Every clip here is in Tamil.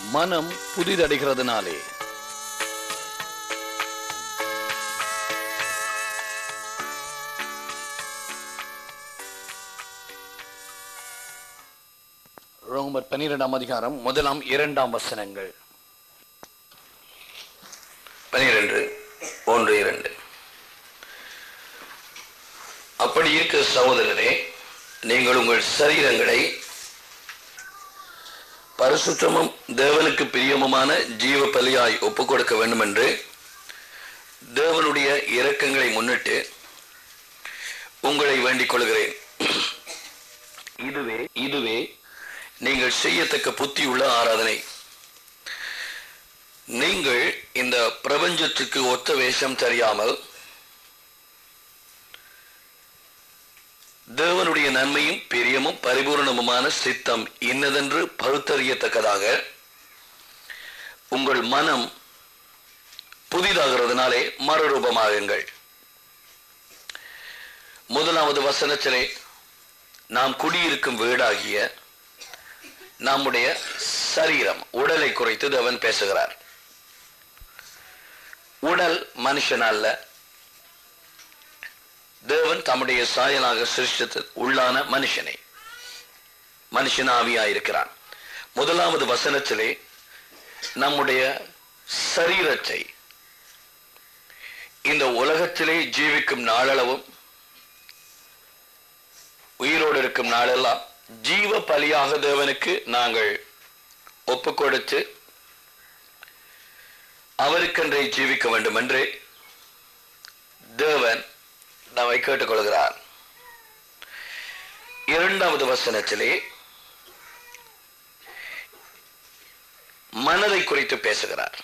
மனம் புதிதடைகிறதுனாலே ரோமர் பனிரெண்டாம் அதிகாரம் முதலாம் இரண்டாம் வசனங்கள் பனிரெண்டு ஒன்று இரண்டு அப்படி இருக்க சகோதரரே நீங்கள் உங்கள் சரீரங்களை பரிசுத்தமும் தேவனுக்கு பிரியமுமான ஜீவ பலியாய் ஒப்புக் கொடுக்க வேண்டும் என்று தேவனுடைய இரக்கங்களை முன்னிட்டு உங்களை வேண்டிக் கொள்கிறேன் இதுவே இதுவே நீங்கள் செய்யத்தக்க புத்தியுள்ள ஆராதனை நீங்கள் இந்த பிரபஞ்சத்துக்கு ஒத்த வேஷம் தெரியாமல் தேவனுடைய நன்மையும் பிரியமும் பரிபூர்ணமுமான சித்தம் இன்னதென்று பகுத்தறியத்தக்கதாக உங்கள் மனம் புதிதாகிறதுனாலே மறுரூபமாகுங்கள் முதலாவது வசனத்திலே நாம் குடியிருக்கும் வீடாகிய நம்முடைய சரீரம் உடலை குறித்து தேவன் பேசுகிறார் உடல் மனுஷன் அல்ல தேவன் தம்முடைய சாயலாக சிருஷ்டித்து உள்ளான மனுஷனை மனுஷன் ஆவியாயிருக்கிறான் முதலாவது வசனத்திலே நம்முடைய சரீரத்தை இந்த உலகத்திலே ஜீவிக்கும் நாளளவும் உயிரோடு இருக்கும் நாளெல்லாம் ஜீவ பலியாக தேவனுக்கு நாங்கள் ஒப்பு கொடுத்து அவருக்கென்றே ஜீவிக்க வேண்டும் என்று தேவன் நம்மை கேட்டுக்கொள்கிறார் இரண்டாவது வசனத்திலே மனதை குறித்து பேசுகிறார்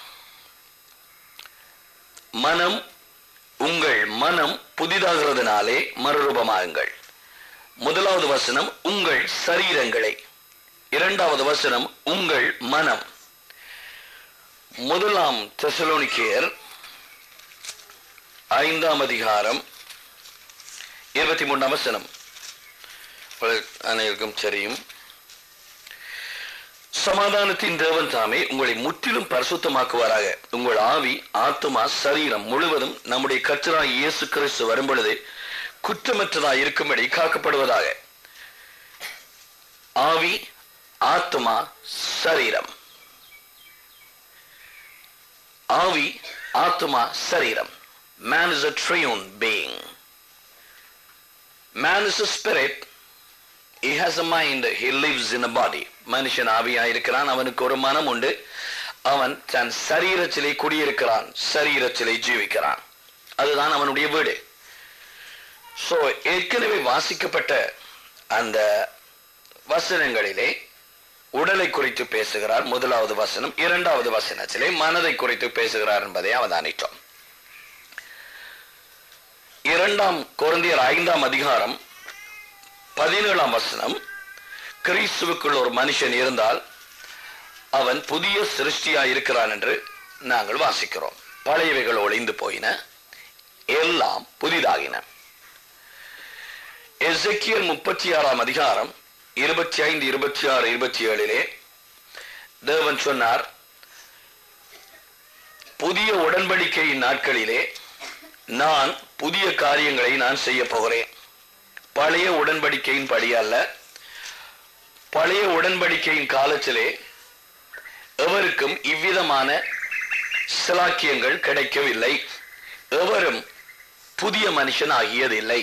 மனம் உங்கள் மனம் புதிதாகிறதுனாலே மறுரூபமாகுங்கள் முதலாவது வசனம் உங்கள் சரீரங்களை இரண்டாவது வசனம் உங்கள் மனம் முதலாம் தெசலோனிக்கேயர் ஐந்தாம் அதிகாரம் இருபத்தி மூணாம் வசனம் உங்களுக்கு அனைவருக்கும் தெரியும் சமாதானத்தின் தேவன் தாமே உங்களை முற்றிலும் பரிசுத்தமாக்குவாராக உங்கள் ஆவி ஆத்துமா சரீரம் முழுவதும் நம்முடைய கர்த்தராய் இயேசு கிறிஸ்து வரும் பொழுது குற்றமற்றதாய் இருக்கும்படி காக்கப்படுவதாக ஆவி ஆத்மா சரீரம் ஆவி ஆத்மா சரீரம் man is a triune being man is a spirit he has a mind he lives in a body மனுஷன் ஆவியாயிருக்கிறான் அவனுக்கு ஒரு மனம் உண்டு அவன் தன் சரீரத்திலே குடியிருக்கிறான் சரீரத்திலே ஜீவிக்கிறான் அதுதான் அவனுடைய வீடு சோ ஏற்கனவே வாசிக்கப்பட்ட அந்த வசனங்களிலே உடலை குறித்து பேசுகிறார் முதலாவது வசனம் இரண்டாவது வசனத்திலே மனதை குறித்து பேசுகிறார் என்பதை அவதானித்தோம் இரண்டாம் குழந்தையர் ஐந்தாம் அதிகாரம் பதினேழாம் வசனம் கிறிஸ்துவுக்குள் ஒரு மனுஷன் இருந்தால் அவன் புதிய சிருஷ்டியா இருக்கிறான் என்று நாங்கள் வாசிக்கிறோம் பழையவைகள் ஒளிந்து போயின எல்லாம் புதிதாகின எசக்கியல் முப்பத்தி ஆறாம் அதிகாரம் இருபத்தி ஐந்து இருபத்தி ஆறு இருபத்தி ஏழிலே தேவன் சொன்னார் புதிய உடன்படிக்கையின் நாட்களிலே நான் புதிய காரியங்களை நான் செய்ய போகிறேன் பழைய உடன்படிக்கையின் படி அல்ல பழைய உடன்படிக்கையின் காலத்திலே எவருக்கும் இவ்விதமான சிலாக்கியங்கள் கிடைக்கவில்லை எவரும் புதிய மனுஷன் ஆகியதில்லை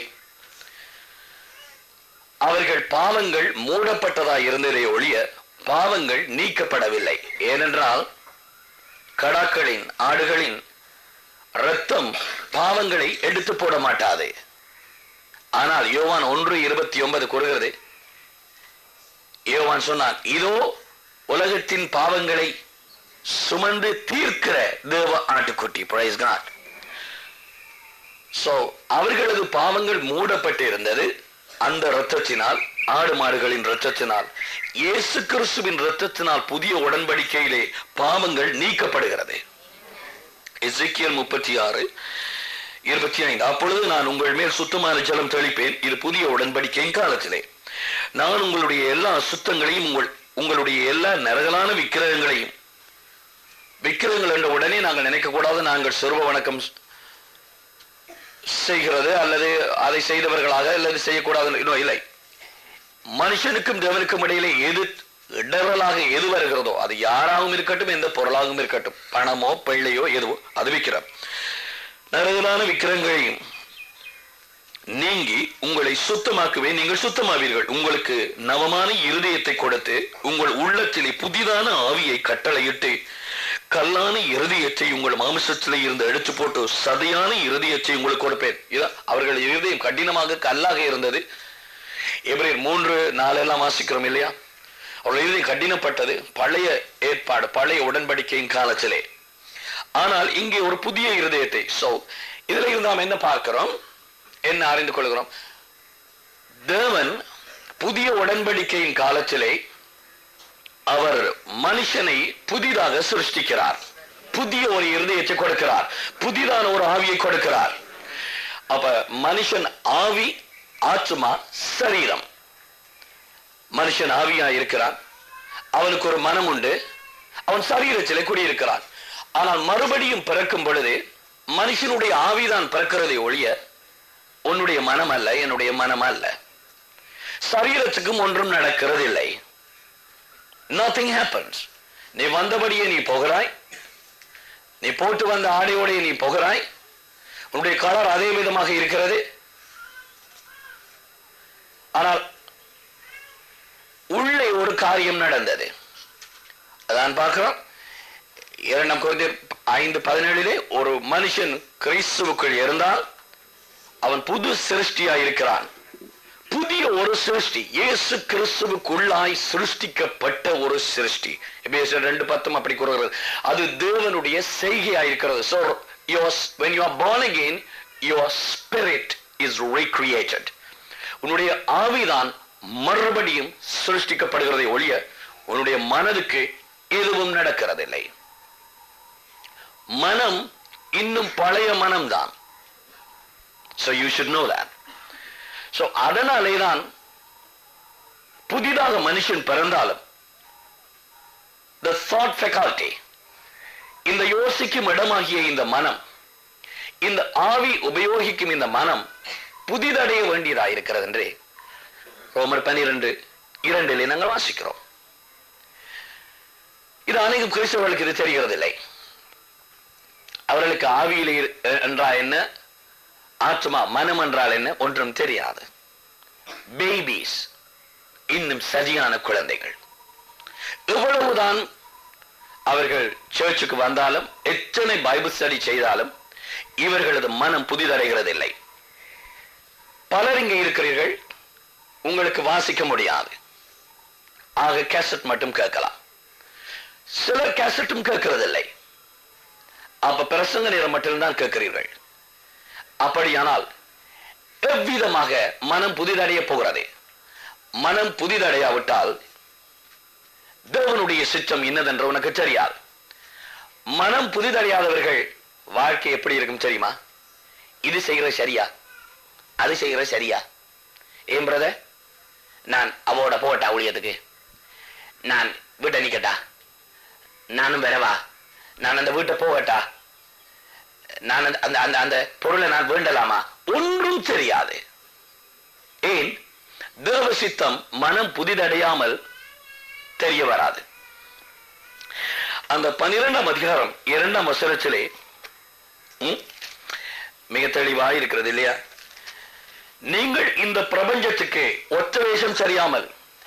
அவர்கள் பாவங்கள் மூடப்பட்டதாய் இருந்ததே ஒழிய பாவங்கள் நீக்கப்படவில்லை ஏனென்றால் கடாக்களின் ஆடுகளின் ரத்தம் பாவங்களை எடுத்து போட மாட்டாது ஆனால் யோவான் ஒன்று இருபத்தி ஒன்பது கூறுகிறது யோவான் சொன்னான் இதோ உலகத்தின் பாவங்களை சுமந்து தீர்க்கிற தேவ ஆட்டுக்குட்டி பிரைஸ் காட் சோ அவர்களது பாவங்கள் மூடப்பட்டு இருந்தது அந்த இரத்தத்தினால் ஆடு மாடுகளின் இரத்தத்தினால் இயேசு கிறிஸ்துவின் இரத்தத்தினால் புதிய உடன்படிக்கையிலே பாவங்கள் நீக்கப்படுகிறது எசேக்கியேல் முப்பத்தி ஆறு இருபத்தி ஐந்து அப்பொழுது நான் உங்கள் மேல் சுத்தமான ஜலம் தெளிப்பேன் இது புதிய உடன்படிக்கையின் காலத்திலே நான் உங்களுடைய எல்லா அசுத்தங்களையும் உங்கள் உங்களுடைய எல்லா நரகலான விக்கிரகங்களையும் விக்கிரங்கள் என்ற உடனே நாங்கள் நினைக்க கூடாது நாங்கள் சொருப வணக்கம் செய்கிறது அல்லது அதை செய்தவர்களாக அல்லது செய்யக்கூடாது இன்னும் இல்லை மனுஷனுக்கும் தேவனுக்கும் இடையிலே எது இடரலாக எது வருகிறதோ அது யாராகவும் இருக்கட்டும் எந்த பொருளாகவும் இருக்கட்டும் பணமோ பிள்ளையோ எதுவோ அது விக்கிரம் நரகலான விக்கிரங்களையும் நீங்கி உங்களை சுத்தமாக்குவே நீங்கள் சுத்தமாவீர்கள் உங்களுக்கு நவமான இருதயத்தை கொடுத்து உங்கள் உள்ளத்திலே புதிதான ஆவியை கட்டளையிட்டு கல்லான இருதயத்தை உங்கள் மாமிசத்திலே இருந்து எடுத்து போட்டு சதையான இருதயத்தை உங்களுக்கு கொடுப்பேன் இதான் அவர்கள் இருதயம் கடினமாக கல்லாக இருந்தது எபிரேர் மூன்று நாலெல்லாம் வாசிக்கிறோம் இல்லையா அவர்கள் இருதயம் கடினப்பட்டது பழைய ஏற்பாடு பழைய உடன்படிக்கையின் காலத்திலே ஆனால் இங்கே ஒரு புதிய இருதயத்தை சோ இதுல இருந்து நாம் என்ன பார்க்கிறோம் என்ன அறிந்து கொள்கிறோம் தேவன் புதிய உடன்படிக்கையின் காலத்திலே அவர் மனுஷனை புதிதாக சிருஷ்டிக்கிறார் புதிய ஒரு இருதயத்தை கொடுக்கிறார் புதிதான ஒரு ஆவியை கொடுக்கிறார் அப்ப மனுஷன் ஆவி ஆத்மா சரீரம் மனுஷன் ஆவியா இருக்கிறான் அவனுக்கு ஒரு மனம் உண்டு அவன் சரீரத்திலே குடியிருக்கிறான் ஆனால் மறுபடியும் பிறக்கும் பொழுது மனுஷனுடைய ஆவிதான் பிறக்கிறதை ஒழிய உன்னுடைய மனம் அல்ல என்னுடைய மனம் அல்ல சரீரத்துக்கும் ஒன்றும் நடக்கிறது இல்லை நத்திங் ஹேப்பன்ஸ் நீ வந்தபடியே நீ போகிறாய் நீ போட்டு வந்த ஆடையோடைய நீ போகிறாய் உன்னுடைய கலர் அதே விதமாக இருக்கிறது ஆனால் உள்ளே ஒரு காரியம் நடந்தது அதான் பார்க்கிறோம் இரண்டாம் குழந்தை ஐந்து பதினேழிலே ஒரு மனுஷன் கிறிஸ்துவுக்குள் இருந்தால் அவன் புது சிருஷ்டியா இருக்கிறான் புதிய ஒரு சிருஷ்டி இயேசு கிறிஸ்துவுக்குள்ளாய் சிருஷ்டிக்கப்பட்ட ஒரு சிருஷ்டி எபேசியர் ரெண்டு பத்தும் அப்படி கூறுகிறது அது தேவனுடைய செய்கையா இருக்கிறது so your when you are born again your spirit is recreated உன்னுடைய ஆவிதான் மறுபடியும் சிருஷ்டிக்கப்படுகிறதை ஒழிய உன்னுடைய மனதுக்கு எதுவும் நடக்கிறதில்லை மனம் இன்னும் பழைய மனம்தான் so you should know that so அதனாலே தான் புதிதாக மனுஷன் பிறந்தாலும் the thought faculty இந்த யோசிக்கும் இடமாகிய இந்த மனம் இந்த ஆவி உபயோகிக்கும் இந்த மனம் புதிதடைய வேண்டியதாயிருக்கிறது என்று ரோமர் பனிரெண்டு இரண்டிலே நாங்கள் வாசிக்கிறோம் இது அநேகம் கிறிஸ்தவர்களுக்கு இது தெரிகிறதில்லை அவர்களுக்கு ஆவியில் என்றால் என்ன ஆத்மா மனம் என்றால் என்ன ஒன்றும் தெரியாது பேபிஸ் இன்னும் சரியான குழந்தைகள் எவ்வளவுதான் அவர்கள் சர்ச்சுக்கு வந்தாலும் எத்தனை பைபிள் ஸ்டடி செய்தாலும் இவர்களது மனம் புதிதடைகிறதில்லை பலர் இங்கே இருக்கிறீர்கள் உங்களுக்கு வாசிக்க முடியாது ஆக கேசட் மட்டும் கேட்கலாம் சிலர் கேசட்டும் கேட்கிறதில்லை அப்ப பிரசங்க நேரம் மட்டும்தான் கேட்கிறீர்கள் அப்படியானால் எவ்விதமாக மனம் புதிதடைய போகிறது மனம் புதிதடையாவிட்டால் தேவனுடைய சித்தம் இன்னதென்று உனக்கு தெரியாது மனம் புதிதடையாதவர்கள் வாழ்க்கை எப்படி இருக்கும் தெரியுமா இது செய்கிற சரியா அது செய்கிற சரியா ஏன் பிரதர் நான் அவோட போட்டா ஊழியத்துக்கு நான் வீட்டை நிக்கட்டா நானும் வரவா நான் அந்த வீட்டை போகட்டா நான் அந்த அந்த அந்த அந்த பொருளை நான் வேண்டலாமா ஒன்றும் தெரியாது ஏன் தேவ சித்தம் மனம் புதிதடையாமல் தெரிய வராது அந்த பனிரெண்டாம் அதிகாரம் இரண்டாம் வசனத்திலே ம், மிக தெளிவாக இருக்கிறது இல்லையா நீங்கள் இந்த பிரபஞ்சத்துக்கு ஒத்த வேஷம் சரியாமல்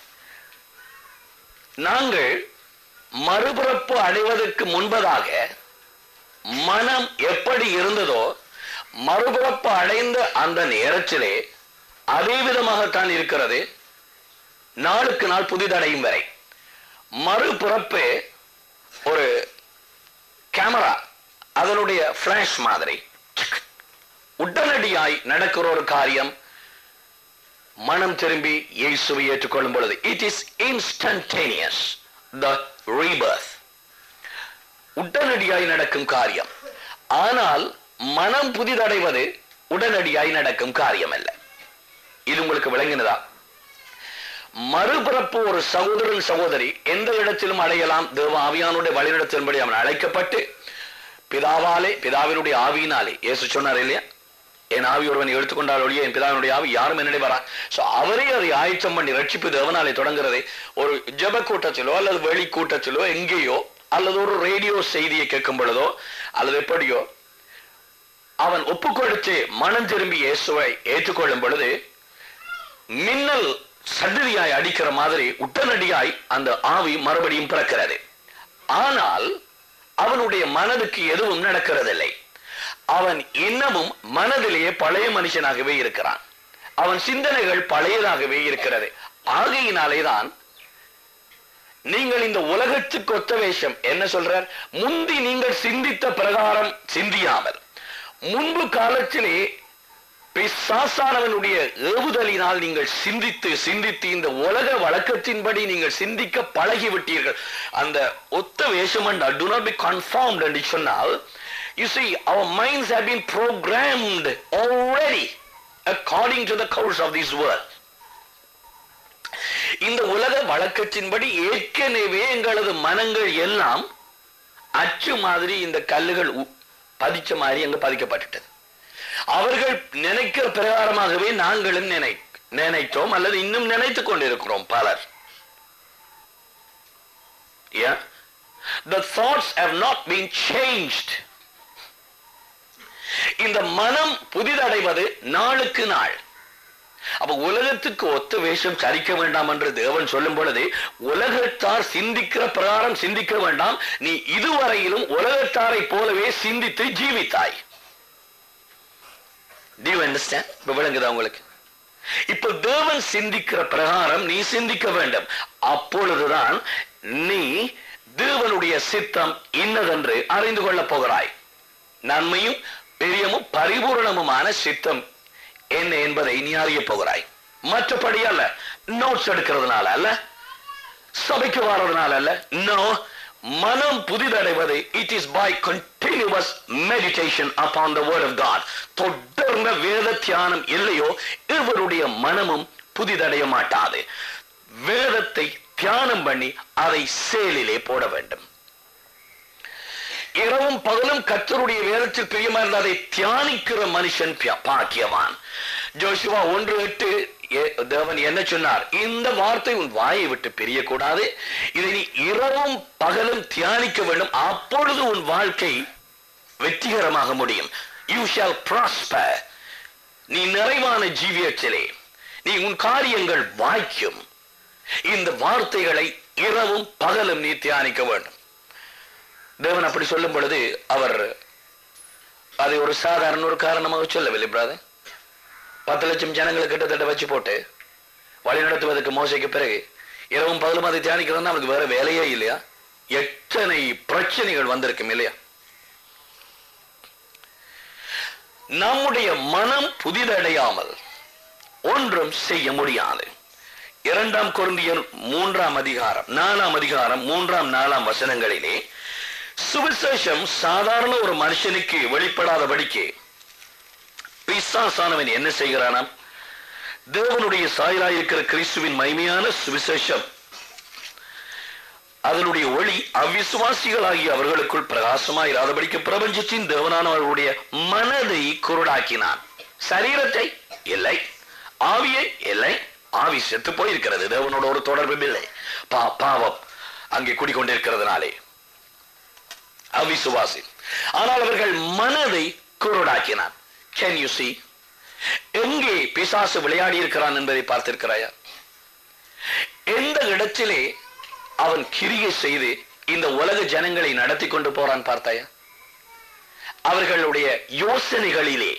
நாங்கள் மறுபிறப்பு அடைவதற்கு முன்பதாக மனம் எப்படி இருந்ததோ மறுபிறப்பு அடைந்த அந்த நேரத்திலே அதே விதமாகத்தான் இருக்கிறது நாளுக்கு நாள் புதிதடையும் வரை மறுபிறப்பு ஒரு கேமரா அதனுடைய பிளாஷ் மாதிரி உடனடியாய் நடக்கிற ஒரு காரியம் மனம் திரும்பி இயேசுவை ஏற்றுக்கொள்ளும் பொழுது it is instantaneous the rebirth உடனடியாய் நடக்கும் காரியம் ஆனால் மனம் புதிதடைவது உடனடியாய் நடக்கும் காரியம் அல்ல இது உங்களுக்கு விளங்கினதா மறுபிறப்பு ஒரு சகோதரன் சகோதரி எந்த இடத்திலும் அடையலாம் தேவ ஆவியானுடைய வழிநடத்தின்படி அவன் அழைக்கப்பட்டு பிதாவாலே பிதாவினுடைய ஆவியினாலே இயேசு சொன்னார் இல்லையா என் ஆவி ஒருவன் எடுத்துக்கொண்டால் ஒழிய என் பிதாவினுடைய ஆவி யாரும் என்னிட வரா சோ அவரே அதை ஆயத்தம் பண்ணி ரட்சிப்பு தேவனாலே தொடங்குறதை ஒரு ஜெப கூட்டத்திலோ அல்லது வெளி கூட்டத்திலோ எங்கேயோ அல்லது ஒரு ரேடியோ செய்தியை கேட்கும் பொழுதோ அல்லது எப்படியோ அவன் ஒப்புக்கொடுத்து மனம் திரும்பி இயேசுவை ஏற்றுக்கொள்ளும் பொழுது மின்னல் சடுதியாய் அடிக்கிற மாதிரி உடனடியாய் அந்த ஆவி மறுபடியும் பிறக்கிறது ஆனால் அவனுடைய மனதுக்கு எதுவும் நடக்கிறதில்லை அவன் இன்னமும் மனதிலேயே பழைய மனுஷனாகவே இருக்கிறான் அவன் சிந்தனைகள் பழையதாகவே இருக்கிறது ஆகையினாலேதான் நீங்கள் இந்த உலகத்துக்கு ஒத்த வேஷம் என்ன சொல்றார் முந்தி நீங்கள் சிந்தித்த பிரகாரம் சிந்தியாமல் முன்பு காலத்திலே பிசாசானவனுடைய ஏவுதலினால் நீங்கள் சிந்தித்து சிந்தித்து இந்த உலக வழக்கத்தின்படி நீங்கள் சிந்திக்க பழகிவிட்டீர்கள் அந்த ஒத்த வேஷம் and do not be conformed என்று சொன்னால் you see our minds have been programmed already according to the course of this world இந்த உலக வழக்கத்தின்படி ஏற்கனவே எங்களது மனங்கள் எல்லாம் அச்சு மாதிரி இந்த கல்லுகள் உ- பதிச்ச மாதிரி அங்க பதிக்கப்பட்டுட்டது அவர்கள் நினைக்கிற பிரகாரமாகவே நாங்களும் நினை நினைத்தோம் அல்லது இன்னும் நினைத்துக் கொண்டிருக்கிறோம் பலர் Yeah? The thoughts have not been changed. இந்த மனம் புதிதடைவது நாளுக்கு நாள் அப்ப உலகத்துக்கு ஒத்த வேஷம் சரிக்க வேண்டாம் என்று தேவன் சொல்லும் பொழுது உலகத்தார் சிந்திக்கிற பிரகாரம் சிந்திக்க வேண்டாம் நீ இதுவரையிலும் உலகத்தாரை போலவே சிந்தித்து ஜீவித்தாய் Do you understand? இப்ப விளங்குதா உங்களுக்கு இப்ப தேவன் சிந்திக்கிற பிரகாரம் நீ சிந்திக்க வேண்டும் அப்பொழுதுதான் நீ தேவனுடைய சித்தம் இன்னதென்று அறிந்து கொள்ளப் போகிறாய் நன்மையும் பிரியமும் பரிபூரணமுமான சித்தம் என்ன என்பதை நீ அறிய போகிறாய் மற்றபடி அல்ல நோட்ஸ் எடுக்கிறதுனால அல்ல சபைக்கு வர்றதுனால அல்ல நோ மனம் புதிதடைவது it is by continuous meditation upon the word of God தொடர்ந்த வேத தியானம் இல்லையோ இவருடைய மனமும் புதிதடைய மாட்டாது வேதத்தை தியானம் பண்ணி அதை செயலிலே போட வேண்டும் இரவும் பகலும் கர்த்தருடைய வேதத்தில் பிரியமா இருந்த அதை தியானிக்கிற மனுஷன் பிய- பாக்கியவான் ஜோஷுவா ஒன்று எட்டு ஏ- தேவன் என்ன சொன்னார் இந்த வார்த்தை உன் வாயை விட்டு பிரியக்கூடாது இதை நீ இரவும் பகலும் தியானிக்க வேண்டும் அப்பொழுது உன் வாழ்க்கை வெற்றிகரமாக முடியும் யூ ஷால் ப்ராஸ்பர் நீ நிறைவான ஜீவியத்திலே நீ உன் காரியங்கள் வாய்க்கும் இந்த வார்த்தைகளை இரவும் பகலும் நீ தியானிக்க வேண்டும் தேவன் அப்படி சொல்லும் பொழுது அவர் அதை ஒரு சாதாரண ஒரு காரணமாக சொல்லவில்லை பிராதர் பத்து லட்சம் ஜனங்களை கிட்டத்தட்ட வச்சு போட்டு வழி நடத்துவதற்கு மோசைக்கு பிறகு இரவும் பகலும் அதை தியானிக்கிறதுனா அவனுக்கு வேற வேலையே இல்லையா எத்தனை பிரச்சனைகள் வந்திருக்கும் இல்லையா நம்முடைய மனம் புதிதடையாமல் ஒன்றும் செய்ய முடியாது இரண்டாம் கொரிந்தியர் மூன்றாம் அதிகாரம் நாலாம் அதிகாரம் மூன்றாம் நாலாம் வசனங்களிலே சுவிசேஷம் சாதாரண ஒரு மனுஷனுக்கு வெளிப்படாதபடிக்கு பிசாசானவன் என்ன செய்கிறானாம் தேவனுடைய சாயலாயிருக்கிற கிறிஸ்துவின் மகிமையான சுவிசேஷம் அதனுடைய ஒளி அவிசுவாசிகளாகிய அவர்களுக்குள் பிரகாசமாயிராதபடிக்கு பிரபஞ்சத்தின் தேவனானவர்களுடைய மனதை குருடாக்கினான் சரீரத்தை இல்லை ஆவியை இல்லை ஆவி செத்து போயிருக்கிறது தேவனோட ஒரு தொடர்பும் இல்லை பா பாவம் அங்கே குடிக்கொண்டிருக்கிறதுனாலே அவிசுவாசி ஆனால் அவர்கள் மனதை குருடாக்கினான் கேன் யூ see எங்கே பிசாசு விளையாடி இருக்கிறான் என்பதை பார்த்திருக்கிறாயா எந்த இடத்திலே அவன் கிரியை செய்து இந்த உலக ஜனங்களை நடத்தி கொண்டு போறான் பார்த்தாயா அவர்களுடைய யோசனைகளிலே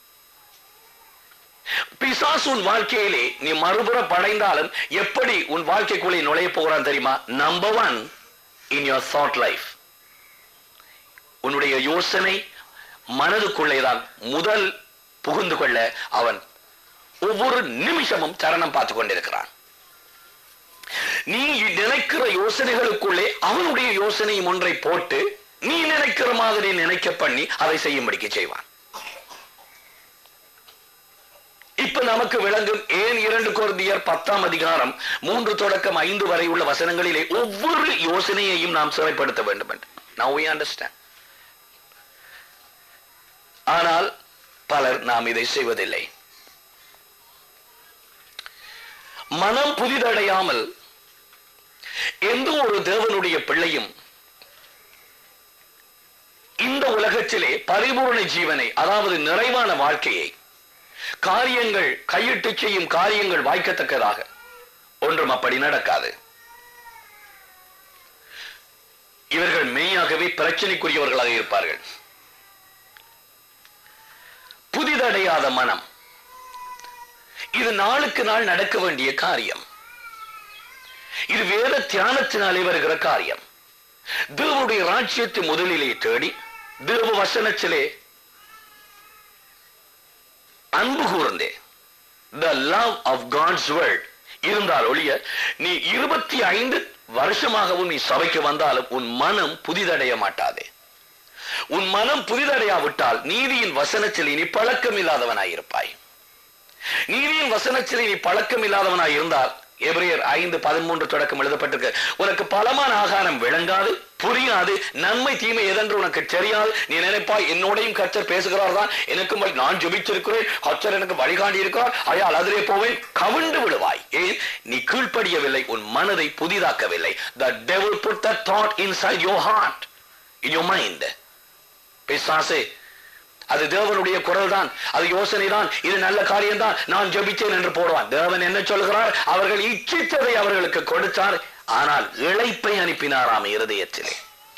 பிசாசு உன் வாழ்க்கையிலே நீ மறுபுற படைந்தாலும் எப்படி உன் வாழ்க்கைக்குள்ளே நுழைய போகிறான் தெரியுமா number one in your thought life உன்னுடைய யோசனை மனதுக்குள்ளேதான் முதல் புகுந்து கொள்ள அவன் ஒவ்வொரு நிமிஷமும் சரணம் பார்த்து கொண்டிருக்கிறான் நீ நினைக்கிற யோசனைகளுக்குள்ளே அவனுடைய யோசனையும் ஒன்றை போட்டு நீ நினைக்கிற மாதிரி நினைக்க பண்ணி அதை செய்யும்படிக்கு செய்வான் இப்ப நமக்கு விளங்கும் ஏன் இரண்டு குருந்தியர் பத்தாம் அதிகாரம் மூன்று தொடக்கம் ஐந்து வரை உள்ள வசனங்களிலே ஒவ்வொரு யோசனையையும் நாம் சிறைப்படுத்த வேண்டும் என்று Now we understand. ஆனால் பலர் நாம் இதை செய்வதில்லை மனம் புதிதடையாமல் எந்த ஒரு தேவனுடைய பிள்ளையும் இந்த உலகத்திலே பரிபூர்ண ஜீவனை அதாவது நிறைவான வாழ்க்கையை காரியங்கள் கையிட்டு செய்யும் காரியங்கள் வாய்க்கத்தக்கதாக ஒன்றும் அப்படி நடக்காது இவர்கள் மெய்யாகவே பிரச்சனைக்குரியவர்களாக இருப்பார்கள் புதிதடையாத மனம் இது நாளுக்கு நாள் நடக்க வேண்டிய காரியம் இது வேத தியானத்தினாலே வருகிற காரியம் தேவனுடைய ராஜ்யத்தை முதலிலே தேடி தேவ வசனத்திலே அன்பு கூர்ந்தே the love of God's word இருந்தால் ஒழிய நீ இருபத்தி ஐந்து வருஷமாகவும் நீ சபைக்கு வந்தாலும் உன் மனம் புதிதடைய மாட்டாதே உன் மனம் புதிதடையாவிட்டால் நீதியின் வசனத்தில் நீ பழக்கம் இல்லாதவனாயிருப்பாய் நீதியின் வசனத்தில் நீ பழக்கம் இல்லாதவனாய் இருந்தால் எபிரேயர் ஐந்து பதிமூன்று தொடக்கம் எழுதப்பட்டிருக்கு உனக்கு பலமான ஆகாரம் விளங்காது புரியாது நன்மை தீமை எதென்று உனக்கு தெரியாது நீ நினைப்பாய் என்னோடையும் கச்சர் பேசுகிறார் தான் எனக்கும் வழி- நான் ஜெபிச்சிருக்கிறேன் கச்சர் எனக்கு வழிகாண்டி இருக்கிறார் அயால் அதிலே போவேன் கவிழ்ந்து விடுவாய் ஏன் நீ கீழ்ப்படியவில்லை உன் மனதை புதிதாக்கவில்லை the devil put that thought inside your heart in your mind பிசாசே அது தேவனுடைய குரல் தான் அது யோசனை தான் இது நல்ல காரியம் தான் நான் ஜெபிச்சேன் என்று போடுவான் தேவன் என்ன சொல்கிறார் அவர்கள் இச்சித்ததை அவர்களுக்கு கொடுத்தார் ஆனால் இழைப்பை அனுப்பினாராம் இருதயத்திலே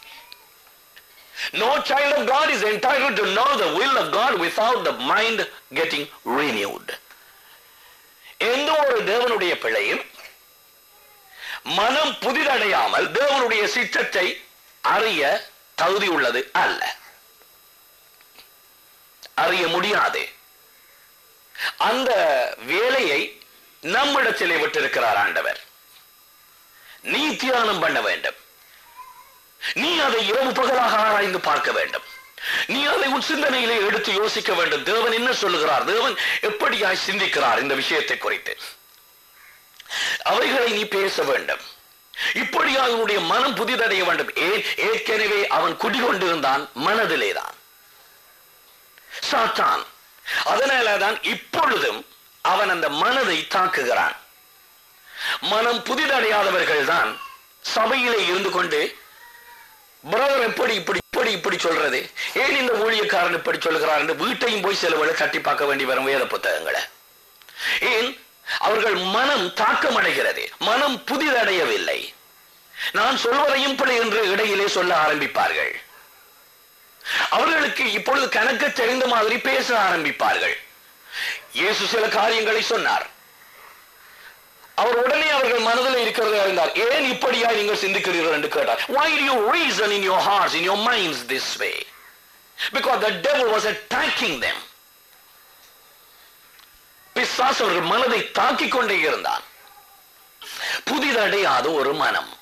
No child of God is entitled to know the will of God without the mind getting renewed. எந்த ஒரு தேவனுடைய பிள்ளையும் மனம் புதிதடையாமல் தேவனுடைய சித்தத்தை அறிய தகுதி உள்ளது அல்ல அறிய முடியாது அந்த வேலையை நம்மிடத்திலே விட்டிருக்கிறார் ஆண்டவர் நீ தியானம் பண்ண வேண்டும் நீ அதை இரவு பகலாக ஆராய்ந்து பார்க்க வேண்டும் நீ அதை உன் சிந்தனையிலே எடுத்து யோசிக்க வேண்டும் தேவன் என்ன சொல்லுகிறார் தேவன் எப்படியாய் சிந்திக்கிறார் இந்த விஷயத்தை குறித்து அவைகளை நீ பேச வேண்டும் இப்படியாக உன்னுடைய மனம் புதிதடைய வேண்டும் ஏன் ஏற்கனவே அவன் குடிகொண்டிருந்தான் மனதிலேதான் சாத்தான் அதனாலதான் இப்பொழுதும் அவன் அந்த மனதை தாக்குகிறான் மனம் புதிதடையாதவர்கள் தான் சபையிலே இருந்து கொண்டு பிரதர் எப்படி இப்படி இப்படி இப்படி சொல்றது ஏன் இந்த ஊழியக்காரன் இப்படி சொல்கிறார் என்று வீட்டையும் போய் சில வேளை தட்டி பார்க்க வேண்டி வரும் வேத புத்தகங்களை ஏன் அவர்கள் மனம் தாக்கமடைகிறது மனம் புதிதடையவில்லை நான் சொல்வதையும் பிழை என்று இடையிலே சொல்ல ஆரம்பிப்பார்கள் அவர்களுக்கு இப்பொழுது கணக்கு தெரிந்த மாதிரி பேச ஆரம்பிப்பார்கள் இயேசு சில காரியங்களை சொன்னார் அவர் உடனே அவர்கள் மனதில் இருக்கிறதை அறிந்தார் ஏன் இப்படியா நீங்கள் சிந்திக்கிறீர்கள் என்று கேட்டார் why do you reason in your hearts in your minds this way because the devil was attacking them பிசாசு அவர்கள் மனதை தாக்கிக் கொண்டே இருந்தான் புதிதடையாத ஒரு மனம்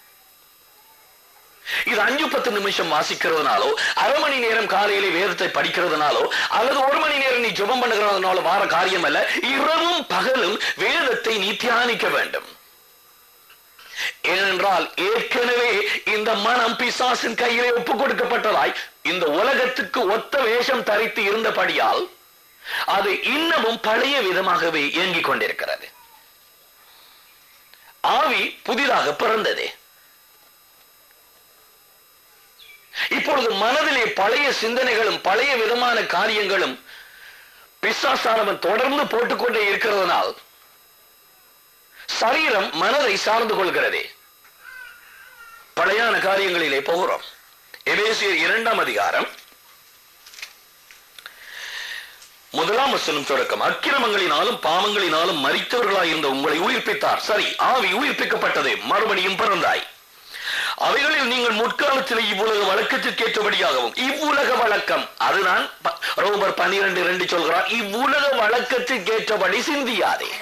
இது அஞ்சு பத்து நிமிஷம் வாசிக்கிறதுனாலோ அரை மணி நேரம் காலையிலே வேதத்தை படிக்கிறதுனாலோ அல்லது ஒரு மணி நேரம் நீ ஜெபம் பண்ணுகிறதுனால வார காரியம் அல்ல இரவும் பகலும் வேதத்தை நீ தியானிக்க வேண்டும் ஏனென்றால் ஏற்கனவே இந்த மனம் பிசாசின் கையிலே ஒப்புக் கொடுக்கப்பட்டதாய் இந்த உலகத்துக்கு ஒத்த வேஷம் தரித்து இருந்தபடியால் அது இன்னமும் பழைய விதமாகவே இயங்கிக் கொண்டிருக்கிறது ஆவி புதிதாக பிறந்ததே இப்பொழுது மனதிலே பழைய சிந்தனைகளும் பழைய விதமான காரியங்களும் பிசாசானவன் தொடர்ந்து போட்டுக்கொண்டே இருக்கிறதுனால் சரீரம் மனதை சார்ந்து கொள்கிறதே பழையான காரியங்களிலே போகிறோம் எபேசியர் இரண்டாம் அதிகாரம் முதலாம் வசனம் தொடக்கம் அக்கிரமங்களினாலும் பாவங்களினாலும் மறித்தவர்களாயிருந்த உங்களை உயிர்ப்பித்தார் சரி ஆவி உயிர்ப்பிக்கப்பட்டது மறுபடியும் பிறந்தாய் அவைகளில் நீங்கள் முற்காலத்தில் இவ்வுலக வழக்கத்திற்கு ஏற்றபடியாகவும் இவ்வுலக வழக்கம் அதுதான் ப- ரோமர் பன்னிரண்டு ரெண்டு சொல்கிறார் இவ்வுலக வழக்கத்திற்கு ஏற்றபடி சிந்தியாதே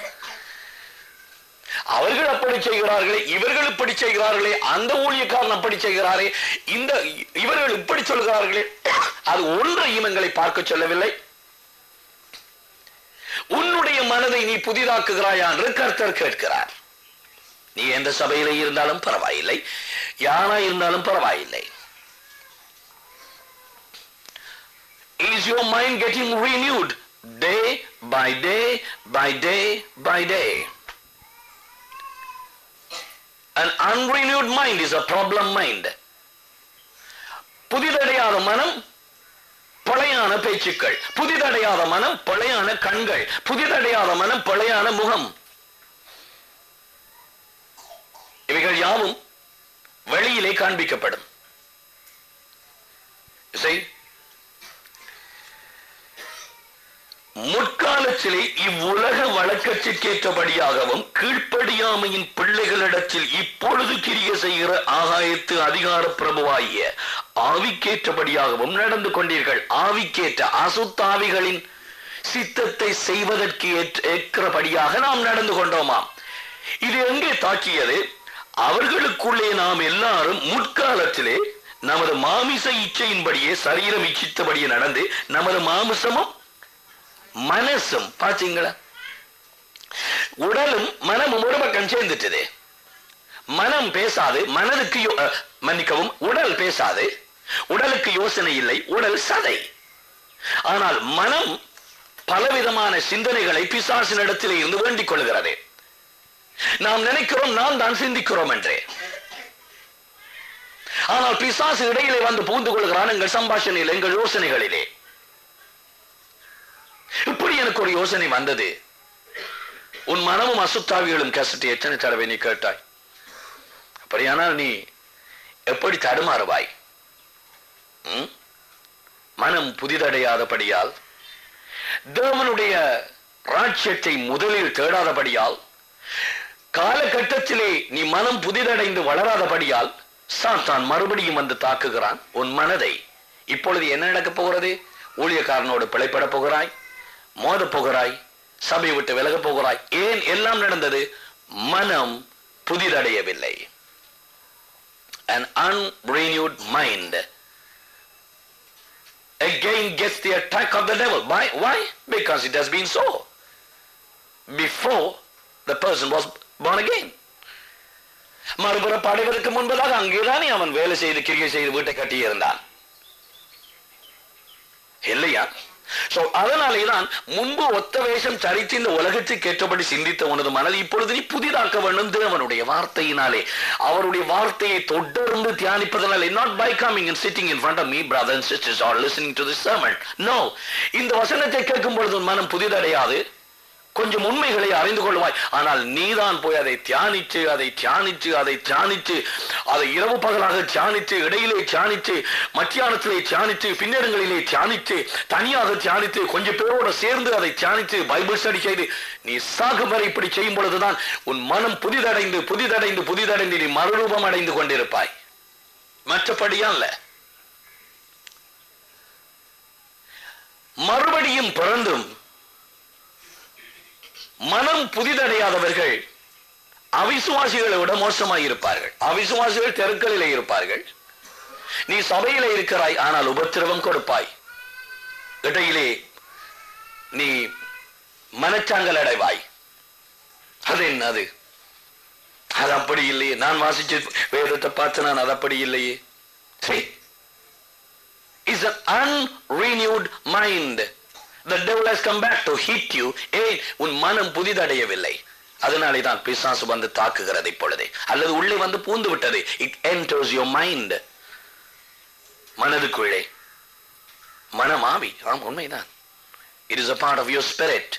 அவர்கள் அப்படி செய்கிறார்களே இவர்கள் இப்படி செய்கிறார்களே அந்த ஊழியக்காரன் அப்படி செய்கிறாரே இந்த இவர்கள் இப்படி சொல்கிறார்களே அது ஒன்றையும் எங்களை பார்க்க சொல்லவில்லை உன்னுடைய மனதை நீ புதிதாக்குகிறாயா என்று கர்த்தர் கேட்கிறார் நீ எந்த சபையில இருந்தாலும் பரவாயில்லை யாரா இருந்தாலும் பரவாயில்லை is your mind getting renewed day by day by day by day an unrenewed mind is a problem mind புதிதடையாத மனம் பழையான பேச்சுக்கள் புதிதடையாத மனம் பழையான கண்கள் புதிதடையாத மனம் பழையான முகம் இவைகள் யாவும் வெளியிலே காண்பிக்கப்படும் இசை முற்காலத்திலே இவ்வுலக வழக்கத்திற்கேற்றபடியாகவும் கீழ்ப்படியாமையின் பிள்ளைகளிடத்தில் இப்பொழுது கிரிய செய்கிற ஆகாயத்து அதிகார பிரபுவாகிய ஆவிக்கேற்றபடியாகவும் நடந்து கொண்டீர்கள் ஆவிக்கேற்ற அசுத்தாவிகளின் சித்தத்தை செய்வதற்கு ஏற்ற- ஏற்றபடியாக நாம் நடந்து கொண்டோமாம் இது எங்கே தாக்கியது அவர்களுக்குள்ளே நாம் எல்லாரும் முற்காலத்திலே நமது மாமிச இச்சையின்படியே சரீரம் இச்சித்தபடியே நடந்து நமது மாமிசமும் மனசும் பாத்தீங்களா உடலும் மனமும் ஒரு பக்கம் சேர்ந்துட்டது மனம் பேசாது மனதுக்கு யோ- அஹ், மன்னிக்கவும் உடல் பேசாது உடலுக்கு யோசனை இல்லை உடல் சதை ஆனால் மனம் பலவிதமான சிந்தனைகளை பிசாசினிடத்திலே இருந்து வேண்டிக் கொள்கிறது நாம் நினைக்கிறோம் நாம் தான் சிந்திக்கிறோம் என்றே ஆனால் பிசாசு இடையிலே வந்து பூந்து கொள்கிறான் எங்கள் சம்பாஷணையில் எங்கள் யோசனைகளிலே இப்படி எனக்கு ஒரு யோசனை வந்தது உன் மனமும் அசுத்தாவிகளும் கசட்டு எத்தனை தடவை நீ கேட்டாய் அப்படியானால் நீ எப்படி தடுமாறுவாய் ம்? மனம் புதிதடையாதபடியால் தேவனுடைய ராஜ்யத்தை முதலில் தேடாதபடியால் காலகட்டத்திலே நீ மனம் புதிதடைந்து வளராதபடியால் சாத்தான் மறுபடியும் வந்து தாக்குகிறான் உன் மனதை இப்பொழுது என்ன நடக்கப் போகிறது ஊழியக்காரனோடு பிழைப்பட போகிறாய் மோதப் போகிறாய் சபை விட்டு விலகப் போகிறாய் ஏன் எல்லாம் நடந்தது மனம் புதிதடையவில்லை an unrenewed mind again gets the attack of the devil. Why? Why? Because it has been so. Before the person was born again. மறுபுறம் படைவதற்கு முன்பதாக அங்கேதானே அவன் வேலை செய்து கிரியை செய்து வீட்டை கட்டியிருந்தான் இல்லையா சோ அதனாலே தான் முன்பு ஒத்த வேஷம் சரித்து இந்த உலகத்துக்கு ஏற்றபடி சிந்தித்த உனது மனதை இப்பொழுது நீ புதிதாக்க வேண்டும் தேவனுடைய வார்த்தையினாலே அவருடைய வார்த்தையை தொடர்ந்து தியானிப்பதனாலே not by coming and sitting in front of me brothers and sisters or listening to this sermon no இந்த வசனத்தை கேட்கும் பொழுது உன் மனம் புதிதடையாது கொஞ்சம் உண்மைகளை அறிந்து கொள்வாய் ஆனால் நீதான் போய் அதை தியானித்து அதை தியானித்து அதை தியானித்து அதை இரவு பகலாக தியானித்து இடையிலே தியானித்து மத்தியானத்திலே தியானித்து பின்னரங்களிலே தியானித்து தனியாக தியானித்து கொஞ்சம் பேரோட சேர்ந்து அதை தியானித்து பைபிள் ஸ்டடி செய்து நீ சாகும் வரை இப்படி செய்யும் பொழுதுதான் உன் மனம் புதிதடைந்து புதிதடைந்து புதிதடைந்து நீ மறுரூபம் அடைந்து கொண்டிருப்பாய் மற்றபடியா இல்ல மறுபடியும் பிறந்தும் மனம் புதிதடையாதவர்கள் அவிசுவாசிகளை விட மோசமாய் இருப்பார்கள் அவிசுவாசிகள் தெருக்களிலே இருப்பார்கள் நீ சபையிலே இருக்கிறாய் ஆனால் உபத்திரவம் கொடுப்பாய் இடையிலே நீ மனச்சாங்கல் அடைவாய் அது என்ன அது அது அப்படி இல்லையே நான் வாசிச்ச வேதத்தை பார்த்து நான் அது அப்படி இல்லையே is an unrenewed mind the devil has come back to hit you ஏன் உன் மனம் புதிதடையவில்லை அதனாலே தான் பிசாசு வந்து தாக்குகிறது இப்பொழுதே அல்லது உள்ளே வந்து பூந்து விட்டது it enters your mind மனதுக்குள்ளே மனம் ஆவி ஆம் உண்மைதான் it is a part of your spirit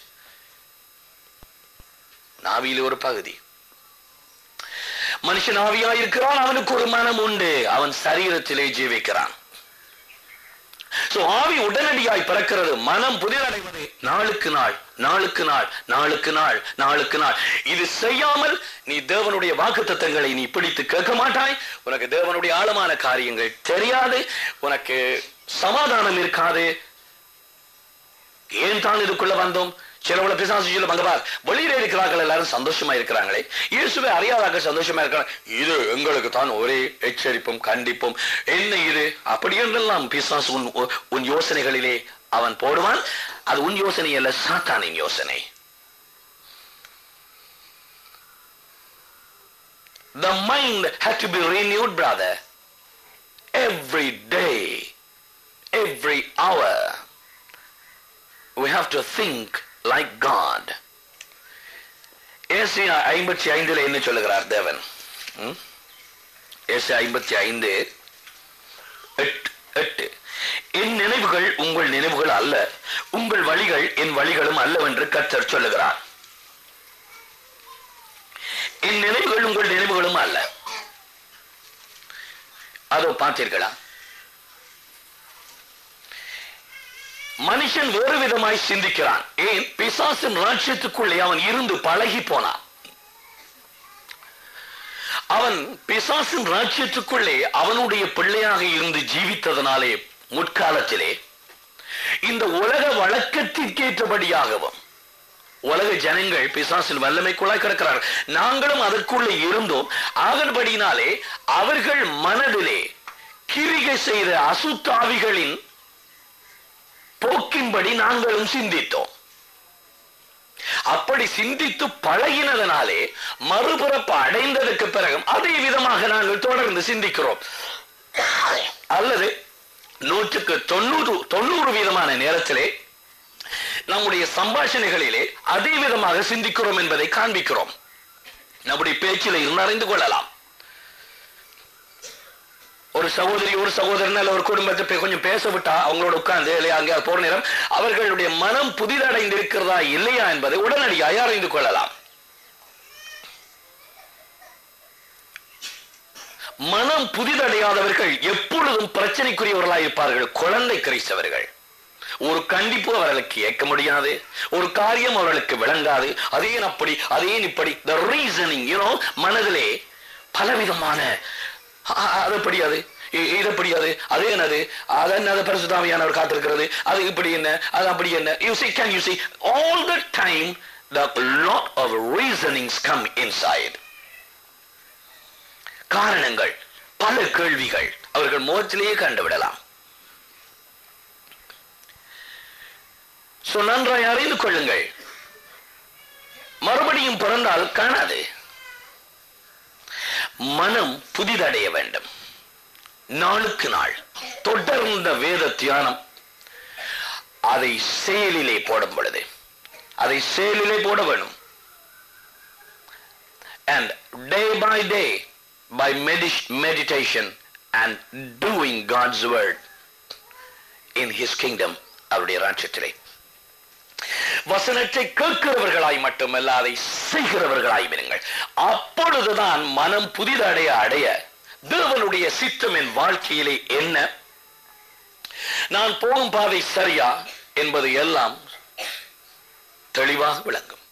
நாவியிலே ஒரு பகுதி மனுஷன் ஆவியாயிருக்கிறான் அவனுக்கு ஒரு மனம் உண்டு அவன் சரீரத்திலே ஜீவிக்கிறான் சோ ஆவி உடனடியாய் பிறக்கிறது மனம் புதிதடைவது நாளுக்கு நாள் நாளுக்கு நாள் நாளுக்கு நாள் நாளுக்கு நாள் இது செய்யாமல் நீ தேவனுடைய வாக்கு நீ பிடித்து கேட்க மாட்டாய் உனக்கு தேவனுடைய ஆழமான காரியங்கள் தெரியாது உனக்கு சமாதானம் இருக்காது ஏன் தான் இதுக்குள்ள வந்தோம் சிலவள பிசாசு சொல்ல அங்க பார் வெளியில இருக்கிறார்கள் எல்லாரும் சந்தோஷமா இருக்கிறாங்களே இயேசுவை அறியாதாக்கள் சந்தோஷமா இருக்கிறாங்க இது எங்களுக்கு தான் ஒரே எச்சரிப்பும் கண்டிப்பும் என்ன இது அப்படி என்றெல்லாம் பிசாசு உன் உன் யோசனைகளிலே அவன் போடுவான் அது உன் யோசனை அல்ல சாத்தானின் யோசனை The mind had to be renewed, brother. Every day, every hour, we have to think like God. Asia ஐம்பத்தி ஐந்துல என்ன சொல்லுகிறார் தேவன் ம்? ஏசியா ஐம்பத்தி ஐந்து எட்டு எட்டு என் நினைவுகள் உங்கள் நினைவுகள் அல்ல உங்கள் வழிகள் என் வழிகளும் அல்லவென்று கர்த்தர் சொல்லுகிறார் என் நினைவுகள் உங்கள் நினைவுகளும் அல்ல அதோ பார்த்தீர்களா மனுஷன் வேறு விதமாய் சிந்திக்கிறான் ஏன் பிசாசின் ராட்சியத்துக்குள்ளே அவன் இருந்து பழகி போனான் அவன் பிசாசின் ராட்சியத்துக்குள்ளே அவனுடைய பிள்ளையாக இருந்து ஜீவித்ததனாலே முற்காலத்திலே இந்த உலக வழக்கத்திற்கேற்றபடியாகவும் உலக ஜனங்கள் பிசாசின் வல்லமைக்குள்ளாய் கிடக்கிறார்கள் நாங்களும் அதற்குள்ளே இருந்தோம் ஆகன்படினாலே அவர்கள் மனதிலே கிரிகை செய்த அசுத்தாவிகளின் போக்கின்படி நாங்களும் சிந்தித்தோம் அப்படி சிந்தித்து பழகினதனாலே மறுபிறப்பு அடைந்ததற்கு பிறகு அதே விதமாக நாங்கள் தொடர்ந்து சிந்திக்கிறோம் அல்லது நூற்றுக்கு தொண்ணூறு தொண்ணூறு வீதமான நேரத்திலே நம்முடைய சம்பாஷணைகளிலே அதே விதமாக சிந்திக்கிறோம் என்பதை காண்பிக்கிறோம் நம்முடைய பேச்சிலே இருந்து அறிந்து கொள்ளலாம் ஒரு சகோதரி ஒரு சகோதரன் அல்ல ஒரு குடும்பத்தை போய் கொஞ்சம் பேச விட்டா அவங்களோட உட்கார்ந்து இல்லையா அங்கே போற நேரம் அவர்களுடைய மனம் புதிதடைந்து இருக்கிறதா இல்லையா என்பதை உடனடியாக அறிந்து கொள்ளலாம் மனம் புதிதடையாதவர்கள் எப்பொழுதும் பிரச்சனைக்குரியவர்களாக இருப்பார்கள் குழந்தை கிரைஸ்தவர்கள் ஒரு கண்டிப்பு அவர்களுக்கு ஏற்க முடியாது ஒரு காரியம் அவர்களுக்கு விளங்காது அதேன் அப்படி அதேன் இப்படி த ரீசனிங் யூனோ மனதிலே பலவிதமான அ- அது படியாது இது படியாது அது என்னது அது என்னது பரிசுத்தாமியானவர் காத்திருக்கிறது அது இப்படி என்ன அது அப்படி என்ன you see can you see all the time the lot of reasonings come inside காரணங்கள் பல கேள்விகள் அவர்கள் முகத்திலேயே கண்டுவிடலாம் So, நன்றாய் அறிந்து கொள்ளுங்கள் மறுபடியும் பிறந்தால் காணாது மனம் புதிதடைய வேண்டும் நாளுக்கு நாள் தொடர்ந்த வேத தியானம் அதை செயலிலே போடும் பொழுது அதை செயலிலே போட வேணும் and day by day by medis- meditation and doing God's word in his kingdom அவருடைய ராட்சத்திலே வசனத்தை கேட்கிறவர்களாய் மட்டுமல்ல அதை செய்கிறவர்களாய் இருங்கள் அப்பொழுதுதான் மனம் புதிதடைய அடைய தேவனுடைய சித்தம் என் வாழ்க்கையிலே என்ன நான் போகும் பாதை சரியா என்பது எல்லாம் தெளிவாக விளங்கும்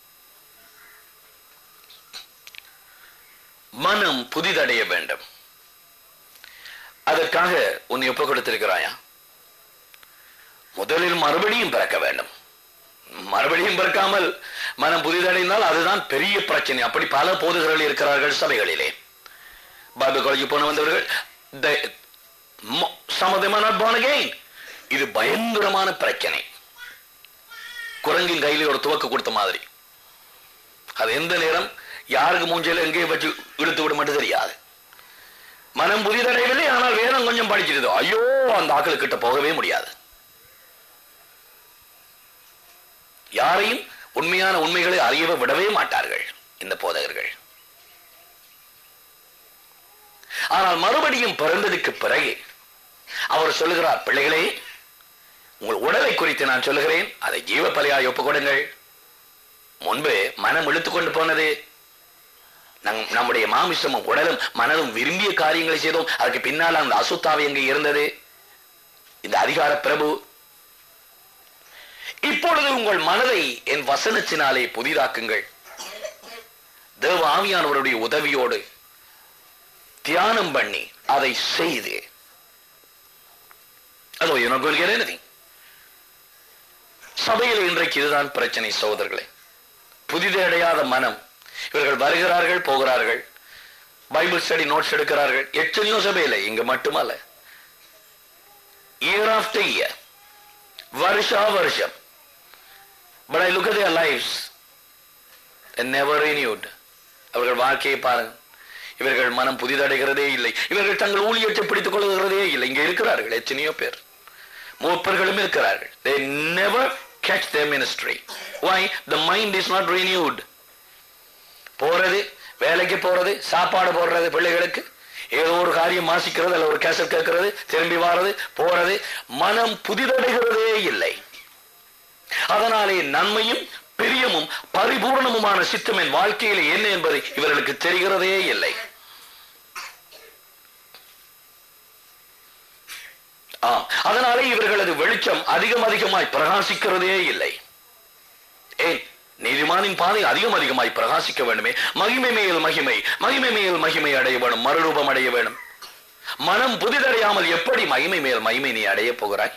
மனம் புதிதடைய வேண்டும் அதற்காக உன்னை ஒப்புக் கொடுத்திருக்கிறாயா முதலில் மறுபடியும் பிறக்க வேண்டும் மறுபடியும் பிறக்காமல் மனம் புதிதடைந்தால் அதுதான் பெரிய பிரச்சனை அப்படி பல போதுகர்கள் இருக்கிறார்கள் சபைகளிலே பைபிள் காலேஜ் போன வந்தவர்கள் they- mo- some of them are not born again இது பயங்கரமான பிரச்சனை குரங்கின் கையில ஒரு துவக்க கொடுத்த மாதிரி அது எந்த நேரம் யாருக்கு மூஞ்சையில எங்கே வச்சு இழுத்து விட மட்டும் தெரியாது மனம் புதிதடையவில்லை ஆனால் வேதம் கொஞ்சம் படிச்சிருதோ ஐயோ அந்த ஆக்கள் கிட்ட போகவே முடியாது யாரையும் உண்மையான உண்மைகளை அறியவே விடவே மாட்டார்கள் இந்த போதகர்கள் ஆனால் மறுபடியும் பிறந்ததுக்கு பிறகு அவர் சொல்லுகிறார் பிள்ளைகளே உங்கள் உடலை குறித்து நான் சொல்லுகிறேன் அதை ஜீவ பலியாய் ஒப்புக் கொடுங்கள் முன்பு மனம் இழுத்து கொண்டு போனது நம்- நம்முடைய மாமிசமும் உடலும் மனதும் விரும்பிய காரியங்களை செய்தோம் அதுக்கு பின்னால் அந்த அசுத்தாவை எங்கே இருந்தது இந்த அதிகார பிரபு இப்பொழுது உங்கள் மனதை என் வசனத்தினாலே புதிதாக்குங்கள் தேவ ஆவியானவருடைய உதவியோடு தியானம் பண்ணி அதை செய்து அதோ எனக்கு anything சபையில் இன்றைக்கு இதுதான் பிரச்சனை சகோதரர்களே புதிதடையாத மனம் இவர்கள் வருகிறார்கள் போகிறார்கள் பைபிள் ஸ்டடி நோட்ஸ் எடுக்கிறார்கள் எத்தனையோ சபையில் இங்க மட்டுமல்ல இயர் ஆஃப்டர் இயர் வருஷா வருஷம் but I look at their lives and never renewed அவர்கள் வாழ்க்கையை பாருங்க இவர்கள் மனம் புதிதடைகிறதே இல்லை இவர்கள் தங்கள் ஊழியத்தை பிடித்துக் கொள்கிறதே இல்லை இங்க இருக்கிறார்கள் எத்தனையோ பேர் மூப்பர்களும் இருக்கிறார்கள் they never catch their ministry why the mind is not renewed போறது வேலைக்கு போறது சாப்பாடு போடுறது பிள்ளைகளுக்கு ஏதோ ஒரு காரியம் வாசிக்கிறது அல்ல ஒரு கேசட் கேட்கறது திரும்பி வாரது போறது மனம் புதிதடைகிறதே இல்லை அதனாலே நன்மையும் பிரியமும் பரிபூர்ணமுமான சித்தம் என் வாழ்க்கையில் என்ன என்பதை இவர்களுக்கு தெரிகிறதே இல்லை ஆம் அதனாலே இவர்களது வெளிச்சம் அதிகம் அதிகமாய் பிரகாசிக்கிறதே இல்லை ஏன் நீதிமானின் பாதை அதிகம் அதிகமாய் பிரகாசிக்க வேண்டுமே மகிமை மேல் மகிமை மகிமை மேல் மகிமை அடைய வேணும் மறுரூபம் அடைய வேணும் மனம் புதிதடையாமல் எப்படி மகிமை மேல் மகிமை நீ அடைய போகிறாய்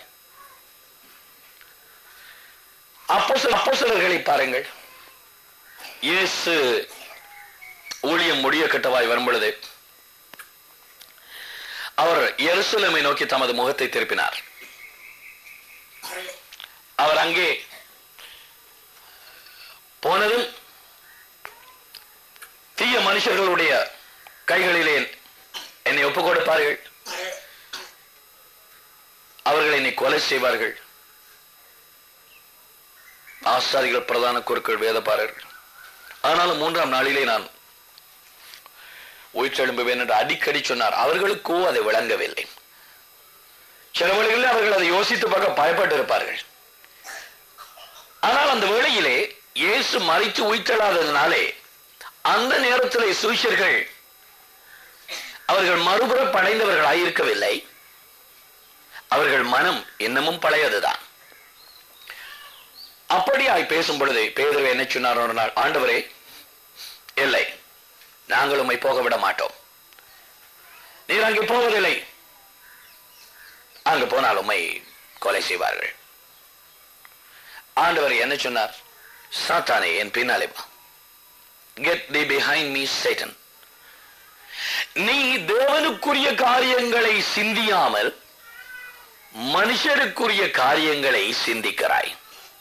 அப்போஸ்தல- அப்போஸ்தலர்களை பாருங்கள் இயேசு ஊழியம் முடிய கட்டவாய் வரும் பொழுது அவர் எருசலேமை நோக்கி தமது முகத்தை திருப்பினார் அவர் அங்கே போனதும் தீய மனுஷர்களுடைய கைகளிலே என்னை ஒப்புக் கொடுப்பார்கள் அவர்கள் என்னை கொலை செய்வார்கள் ஆசாரிகள் பிரதான குருக்கள் வேதப்பாரர்கள் ஆனாலும் மூன்றாம் நாளிலே நான் உயிர்த்தெழும்புவேன் என்று அடிக்கடி சொன்னார் அவர்களுக்கோ அதை விளங்கவில்லை சில வேளைகளில் அவர்கள் அதை யோசித்து பார்க்க பயப்பட்டு இருப்பார்கள் ஆனால் அந்த வேளையிலே இயேசு மறித்து உயிர்த்தெழாததினாலே அந்த நேரத்திலே சூஷர்கள் அவர்கள் மறுபுறம் படைந்தவர்கள் ஆயிருக்கவில்லை அவர்கள் மனம் இன்னமும் பழையதுதான் அப்படியாய் பேசும் பொழுது பேதுரு என்ன சொன்னார் ஒரு நாள் ஆண்டவரே இல்லை நாங்கள் உம்மை போக விட மாட்டோம் நீர் அங்கே போவதில்லை அங்கு போனால் உம்மை கொலை செய்வார்கள் ஆண்டவர் என்ன சொன்னார் சாத்தானே என் பின்னாலே வா get the behind me Satan நீ தேவனுக்குரிய காரியங்களை சிந்தியாமல் மனுஷருக்குரிய காரியங்களை சிந்திக்கிறாய்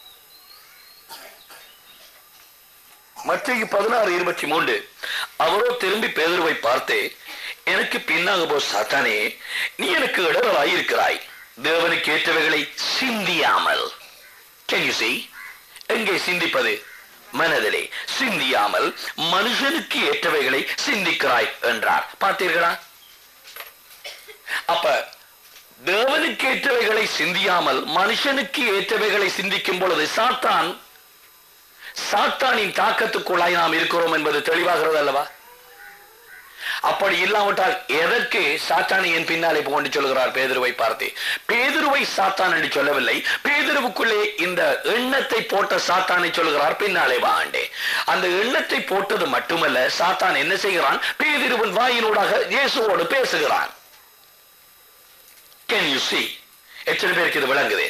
மத்திய பதினாறு இருபத்தி மூன்று அவரோ திரும்பி பேதுருவை பார்த்து எனக்கு பின்னாக போ சாத்தானே நீ எனக்கு இடரலாயிருக்கிறாய் தேவனுக்கு ஏற்றவைகளை சிந்தியாமல் Can you see? எங்கே சிந்திப்பது மனதிலே சிந்தியாமல் மனுஷனுக்கு ஏற்றவைகளை சிந்திக்கிறாய் என்றார் பார்த்தீர்களா அப்ப தேவனுக்கு ஏற்றவைகளை சிந்தியாமல் மனுஷனுக்கு ஏற்றவைகளை சிந்திக்கும் பொழுது சாத்தான் சாத்தானின் தாக்கத்துக்குள்ளாய் நாம் இருக்கிறோம் என்பது தெளிவாகிறது அல்லவா அப்படி இல்லாவிட்டால் எதற்கு சாத்தானை என் பின்னாலே போன்று சொல்கிறார் பேதுருவை பார்த்து பேதுருவை சாத்தான் என்று சொல்லவில்லை பேதுருவுக்குள்ளே இந்த எண்ணத்தை போட்ட சாத்தானை சொல்கிறார் பின்னாலே வா ஆண்டே அந்த எண்ணத்தை போட்டது மட்டுமல்ல சாத்தான் என்ன செய்கிறான் பேதுருவின் வாயினூடாக இயேசுவோடு பேசுகிறான் கேன் யூ see எத்தனை பேருக்கு இது விளங்குது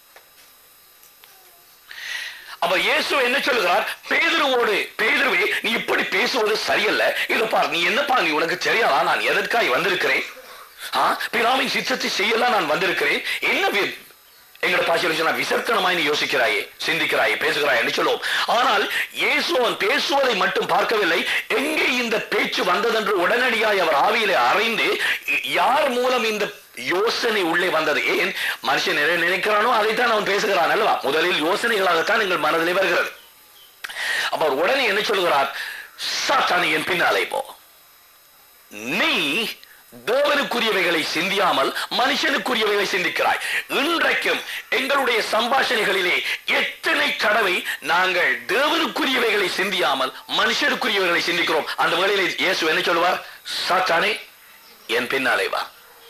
அப்ப இயேசு என்ன சொல்லுகிறார் பேதுருவோடு பேதுருவே நீ இப்படி பேசுவது சரியல்ல இதை பார் நீ என்னப்பா நீ உனக்கு தெரியாதா நான் எதற்காய் வந்திருக்கிறேன் ஆ பிதாவின் சித்தத்தை செய்யலாம் நான் வந்திருக்கிறேன் என்ன வி- எங்கட பாஷையில் சொன்னா விசர்த்தனமாய் நீ யோசிக்கிறாயே சிந்திக்கிறாயே பேசுகிறாய் என்று சொல்லுவோம் ஆனால் இயேசு அவன் பேசுவதை மட்டும் பார்க்கவில்லை எங்கே இந்த பேச்சு வந்ததென்று உடனடியாய் அவர் ஆவியிலே அறைந்து யார் மூலம் இந்த யோசனை உள்ளே வந்தது ஏன் மனுஷன் எதை நினைக்கிறானோ அதைத்தான் அவன் பேசுகிறான் அல்லவா முதலில் யோசனைகளாகத்தான் எங்கள் மனதிலே வருகிறது அப்ப அவர் உடனே என்ன சொல்கிறார் சாத்தானே என் பின்னாலே போ நீ தேவனுக்குரியவைகளை சிந்தியாமல் மனுஷனுக்குரியவைகளை சிந்திக்கிறாய் இன்றைக்கும் எங்களுடைய சம்பாஷணைகளிலே எத்தனை தடவை நாங்கள் தேவனுக்குரியவைகளை சிந்தியாமல் மனுஷனுக்குரியவைகளை சிந்திக்கிறோம் அந்த வேளையிலே இயேசு என்ன சொல்வார் சாத்தானே என் பின்னாலே வா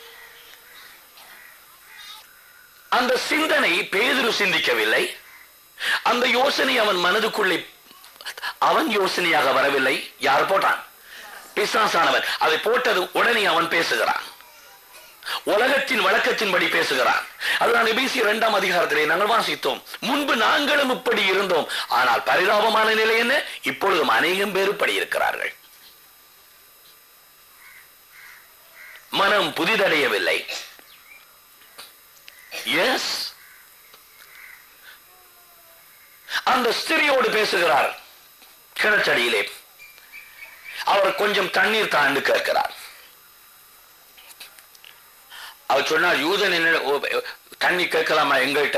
அந்த சிந்தனை பேதுரு சிந்திக்கவில்லை அந்த யோசனை அவன் மனதுக்குள்ளே அவன் யோசனையாக வரவில்லை யார் போட்டான் பிசாசானவன் அதை போட்டது உடனே அவன் பேசுகிறான் உலகத்தின் வழக்கத்தின்படி பேசுகிறான் அதுதான் எபிசி இரண்டாம் அதிகாரத்திலே நாங்கள் வாசித்தோம் முன்பு நாங்களும் இப்படி இருந்தோம் ஆனால் பரிதாபமான நிலை என்ன இப்பொழுதும் அநேகம் பேர் இப்படி இருக்கிறார்கள் மனம் புதிதடையவில்லை எஸ் அந்த ஸ்திரியோடு பேசுகிறார் கிணச்சடியிலே அவர் கொஞ்சம் தண்ணீர் தாண்டு கேட்கிறார் அவர் சொன்னார் யூதன் என்ன ஓ, தண்ணி கேட்கலாமா எங்கள்கிட்ட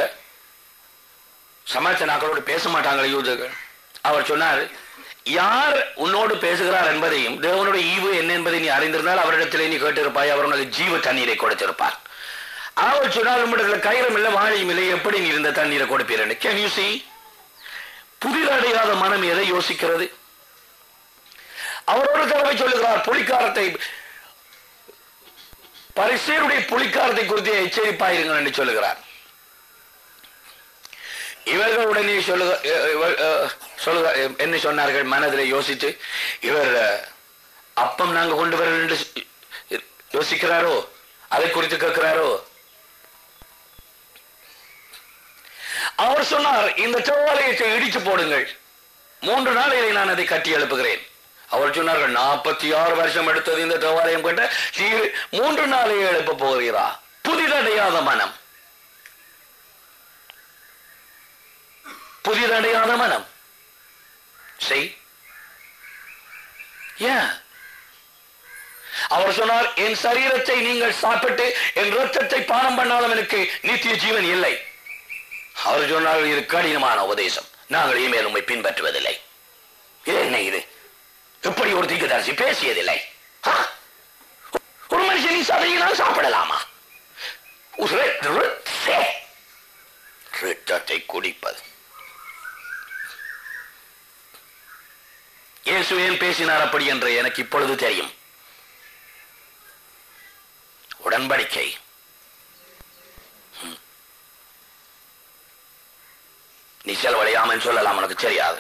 சமாஜ நாக்களோடு பேச மாட்டாங்களே யூதர்கள் அவர் சொன்னார் யார் உன்னோடு பேசுகிறார் என்பதையும் தேவனுடைய ஈவு என்ன என்பதை நீ அறிந்திருந்தால் அவரிடத்திலே நீ கேட்டிருப்பாய் அவர் உனக்கு ஜீவ தண்ணீரை கொடுத்திருப்பார் அவர் சொன்னால் உம்மிடத்தில் கயிறும் இல்லை வாழையும் இல்லை எப்படி நீ இருந்த தண்ணீரை கொடுப்பீர் கேன் யூ see புதிதடையாத மனம் எதை யோசிக்கிறது அவர் ஒரு தடவை சொல்லுகிறார் புலிக்காரத்தை பரிசேருடைய புலிக்காரத்தை குறித்து எச்சரிப்பாயிருங்கள் என்று சொல்லுகிறார் இவர்கள் உடனே சொல்லுக அஹ் இவர், அஹ், சொல்லுக என்ன சொன்னார்கள் மனதில் யோசித்து இவர் அஹ், அப்பம் நாங்க கொண்டு வர என்று யோசிக்கிறாரோ அதை குறித்து கேட்கிறாரோ அவர் சொன்னார் இந்த செவ்வாலயத்தை இடிச்சு போடுங்கள் மூன்று நாளிலே நான் அதை கட்டி எழுப்புகிறேன் அவர் சொன்னார்கள் நாற்பத்தி ஆறு வருஷம் எடுத்தது இந்த தேவாலயம் கொண்ட நீர் மூன்று நாளே எழுப்ப போகிறீரா புதிதடையாத மனம் புதிதடையாத மனம் செய் ஏன் அவர் சொன்னார் என் சரீரத்தை நீங்கள் சாப்பிட்டு என் ரத்தத்தை பானம் பண்ணாலும் எனக்கு நித்திய ஜீவன் இல்லை அவர் சொன்னார் இது கடினமான உபதேசம் நாங்கள் இனிமேல் உண்மை பின்பற்றுவதில்லை இது என்ன இது எப்படி ஒரு தீர்க்கதரிசி பேசியதில்லை ஆ? ஒரு மனுஷனின் சதையினால் சாப்பிடலாமா உரு- ரு- சே. ரத்தத்தை குடிப்பது இயேசு ஏன் பேசினார் அப்படி என்று எனக்கு இப்பொழுது தெரியும் உடன்படிக்கை ம். நீ செலவழியாமல் சொல்லலாம் உனக்கு தெரியாது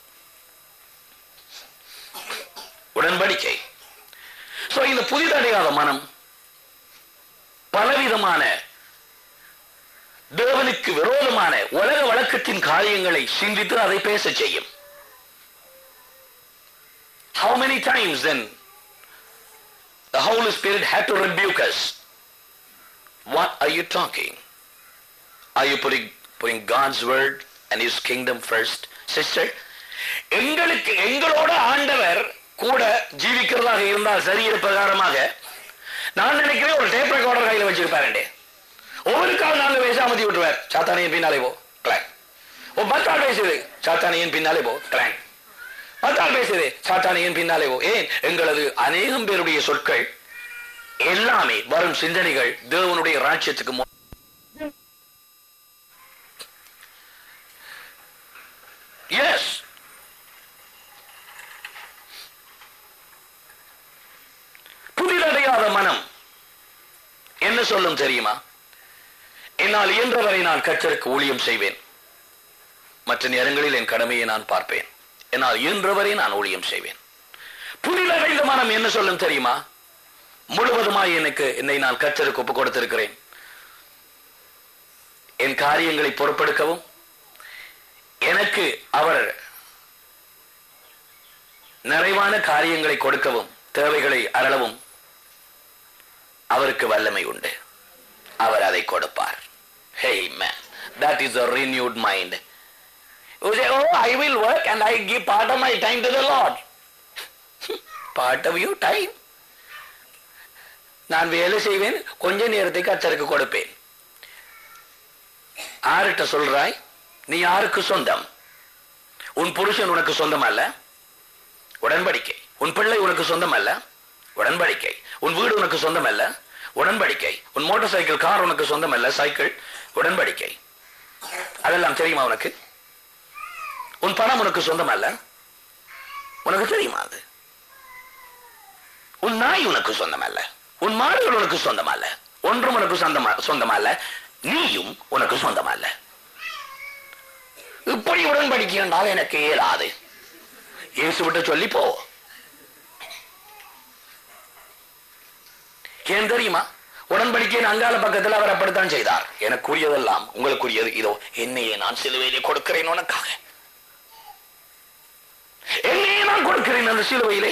உடன்படிக்கை சோ இந்த புதிதடையாத மனம் பலவிதமான தேவனுக்கு விரோதமான உலக வழக்கத்தின் காரியங்களை சிந்தித்து அதை பேச செய்யும் How many times then the Holy Spirit had to rebuke us? What are you talking? Are you putting, putting God's word and His kingdom first? Sister, எங்களுக்கு எங்களோட ஆண்டவர் கூட ஜீவிக்கிறதாக இருந்தால் சரீர பிரகாரமாக நான் நினைக்கிறேன் ஒரு டேப் ரெக்கார்டர் கையில வச்சிருப்பாருண்டே ஒவ்வொரு கால் நாங்க பேச அமர்த்தி விட்டுருவார் சாத்தானியின் பின்னாலே போ கிளாங் ஓ பத்தாள் பேசுது சாத்தானியின் பின்னாலே போ கிளாங் பத்தாள் பேசுது சாத்தானியின் பின்னாலே போ ஏன் எங்களது அநேகம் பேருடைய சொற்கள் எல்லாமே வரும் சிந்தனைகள் தேவனுடைய ராஜ்யத்துக்கு மு- Yes. புதிதடையாத மனம் என்ன சொல்லும் தெரியுமா என்னால் இயன்றவரை நான் கர்த்தருக்கு ஊழியம் செய்வேன் மற்ற நேரங்களில் என் கடமையை நான் பார்ப்பேன் என்னால் இயன்றவரை நான் ஊழியம் செய்வேன் புதிதடைந்த மனம் என்ன சொல்லும் தெரியுமா முழுவதுமாய் எனக்கு என்னை நான் கர்த்தருக்கு ஒப்புக் கொடுத்திருக்கிறேன் என் காரியங்களை பொறுப்பெடுக்கவும் எனக்கு அவர் நிறைவான காரியங்களை கொடுக்கவும் தேவைகளை அறளவும் அவருக்கு வல்லமை உண்டு அவர் அதை கொடுப்பார் Hey man, that is a renewed mind. You say, oh, I will work and I give part of my time to the Lord. part of your time? நான் வேலை செய்வேன் கொஞ்ச நேரத்துக்கு அச்சருக்கு கொடுப்பேன் யார்கிட்ட சொல்றாய் நீ யாருக்கு சொந்தம் உன் புருஷன் உனக்கு சொந்தம் அல்ல உடன்படிக்கை உன் பிள்ளை உனக்கு சொந்தம் அல்ல உடன்படிக்கை உன் வீடு உனக்கு சொந்தம் அல்ல உடன்படிக்கை உன் மோட்டார் சைக்கிள் கார் உனக்கு சொந்தம் அல்ல சைக்கிள் உடன்படிக்கை அதெல்லாம் தெரியுமா உனக்கு உன் பணம் உனக்கு சொந்தம் அல்ல உனக்கு தெரியுமா அது உன் நாய் உனக்கு சொந்தம் அல்ல உன் மாடுகள் உனக்கு சொந்தம் அல்ல ஒன்றும் உனக்கு சொந்தமா சொந்தம் அல்ல நீயும் உனக்கு சொந்தம் அல்ல இப்படி உடன்படிக்கை என்றால் எனக்கு இயலாது இயேசு விட்டு சொல்லி போ ஏன் தெரியுமா உடன்படிக்கையின் அங்கால பக்கத்தில் அவர் அப்படித்தான் செய்தார் எனக்குரியதெல்லாம் உங்களுக்குரியது இதோ என்னையே நான் சிலுவையிலே கொடுக்கிறேன் உனக்காக என்னையே நான் கொடுக்கிறேன் அந்த சிலுவையிலே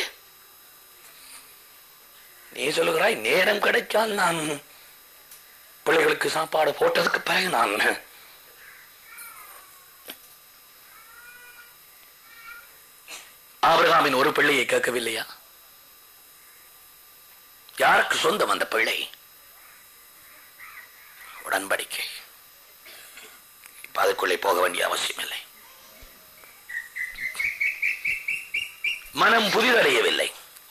நீ சொல்லுகிறாய் நேரம் கிடைச்சால் நான் பிள்ளைகளுக்கு சாப்பாடு போட்டதுக்கு பிறகு நான் ஆபிரகாமின் ஒரு பிள்ளையை கேட்கவில்லையா யாருக்கு சொந்தம் அந்த பிள்ளை உடன்படிக்கை இப்ப அதுக்குள்ளே போக வேண்டிய அவசியம் இல்லை மனம் புதிதடையவில்லை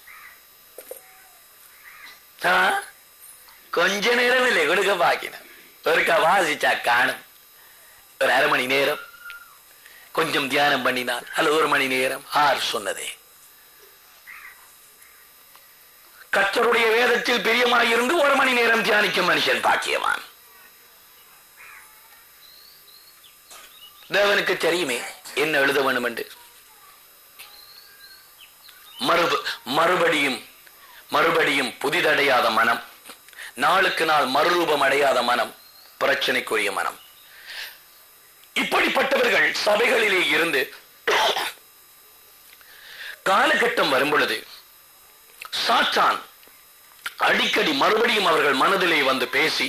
ஆ? கொஞ்ச நேரம் இல்லை கொடுக்க பாக்கினேன் ஒருக்கா வாசிச்சா காணும் ஒரு அரை மணி நேரம் கொஞ்சம் தியானம் பண்ணினால் அல்ல ஒரு மணி நேரம் ஆர் சொன்னதே கர்த்தருடைய வேதத்தில் பிரியமாயிருந்து ஒரு மணி நேரம் தியானிக்கும் மனுஷன் பாக்கியவான் தேவனுக்கு தெரியுமே என்ன எழுத வேண்டும் என்று மறுப மறுபடியும் மறுபடியும் புதிதடையாத மனம் நாளுக்கு நாள் மறுரூபம் அடையாத மனம் பிரச்சனைக்குரிய மனம் இப்படிப்பட்டவர்கள் சபைகளிலே இருந்து காலகட்டம் வரும் பொழுது சாத்தான் அடிக்கடி மறுபடியும் அவர்கள் மனதிலே வந்து பேசி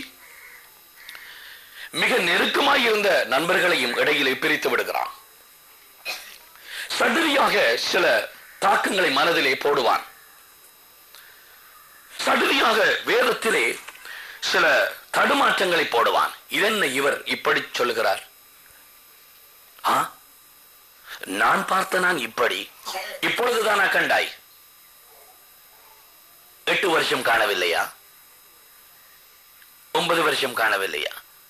மிக நெருக்கமாய் இருந்த நண்பர்களையும் இடையிலே பிரித்து விடுகிறான் சடுதியாக சில தாக்கங்களை மனதிலே போடுவான் சடுதியாக வேதத்திலே சில தடுமாற்றங்களை போடுவான் இதென்ன இவர் இப்படி சொல்லுகிறார் ஆ நான் பார்த்த நான் இப்படி இப்பொழுதுதானா கண்டாய் எட்டு வருஷம் காணவில்லையா ஒன்பது வருஷம் காணவில்லையா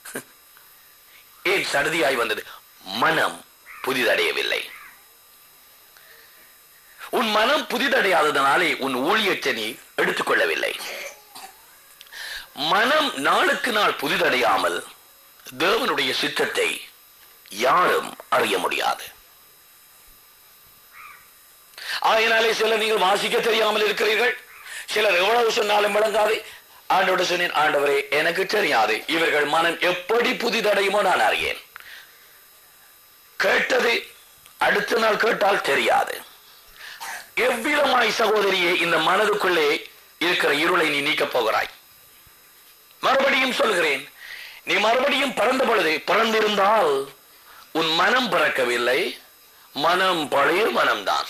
ஏன் சடுதியாய் வந்தது மனம் புதிதடையவில்லை உன் மனம் புதிதடையாததனாலே உன் ஊழியத்தை நீ எடுத்துக்கொள்ளவில்லை மனம் நாளுக்கு நாள் புதிதடையாமல் தேவனுடைய சித்தத்தை யாரும் அறிய முடியாது ஆயினாலே சிலர் நீங்கள் வாசிக்க தெரியாமல் இருக்கிறீர்கள் சிலர் எவ்வளவு சொன்னாலும் விளங்காது ஆண்டோட சொன்னேன் ஆண்டவரே எனக்கு தெரியாது இவர்கள் மனம் எப்படி புதிதடையுமோ நான் அறியேன் கேட்டது அடுத்த நாள் கேட்டால் தெரியாது எவ்விதமாய் சகோதரியே இந்த மனதுக்குள்ளே இருக்கிற இருளை நீ நீக்கப் போகிறாய் மறுபடியும் சொல்கிறேன் நீ மறுபடியும் பிறந்த பொழுது பிறந்திருந்தால் உன் மனம் பிறக்கவில்லை மனம் பழைய மனம்தான்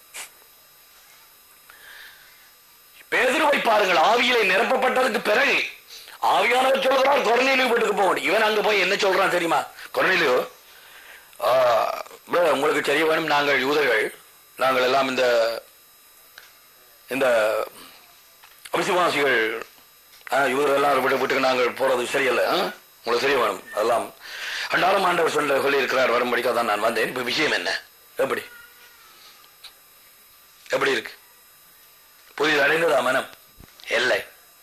பேதுருவை பாருங்கள் ஆவியிலே நிரப்பப்பட்டதுக்கு பிறகு ஆவியானவர் சொல்கிறார் கொரநிலையு வீட்டுக்கு போக முடியும் இவன் அங்க போய் என்ன சொல்றான் தெரியுமா கொரநிலையோ உங்களுக்கு தெரிய வேணும் நாங்கள் யூதர்கள் நாங்கள் எல்லாம் இந்த இந்த விசுவாசிகள் யூதர் எல்லாரும் விட்டு வீட்டுக்கு நாங்கள் போறது சரியல்ல ஆ? உங்களுக்கு தெரிய வேணும் அதெல்லாம் அன்றாடம் ஆண்டவர் சொல்ல சொல்லி இருக்கிறார் வரும்படிக்காக தான் நான் வந்தேன் இப்ப விஷயம் என்ன எப்படி எப்படி இருக்கு புதிது அடைந்ததா மனம் இல்லை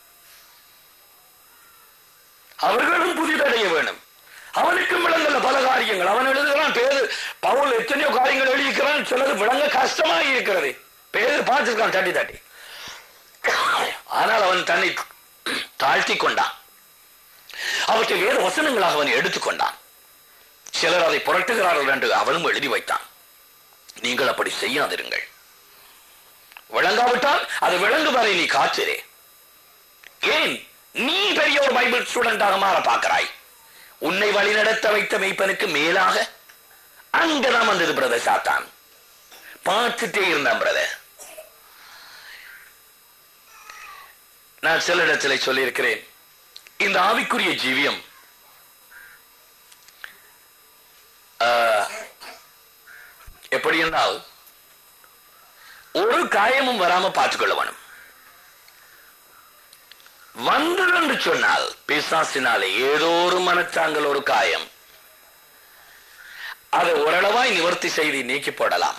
அவர்களும் புதிதடைய வேணும் அவனுக்கும் விளங்கல பல காரியங்கள் அவன் எழுதுகிறான் பேரு பவுல் எத்தனையோ காரியங்கள் எழுதிக்கிறான் சிலது விளங்க கஷ்டமா இருக்கிறது பேரு பார்த்திருக்கான் தட்டி தட்டி ஆனால் அவன் தன்னை தாழ்த்தி கொண்டான் அவற்றை வேறு வசனங்களாக அவன் எடுத்துக்கொண்டான் சிலர் அதை புரட்டுகிறார்கள் என்று அவனும் எழுதி வைத்தான் நீங்கள் அப்படி செய்யாதிருங்கள் விளங்காவிட்டால் அது விளங்கு வரை நீ காத்திரே ஏன் நீ பெரிய ஒரு பைபிள் ஸ்டூடெண்டாக மாற பார்க்கிறாய் உன்னை வழிநடத்த வைத்த மெய்ப்பனுக்கு மேலாக அங்கதான் வந்தது பிரதர் சாத்தான் பார்த்துட்டே இருந்தான் பிரதர் நான் சில இடத்துல சொல்லியிருக்கிறேன் இந்த ஆவிக்குரிய ஜீவியம் ஆஹ், எப்படி என்றால் ஒரு காயமும் வராம பார்த்துக்கொள்ள வேணும் வந்தது என்று சொன்னால் பிசாசினாலே ஏதோ ஒரு மனச்சாங்கல் ஒரு காயம் அதை ஓரளவாய் நிவர்த்தி செய்து நீக்கி போடலாம்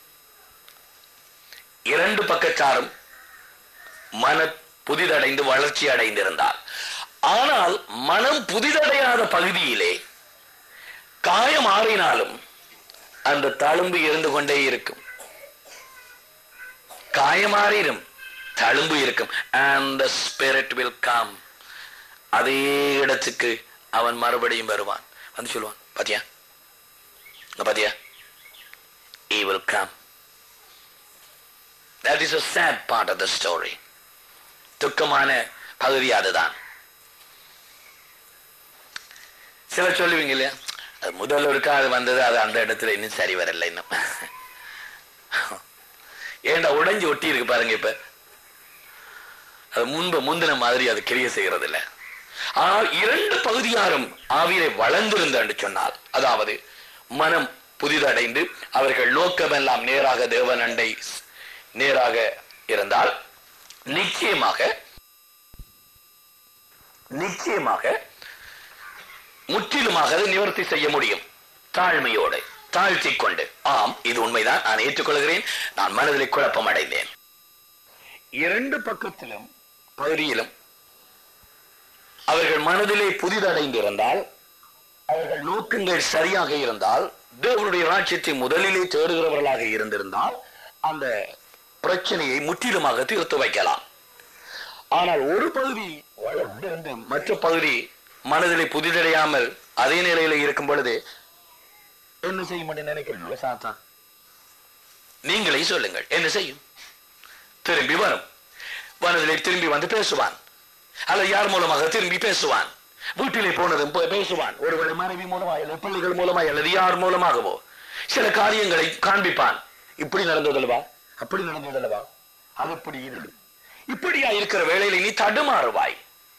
இரண்டு பக்கச்சாரும் மன புதிதடைந்து வளர்ச்சி அடைந்திருந்தார் ஆனால் மனம் புதிதடையாத பகுதியிலே காயம் ஆறினாலும் அந்த தழும்பு இருந்து கொண்டே இருக்கும் காயமாறிடும் தழும்பு இருக்கும் and the spirit will come அதே இடத்துக்கு அவன் மறுபடியும் வருவான் வந்து சொல்லுவான் பாத்தியா இங்க பாத்தியா he will come that is a sad part of the story துக்கமான பகுதி அதுதான் சிலர் சொல்லுவீங்க இல்லையா அது முதல்ல இருக்கா அது வந்தது அது அந்த இடத்துல இன்னும் சரி வரல இன்னும் ஏண்டா உடைஞ்சு ஒட்டி இருக்கு பாருங்க இப்ப அது முன்பு முந்தின மாதிரி அது கிரிய செய்கிறது இல்ல ஆனால் இரண்டு பகுதியாரும் ஆவியிலே வளர்ந்திருந்த என்று சொன்னால் அதாவது மனம் புதிதடைந்து அவர்கள் நோக்கமெல்லாம் நேராக தேவன் அண்டை நேராக இருந்தால் நிச்சயமாக நிச்சயமாக முற்றிலுமாக அதை நிவர்த்தி செய்ய முடியும் தாழ்மையோடு தாழ்த்தி கொண்டு ஆம் இது உண்மைதான் நான் ஏற்றுக்கொள்கிறேன் நான் மனதில் குழப்பம் அடைந்தேன் இரண்டு பக்கத்திலும் பகுதியிலும் அவர்கள் மனதிலே புதிதடைந்திருந்தால் அவர்கள் நோக்கங்கள் சரியாக இருந்தால் தேவனுடைய ராஜ்யத்தை முதலிலே தேடுகிறவர்களாக இருந்திருந்தால் அந்த பிரச்சனையை முற்றிலுமாக தீர்த்து வைக்கலாம் ஆனால் ஒரு பகுதி வளர்ந்திருந்த மற்ற பகுதி மனதிலே புதிதடையாமல் அதே நிலையில இருக்கும் பொழுது என்ன செய்யும் என்று நினைக்கிறீங்க சாத்தான் நீங்களே சொல்லுங்கள் என்ன செய்யும் திரும்பி வரும் மனதிலே திரும்பி வந்து பேசுவான் அல்லது யார் மூலமாக திரும்பி பேசுவான் வீட்டிலே போனதும் பே- பேசுவான் ஒருவர் மனைவி மூலமாக அல்லது பிள்ளைகள் மூலமாக அல்லது யார் மூலமாகவோ சில காரியங்களை காண்பிப்பான் இப்படி நடந்ததல்லவா அப்படி நடந்ததல்லவா அது அப்படி இருக்கு இப்படியா இருக்கிற வேளையில நீ தடுமாறுவாய்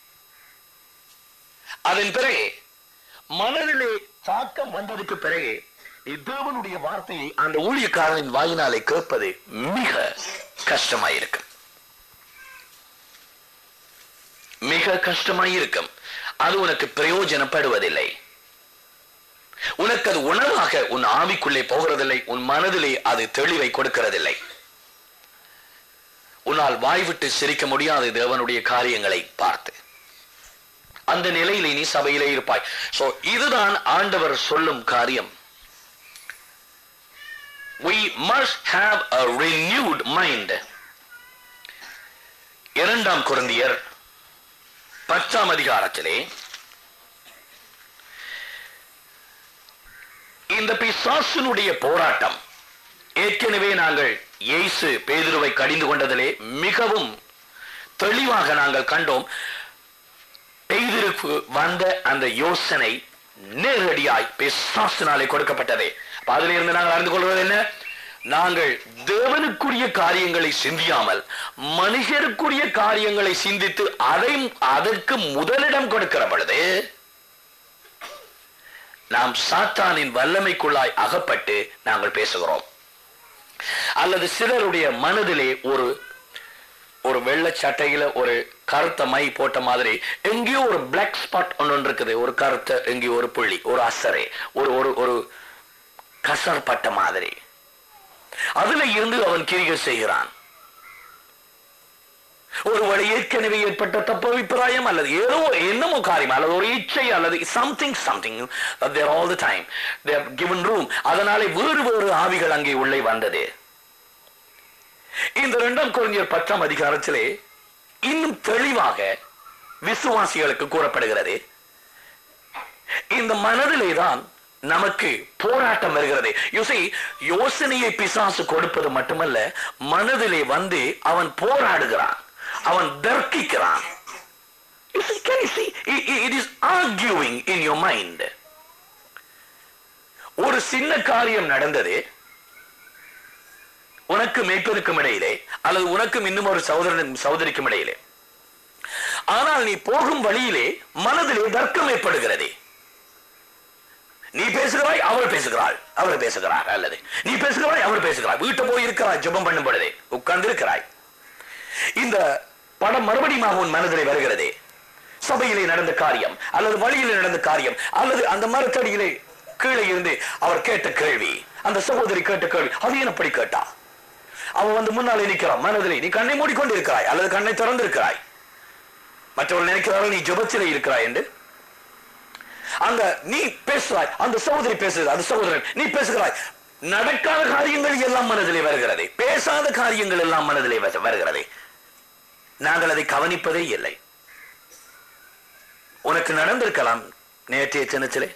அதன் பிறகு மனதிலே தாக்கம் வந்ததுக்கு பிறகு நீ தேவனுடைய வார்த்தையை அந்த ஊழியக்காரனின் வாயினாலே கேட்பது மிக கஷ்டமாயிருக்கும் மிக கஷ்டமாயிருக்கும் அது உனக்கு பிரயோஜனப்படுவதில்லை உனக்கு அது உணவாக உன் ஆவிக்குள்ளே போகிறதில்லை உன் மனதிலே அது தெளிவை கொடுக்கிறதில்லை உன்னால் வாய் விட்டு சிரிக்க முடியாது தேவனுடைய காரியங்களை பார்த்து அந்த நிலையிலே நீ சபையிலே இருப்பாய் சோ இதுதான் ஆண்டவர் சொல்லும் காரியம் we must have a renewed mind இரண்டாம் குருந்தியர் பத்தாம் அதிகாரத்திலே இந்த பிசாசினுடைய போராட்டம் ஏற்கனவே நாங்கள் இயேசு பேதுருவை கடிந்து கொண்டதிலே மிகவும் தெளிவாக நாங்கள் கண்டோம் பெய்திருக்கு வந்த அந்த யோசனை நேரடியாய் பிசாசினாலே கொடுக்கப்பட்டதே அப்ப அதிலிருந்து இருந்து நாங்கள் அறிந்து கொள்வது என்ன நாங்கள் தேவனுக்குரிய காரியங்களை சிந்தியாமல் மனுஷருக்குரிய காரியங்களை சிந்தித்து அதை அதற்கு முதலிடம் கொடுக்கிற பொழுது நாம் சாத்தானின் வல்லமைக்குள்ளாய் அகப்பட்டு நாங்கள் பேசுகிறோம் அல்லது சிலருடைய மனதிலே ஒரு ஒரு வெள்ளை சட்டையில ஒரு கருத்த மை போட்ட மாதிரி எங்கேயோ ஒரு பிளாக் ஸ்பாட் ஒன்று இருக்குது ஒரு கருத்த எங்கேயோ ஒரு புள்ளி ஒரு அசரை ஒரு ஒரு ஒரு கசர்பட்ட மாதிரி அதுல இருந்து அவன் கிரிகை செய்கிறான் ஒருவேளை ஏற்கனவே ஏற்பட்ட தப்பு அபிப்பிராயம் அல்லது ஏதோ என்னமோ காரியம் அல்லது ஒரு இச்சை அல்லது something something there all the time there given room அதனாலே வேறு வேறு ஆவிகள் அங்கே உள்ளே வந்தது இந்த இரண்டாம் குழந்தையர் பத்தாம் அதிகாரத்திலே இன்னும் தெளிவாக விசுவாசிகளுக்கு கூறப்படுகிறது இந்த மனதிலே தான் நமக்கு போராட்டம் வருகிறது யோசி யோசனையை பிசாசு கொடுப்பது மட்டுமல்ல மனதிலே வந்து அவன் போராடுகிறான் அவன் தர்க்கிக்கிறான் You see, can you see? It, it- it is arguing in your mind. ஒரு சின்ன காரியம் நடந்தது உனக்கு மேய்ப்பனுக்கும் இடையிலே அல்லது உனக்கும் இன்னும் ஒரு சகோதரன் சகோதரிக்கும் இடையிலே ஆனால் நீ போகும் வழியிலே மனதிலே தர்க்கம் ஏற்படுகிறது நீ பேசுகிறாய் அவள் பேசுகிறாள் அவர் பேசுகிறார் அல்லது நீ பேசுகிறாய் அவர் பேசுகிறார் வீட்டை போய் இருக்கிறாய் ஜெபம் பண்ணும் பொழுதே உட்கார்ந்து இருக்கிறாய் இந்த படம் மறுபடியும் உன் மனதிலே வருகிறதே சபையிலே நடந்த காரியம் அல்லது வழியிலே நடந்த காரியம் அல்லது அந்த மரத்தடியிலே கீழே இருந்து அவர் கேட்ட கேள்வி அந்த சகோதரி கேட்ட கேள்வி அது ஏன் அப்படி கேட்டா அவன் வந்து முன்னாலே நிற்கிறான் மனதிலே நீ கண்ணை மூடிக்கொண்டு இருக்கிறாய் அல்லது கண்ணை திறந்து இருக்கிறாய் மற்றவர்கள் நினைக்கிறார்கள் நீ ஜெபத்திலே இருக்கிறாய் என்று அந்த நீ பேசுறாய் அந்த சகோதரி பேசுகிறது அந்த சகோதரன் நீ பேசுகிறாய் நடக்காத காரியங்கள் எல்லாம் மனதிலே வருகிறது பேசாத காரியங்கள் எல்லாம் மனதிலே வ- வருகிறது நாங்கள் அதை கவனிப்பதே இல்லை உனக்கு நடந்திருக்கலாம் நேற்றைய தினத்திலே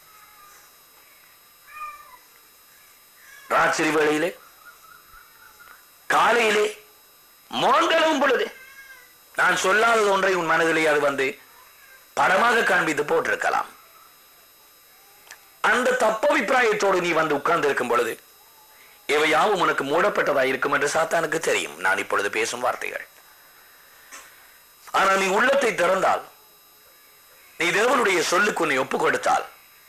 ராத்திரி வேளையிலே காலையிலே மோந்தளவும் பொழுது நான் சொல்லாத ஒன்றை உன் மனதிலே அது வந்து படமாக காண்பித்து போட்டிருக்கலாம் அந்த தப்பபிப்பிராயத்தோடு நீ வந்து உட்கார்ந்து இருக்கும் பொழுது இவையாவும் உனக்கு மூடப்பட்டதா இருக்கும் என்று சாத்தானுக்கு தெரியும் நான் இப்பொழுது பேசும் வார்த்தைகள் ஆனா நீ உள்ளத்தை திறந்தால் நீ தேவனுடைய சொல்லுக்கு உன்னை ஒப்பு கொடுத்தால்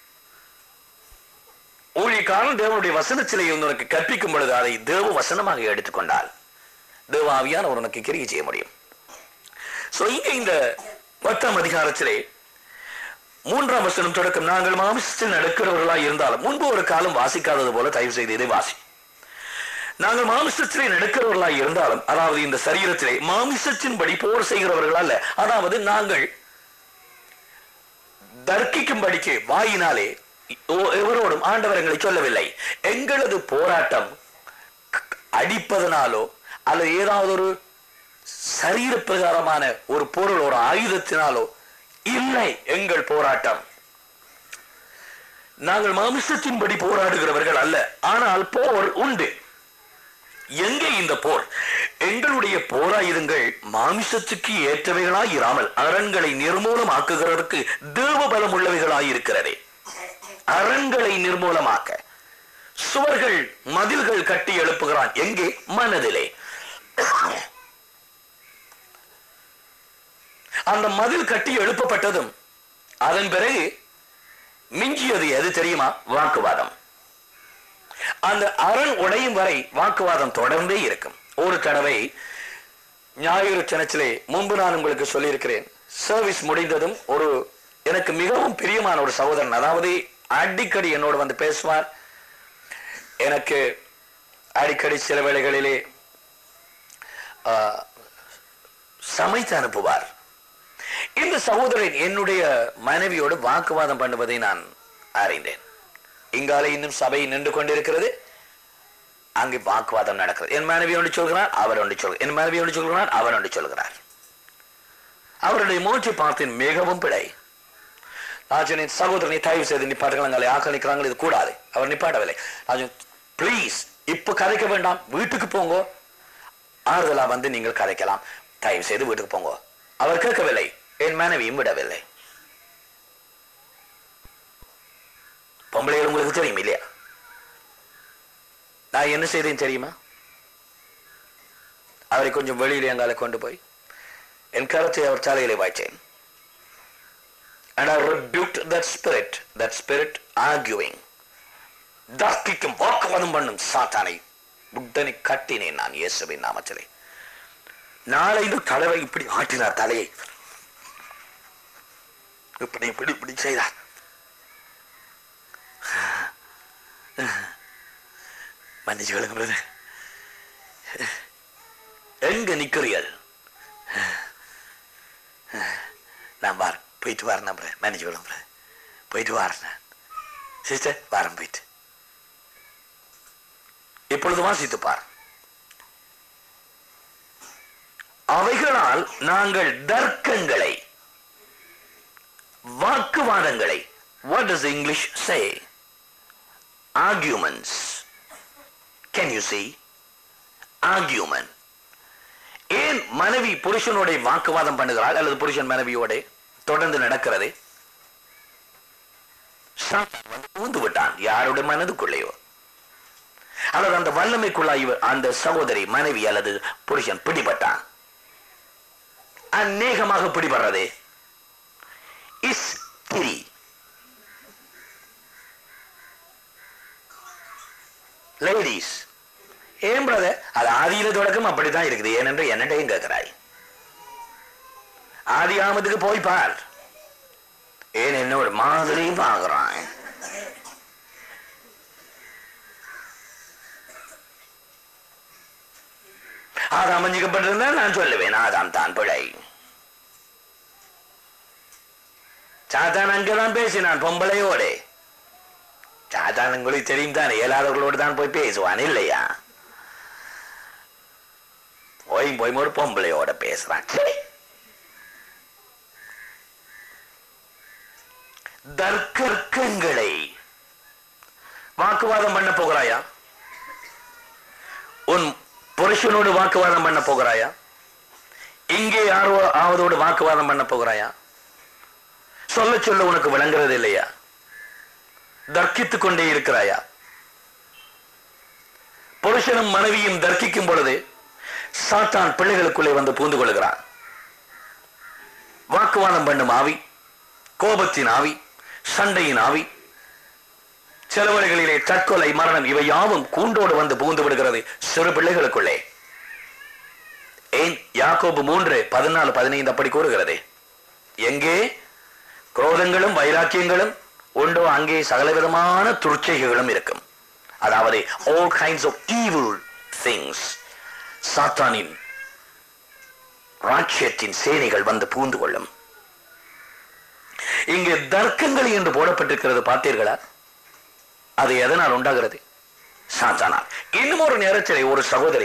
ஊழியக்காரன் தேவனுடைய வசனத்திலே உனக்கு கற்பிக்கும் பொழுது அதை தேவ வசனமாக எடுத்துக்கொண்டால் தேவ ஆவியானவர் உனக்கு கிரியை செய்ய முடியும் சோ இங்க இந்த பத்தாம் அதிகாரத்திலே மூன்றாம் வசனம் தொடக்கம் நாங்கள் மாமிசத்தில் நடக்கிறவர்களாய் இருந்தாலும் முன்பு ஒரு காலம் வாசிக்காதது போல தயவு செய்து இதை வாசி நாங்கள் மாமிசத்திலே நடக்கிறவர்களாய் இருந்தாலும் அதாவது இந்த சரீரத்திலே மாமிசத்தின்படி போர் செய்கிறவர்கள் அல்ல அதாவது நாங்கள் தர்க்கிக்கும்படிக்கு வாயினாலே ஓ- எவரோடும் ஆண்டவரங்களை சொல்லவில்லை எங்களது போராட்டம் அடிப்பதனாலோ அல்லது ஏதாவது ஒரு சரீர பிரகாரமான ஒரு பொருள் ஒரு ஆயுதத்தினாலோ இல்லை எங்கள் போராட்டம் நாங்கள் மாமிசத்தின்படி போராடுகிறவர்கள் அல்ல ஆனால் போர் உண்டு எங்கே இந்த போர் எங்களுடைய போராயுதங்கள் மாமிசத்துக்கு ஏற்றவைகளாய் இராமல் அரண்களை நிர்மூலமாக்குகிறதற்கு தேவ பலம் உள்ளவைகளாய் இருக்கிறதே அரண்களை நிர்மூலமாக்க சுவர்கள் மதில்கள் கட்டி எழுப்புகிறான் எங்கே மனதிலே அந்த மதில் கட்டி எழுப்பப்பட்டதும் அதன் பிறகு மிஞ்சியது எது தெரியுமா வாக்குவாதம் அந்த அரண் உடையும் வரை வாக்குவாதம் தொடர்ந்தே இருக்கும் ஒரு தடவை ஞாயிறு தினத்திலே முன்பு நான் உங்களுக்கு சொல்லியிருக்கிறேன் சர்வீஸ் முடிந்ததும் ஒரு எனக்கு மிகவும் பிரியமான ஒரு சகோதரன் அதாவது அடிக்கடி என்னோடு வந்து பேசுவார் எனக்கு அடிக்கடி சில வேளைகளிலே ஆ, சமைத்து அனுப்புவார் இந்த சகோதரன் என்னுடைய மனைவியோடு வாக்குவாதம் பண்ணுவதை நான் அறிந்தேன் இங்காலே இன்னும் சபை நின்று கொண்டிருக்கிறது அங்கே வாக்குவாதம் நடக்கிறது என் மனைவி ஒன்று சொல்கிறார் அவர் ஒன்று சொல் என் மனைவி ஒன்று சொல்கிறார் அவர் ஒன்று சொல்கிறார் அவருடைய மூச்சு பார்த்தேன் மிகவும் பிழை நான் சொன்னேன் சகோதரனை தயவு செய்து நிப்பாட்டுகிறாங்களே ஆக்களிக்கிறாங்க இது கூடாது அவர் நிப்பாட்டவில்லை நான் ப்ளீஸ் இப்ப கதைக்க வேண்டாம் வீட்டுக்கு போங்க ஆறுதலா வந்து நீங்கள் கதைக்கலாம் தயவு செய்து வீட்டுக்கு போங்க அவர் கேட்கவில்லை என் மனைவியும் விடவில்லை பொம்பளைகள் உங்களுக்கு தெரியும் இல்லையா நான் என்ன செய்தேன் தெரியுமா அவரை கொஞ்சம் வெளியில எங்கால கொண்டு போய் என் கருத்தை அவர் தலையிலே வாய்ச்சேன் and I rebuked that spirit that spirit arguing தர்க்கிக்கும் வாக்குவாதம் பண்ணும் சாத்தானை புத்தனை கட்டினேன் நான் இயேசுவின் நாமத்திலே நாளை இந்த தலைவை இப்படி ஆட்டினார் தலையை இப்படி இப்படி இப்படி செய்தார் மன்னிச்சு விளங்க பிரதர் எங்க நிக்கிறீர்கள் நான் வார் போயிட்டு வரேன் நம்புறேன் மன்னிச்சு விளங்க பிரதர் போயிட்டு வரேன் நான் சிஸ்டர் வாரம் போயிட்டு இப்பொழுது வாசித்து பார் அவைகளால் நாங்கள் தர்க்கங்களை வாக்குவாதங்களை what does english say arguments can you see argument ஏன் மனைவி புருஷனோட வாக்குவாதம் பண்ணுகிறாள் அல்லது புருஷன் மனைவியோட தொடர்ந்து நடக்கிறது சாத்தான் வந்து பூந்து விட்டான் யாருடைய மனதுக்குள்ளேயோ அல்லது அந்த வல்லமைக்குள்ளாய் இவர் அந்த சகோதரி மனைவி அல்லது புருஷன் பிடிபட்டான் அநேகமாக பிடிபடுறது is three ladies and brother அது ஆதியில தொடக்கம் அப்படித்தான் இருக்குது ஏனென்று என்னட்டையும் கேட்கிறாய் ஆதி ஆமத்துக்கு போய் பார் ஏன் என்னோட மாதிரியும் பார்க்கிறான் ஆதாம் மஞ்சிக்கப்பட்டிருந்தா நான் சொல்லுவேன் ஆதாம் தான் பிழை சாத்தான் அங்கதான் பேசினான் பொம்பளையோட சாத்தான் உங்களுக்கு தெரியும் தானே இயலாதவர்களோடு தான் போய் பேசுவான் இல்லையா போய் போய் ஒரு பொம்பளையோட பேசுறான் சரி. தர்க்கங்களை வாக்குவாதம் பண்ண போகிறாயா உன் புருஷனோடு வாக்குவாதம் பண்ண போகிறாயா இங்கே யாரோ ஆவதோடு வாக்குவாதம் பண்ண போகிறாயா சொல்ல சொல்ல உனக்கு விளங்குறது இல்லையா தர்க்கித்துக் கொண்டே இருக்கிறாயா புருஷனும் மனைவியும் தர்க்கிக்கும் பொழுது சாத்தான் பிள்ளைகளுக்குள்ளே வந்து பூந்து கொள்கிறான் வாக்குவாதம் பண்ணும் ஆவி கோபத்தின் ஆவி சண்டையின் ஆவி சில வேளைகளிலே தற்கொலை மரணம் இவை யாவும் கூண்டோடு வந்து புகுந்து விடுகிறது சிறு பிள்ளைகளுக்குள்ளே ஏன் யாக்கோபு மூன்று பதினாலு பதினைந்து அப்படி கூறுகிறது எங்கே குரோதங்களும் வைராக்கியங்களும் உண்டோ அங்கே சகலவிதமான துர்ச்சைகளும் இருக்கும் அதாவது all kinds of evil things சாத்தானின் ராட்சியத்தின் சேனைகள் வந்து பூந்து கொள்ளும் இங்கே தர்க்கங்கள் என்று போடப்பட்டிருக்கிறது பார்த்தீர்களா அது எதனால் உண்டாகிறது சாத்தானால் இன்னும் ஒரு நேரத்திலே ஒரு சகோதரி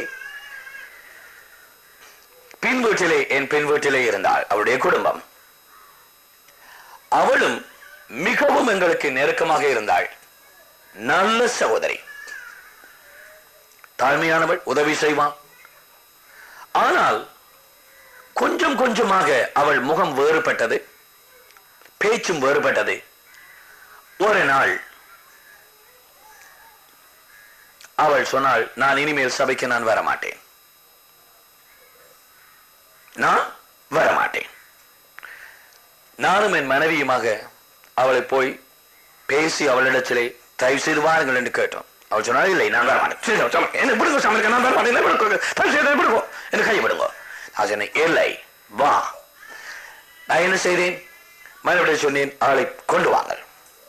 பின் வீட்டிலே என் பின் வீட்டிலே இருந்தாள் அவருடைய குடும்பம் அவளும் மிகவும் எங்களுக்கு நெருக்கமாக இருந்தாள் நல்ல சகோதரி தாழ்மையானவள் உதவி செய்வான் ஆனால் கொஞ்சம் கொஞ்சமாக அவள் முகம் வேறுபட்டது பேச்சும் வேறுபட்டது ஒரு நாள் அவள் சொன்னாள் நான் இனிமேல் சபைக்கு நான் வர மாட்டேன் நான் வர மாட்டேன் நானும் என் மனைவியுமாக அவளை போய் பேசி அவளிடத்திலே தயவு செய்து வாருங்கள் என்று கேட்டோம் அவள் சொன்னாள் இல்லை நான் வர மாட்டேன் சரி, சரி, என்ன விடுங்க சமைக்க நான் வர மாட்டேன் இல்லை, விடுங்க. தயவு செய்து என்னை விடுங்க என்று கையை விடுங்க நான் சொன்னேன் இல்லை வா நான் என்ன செய்தேன் மறுபடியும் சொன்னேன் அவளை கொண்டு வாங்கள்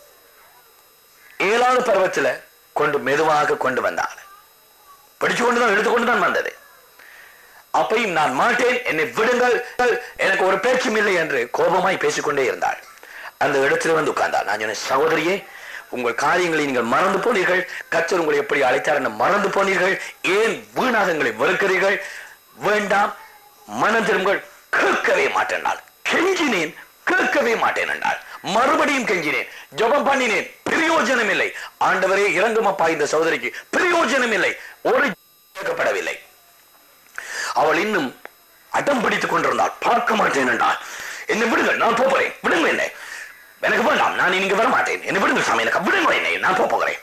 ஏழாவது பருவத்தில் கொண்டு மெதுவாக கொண்டு வந்தாள் பிடிச்சு கொண்டு தான் எடுத்து கொண்டு தான் வந்தது அப்பையும் நான் மாட்டேன் என்னை விடுங்கள் எனக்கு ஒரு பேச்சும் இல்லை என்று கோபமாய் பேசிக்கொண்டே இருந்தாள் அந்த இடத்துல வந்து உட்கார்ந்தாள் நான் சொன்னேன் சகோதரியே உங்கள் காரியங்களை நீங்கள் மறந்து போனீர்கள் கத்தர் உங்களை எப்படி அழைத்தார் என்று மறந்து போனீர்கள் ஏன் வீணாக எங்களை வெறுக்கிறீர்கள் வேண்டாம் மனம் திரும்புங்கள் கேட்கவே மாட்டேன் கெஞ்சினேன் கேட்கவே மாட்டேன் என்றாள் மறுபடியும் கெஞ்சினேன் ஜெபம் பண்ணினேன் பிரயோஜனம் இல்லை ஆண்டவரே இறங்குமப்பா இந்த சகோதரிக்கு பிரயோஜனம் இல்லை ஒரு கேட்கப்படவில்லை அவள் இன்னும் அடம் பிடித்துக் கொண்டிருந்தாள் பார்க்க மாட்டேன் என்றாள் என்னை விடுங்கள் நான் போகிறேன் விடுங்க என்னை எனக்கு வேண்டாம் நான் இங்க வர மாட்டேன் என்னை விடுங்க சாமி எனக்கு விடுங்க என்னை நான் போப் போகிறேன்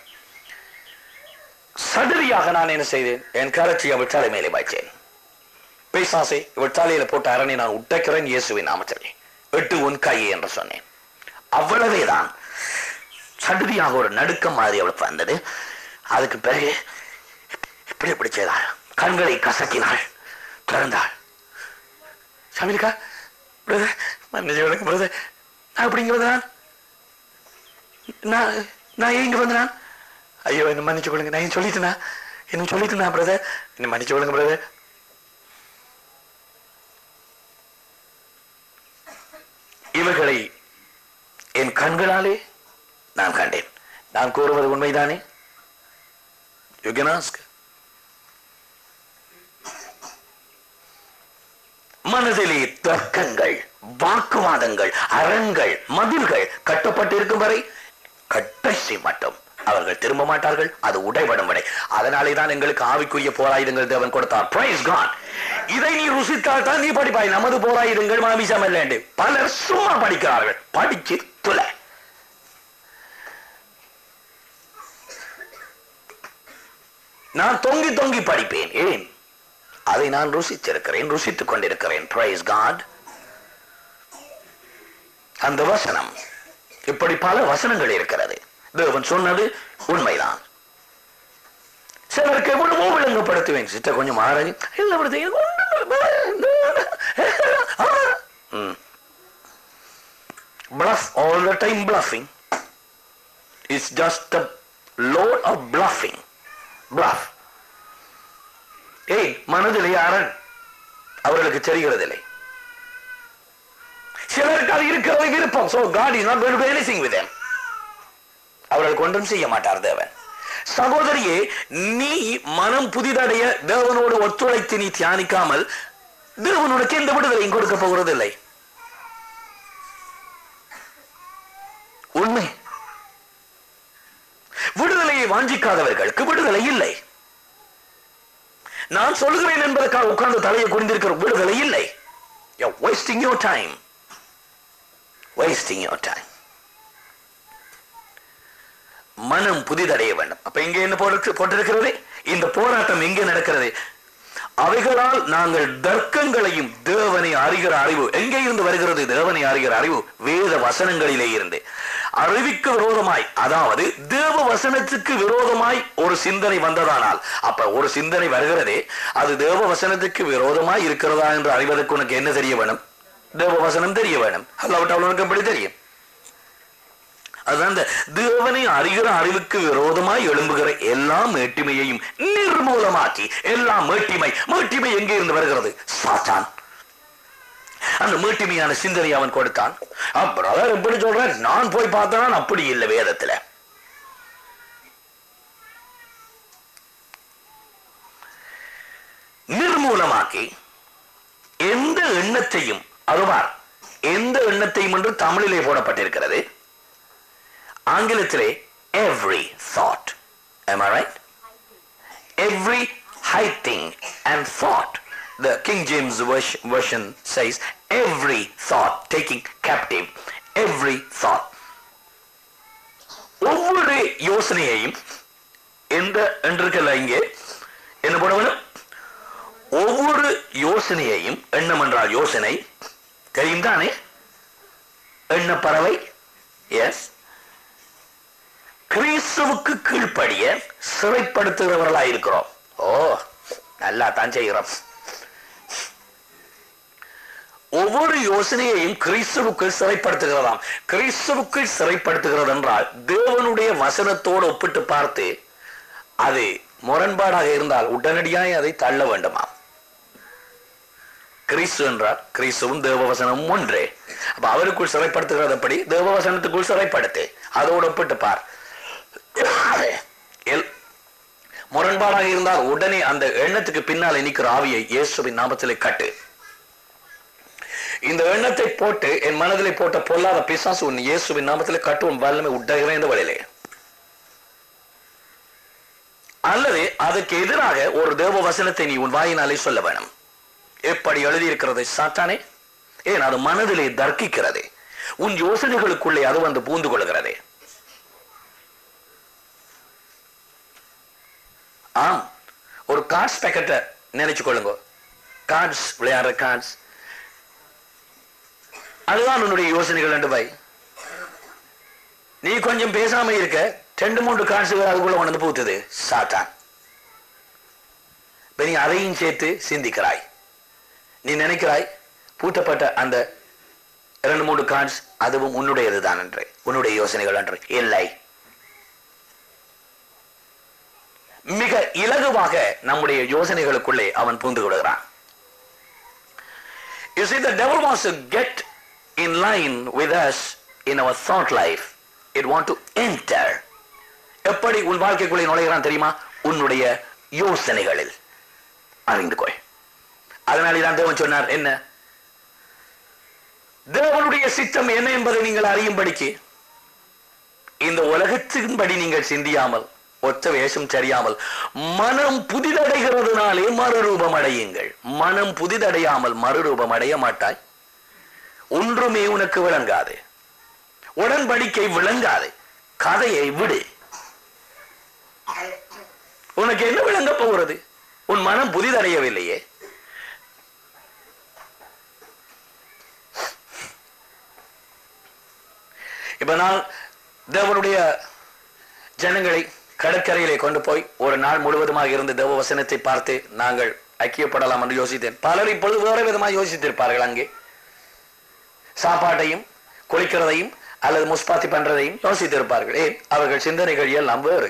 சடுதியாக நான் என்ன செய்தேன் என் கரச்சி அவள் தலை மேலே வாய்ச்சேன் பேசாசை இவள் தலையில போட்ட அரணை நான் உடைக்கிறேன் இயேசுவின் நாமத்திலே எட்டு உன் கையை என்று சொன்னேன் அவ்வளவேதான் சடுதியாக ஒரு நடுக்கம் மாதிரி அவளுக்கு வந்தது அதுக்கு பிறகு இப்படி இப்படி செய்தாள் கண்களை கசக்கினாள் திறந்தாள் சமீலிக்கா பிரதர் மன்னிச்சு பிரதர் நான் இப்படி இங்க வந்தேன் நான் நான் ஏன் இங்க வந்தேன் ஐயோ என்ன மன்னிச்சு கொள்ளுங்க நான் ஏன் சொல்லிட்டேனா என்ன சொல்லிட்டேனா பிரதர் என்ன மன்னிச்சு கொள்ளுங்க பிரதர் இவர்களை என் கண்களாலே நான் கண்டேன் நான் கூறுவது உண்மைதானே யூ கேன் ஆஸ்க் மனதிலே தர்க்கங்கள் வாக்குவாதங்கள் அரண்கள் மதில்கள் கட்டப்பட்டிருக்கும் வரை கடைசி மட்டும் அவர்கள் திரும்ப மாட்டார்கள் அது உடைபடும் வரை அதனாலே தான் எங்களுக்கு ஆவிக்குரிய போராயுதங்கள் தேவன் கொடுத்தார் பிரைஸ் காட் இதை நீ ருசித்தால் தான் நீ படிப்பாய் நமது போராயுதங்கள் மாமிசம் இல்லைண்டு பலர் சும்மா படிக்கிறார்கள் படிச்சு துளை நான் தொங்கி தொங்கி படிப்பேன் ஏன் அதை நான் ருசித்திருக்கிறேன் ருசித்துக் கொண்டிருக்கிறேன் பிரைஸ் காட் அந்த வசனம் இப்படி பல வசனங்கள் இருக்கிறது தேவன் சொன்னது உண்மைதான் சிலருக்கு எவ்வளவோ விளங்கப்படுத்துவேன் சித்த கொஞ்சம் ஆராய் இல்ல bluff all the time bluffing it's just the load of bluffing bluff ஏய் மனதிலே அரண் அவர்களுக்கு தெரிகிறதில்லை சிலருக்கு அது இருக்கிறது விருப்பம் so God is not going to do anything with them அவர்களுக்கு ஒன்றும் செய்ய மாட்டார் தேவன் சகோதரியே நீ மனம் புதிதடைய தேவனோடு ஒத்துழைத்து நீ தியானிக்காமல் தேவன் உனக்கு எந்த விடுதலையும் கொடுக்க போகிறதில்லை உண்மை விடுதலையை வாஞ்சிக்காதவர்களுக்கு விடுதலை இல்லை நான் சொல்கிறேன் என்பதற்காக உட்கார்ந்து தலையை குனிந்திருக்கிற விடுதலை இல்லை You're wasting your time. Wasting your time. மனம் புதிதடைய வேண்டும் அப்ப இங்க என்ன போட்டு போட்டிருக்கிறது இந்த போராட்டம் எங்கே நடக்கிறது அவைகளால் நாங்கள் தர்க்கங்களையும் தேவனை அறிகிற அறிவு எங்கே இருந்து வருகிறது தேவனை அறிகிற அறிவு வேத வசனங்களிலே இருந்து அறிவிக்கு விரோதமாய் அதாவது தேவ வசனத்துக்கு விரோதமாய் ஒரு சிந்தனை வந்ததானால் அப்ப ஒரு சிந்தனை வருகிறதே அது தேவ வசனத்துக்கு விரோதமாய் இருக்கிறதா என்று அறிவதற்கு உனக்கு என்ன தெரிய வேணும் தேவ வசனம் தெரிய வேணும் அல்லாவிட்டால் உனக்கு எப்படி தெரியும் அதுதான் இந்த தேவனை அறிகிற அறிவுக்கு விரோதமாய் எழும்புகிற எல்லா மேட்டிமையையும் நிர்மூலமாக்கி எல்லா மேட்டிமை மேட்டிமை எங்கே இருந்து வருகிறது சாத்தான் அந்த மேட்டிமையான சிந்தனை அவன் கொடுத்தான் பிரதர் எப்படி சொல்ற நான் போய் பார்த்தேன் அப்படி இல்லை வேதத்துல நிர்மூலமாக்கி எந்த எண்ணத்தையும் அருவார் எந்த எண்ணத்தையும் என்று தமிழிலே போடப்பட்டிருக்கிறது ஆங்கிலத்திலே every thought am i right every high thing and thought the king james vers- version says every thought taking captive every thought ஒவ்வொரு யோசனையையும் எந்த என்றிருக்கல இங்கே என்ன போட வேணும் ஒவ்வொரு யோசனையையும் எண்ணம் என்றால் யோசனை தெரியும் தானே எண்ண பறவை எஸ் கிறிஸ்துவுக்கு கீழ்ப்படிய சிறைப்படுத்துகிறவர்களா இருக்கிறோம் ஓ நல்லா தான் செய்கிறோம் ஒவ்வொரு யோசனையையும் கிறிஸ்துவுக்குள் சிறைப்படுத்துகிறதாம் கிறிஸ்துவுக்குள் சிறைப்படுத்துகிறது என்றால் தேவனுடைய வசனத்தோடு ஒப்பிட்டு பார்த்து அது முரண்பாடாக இருந்தால் உடனடியாக அதை தள்ள வேண்டுமாம் கிறிஸ்து என்றால் கிறிஸ்துவும் தேவவசனமும் ஒன்றே அப்ப அவருக்குள் சிறைப்படுத்துகிறது எப்படி தேவவசனத்துக்குள் சிறைப்படுத்து அதோடு ஒப்பிட்டு பார் எல்- முரண்பாடாக இருந்தால் உடனே அந்த எண்ணத்துக்கு பின்னால் நிற்கிற ஆவியை இயேசுவின் நாமத்திலே கட்டு இந்த எண்ணத்தை போட்டு என் மனதிலே போட்ட பொல்லாத பிசாசு உன் இயேசுவின் நாமத்திலே கட்டுவோம் வல்லமை உண்டாகிறேன் இந்த வழியிலே அல்லது அதுக்கு எதிராக ஒரு தேவ வசனத்தை நீ உன் வாயினாலே சொல்ல வேணும் எப்படி எழுதியிருக்கிறது சாத்தானே ஏன் அது மனதிலே தர்க்கிக்கிறது உன் யோசனைகளுக்குள்ளே அது வந்து பூந்து கொள்கிறது ஆம் ஒரு கார்ட்ஸ் பேக்கெட்டை நினைச்சு கொள்ளுங்க கார்ட்ஸ் விளையாடுற கார்ட்ஸ் அதுதான் உன்னுடைய யோசனைகள் ரெண்டு பாய் நீ கொஞ்சம் பேசாம இருக்க ரெண்டு மூன்று காட்சிகள் அதுக்குள்ள உணர்ந்து பூத்துது சாத்தான் இப்ப நீ அதையும் சேர்த்து சிந்திக்கிறாய் நீ நினைக்கிறாய் பூட்டப்பட்ட அந்த இரண்டு மூன்று கார்ட்ஸ் அதுவும் உன்னுடையதுதான் என்று உன்னுடைய யோசனைகள் என்று இல்லை மிக இலகுவாக நம்முடைய யோசனைகளுக்குள்ளே அவன் பூந்து விடுகிறான் You see, the devil wants to get in line with us in our thought life. It want to enter. எப்படி உன் வாழ்க்கைக்குள்ளே நுழைகிறான் தெரியுமா உன்னுடைய யோசனைகளில் அறிந்து கொள் அதனால தான் தேவன் சொன்னார் என்ன தேவனுடைய சித்தம் என்ன என்பதை நீங்கள் அறியும்படிக்கு இந்த உலகத்தின்படி நீங்கள் சிந்தியாமல் ஒத்த வேஷம் தெரியாமல் மனம் புதிதடைகிறதுனாலே மறுரூபம் அடையுங்கள் மனம் புதிதடையாமல் மறுரூபம் அடைய மாட்டாய் ஒன்றுமே உனக்கு விளங்காது உடன்படிக்கை விளங்காது கதையை விடு உனக்கு என்ன விளங்க போகிறது உன் மனம் புதிதடையவில்லையே இப்ப நான் தேவனுடைய ஜனங்களை கடற்கரையிலே கொண்டு போய் ஒரு நாள் முழுவதுமாக இருந்து தேவ வசனத்தை பார்த்து நாங்கள் ஐக்கியப்படலாம் என்று யோசித்தேன் பலர் இப்பொழுது வேற விதமாக யோசித்திருப்பார்கள் அங்கே சாப்பாட்டையும் குளிக்கிறதையும் அல்லது முஸ்பாத்தி பண்றதையும் யோசித்திருப்பார்கள் ஏன் அவர்கள் சிந்தனைகள் எல்லாம் வேறு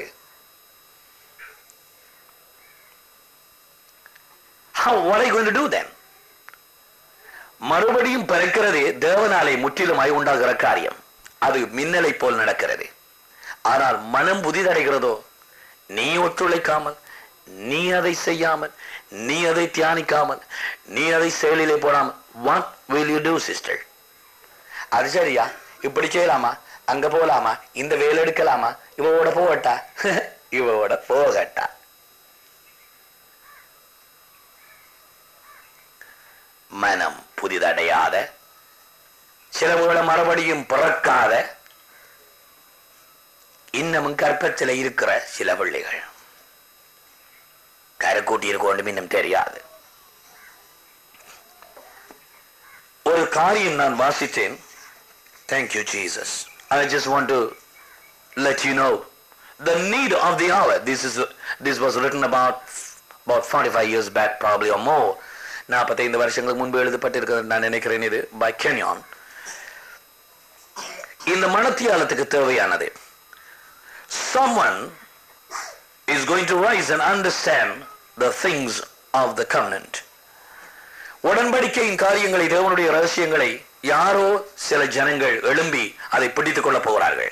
How, what are you going to do then? மறுபடியும் பிறக்கிறதே தேவனாலே முற்றிலுமாய் உண்டாகிற காரியம் அது மின்னலை போல் நடக்கிறது ஆனால் மனம் புதிதடைகிறதோ நீ ஒத்துழைக்காமல் நீ அதை செய்யாமல் நீ அதை தியானிக்காமல் நீ அதை செயலிலே போடாமல் what will you do sister அது சரியா இப்படி செய்யலாமா அங்க போலாமா இந்த வேலை எடுக்கலாமா இவவோட போகட்டா இவவோட போகட்டா மனம் புதிதடையாத சிலவுகளை மறுபடியும் பிறக்காத இன்னமும் கற்பத்தில் இருக்கிற சில பிள்ளைகள் கரை கூட்டி இருக்க வேண்டும் இன்னும் தெரியாது காரியம் நான் வாசித்தேன் thank you Jesus I just want to let you know the need of the hour. This is this was written about about 45 years back, probably or more. நாற்பத்தைந்து வருஷங்களுக்கு முன்பு எழுதப்பட்டிருக்கிறது நான் நினைக்கிறேன் இது பை கென்யான் இந்த மனத்தியாலத்துக்கு தேவையானது someone is going to rise and understand the things of the covenant உடன்படிக்கையின் காரியங்களை தேவனுடைய ரகசியங்களை யாரோ சில ஜனங்கள் எழும்பி அதை பிடித்துக் கொள்ளப் போகிறார்கள்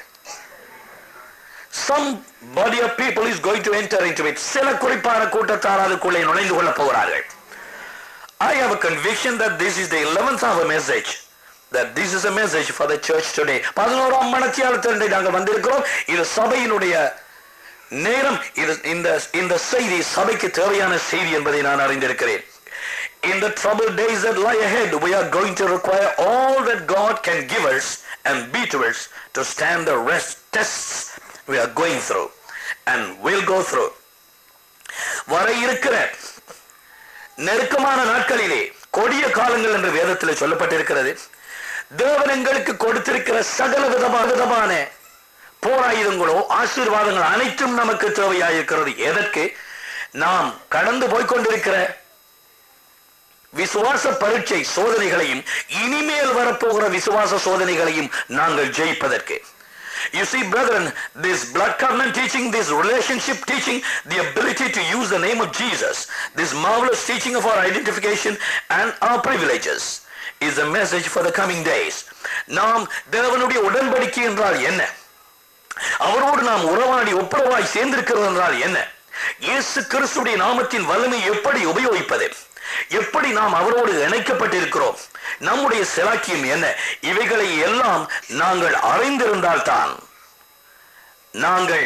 some body of people is going to enter into it சில குறிப்பான கூட்டத்தார் அதுக்குள்ளே நுழைந்து கொள்ளப் போகிறார்கள் I have a conviction that this is the 11th hour message that this is a message for the church today பதினோராம் மனத்தியாலத்திலே நாங்கள் வந்திருக்கிறோம் இது சபையினுடைய நேரம் இது இந்த இந்த செய்தி சபைக்கு தேவையான செய்தி என்பதை நான் அறிந்திருக்கிறேன் In the troubled days that lie ahead, we are going to require all that God can give us and be to us to stand the rest tests we are going through and will go through. வர இருக்கிற நெருக்கமான நாட்களிலே கொடிய காலங்கள் என்று வேதத்தில் சொல்லப்பட்டிருக்கிறது தேவன் எங்களுக்கு கொடுத்திருக்கிற சகல விதமான விதமான போராயுதங்களோ ஆசீர்வாதங்கள் அனைத்தும் நமக்கு தேவையாயிருக்கிறது எதற்கு நாம் கடந்து போய்க்கொண்டிருக்கிற விசுவாச பரீட்சை சோதனைகளையும் இனிமேல் வரப்போகிற விசுவாச சோதனைகளையும் நாங்கள் ஜெயிப்பதற்கு You see, brethren, this blood covenant teaching, this relationship teaching, the ability to use the name of Jesus, this marvelous teaching of our identification and our privileges is a message for the coming days. நாம் தேவனுடைய உடன்படிக்கை என்றால் என்ன அவரோடு நாம் உறவாடி ஒப்புரவாய் சேர்ந்திருக்கிறது என்றால் என்ன இயேசு கிறிஸ்துடைய நாமத்தின் வலிமை எப்படி உபயோகிப்பது எப்படி நாம் அவரோடு இணைக்கப்பட்டிருக்கிறோம் நம்முடைய சிலாக்கியம் என்ன இவைகளை எல்லாம் நாங்கள் அறிந்திருந்தால் தான் நாங்கள்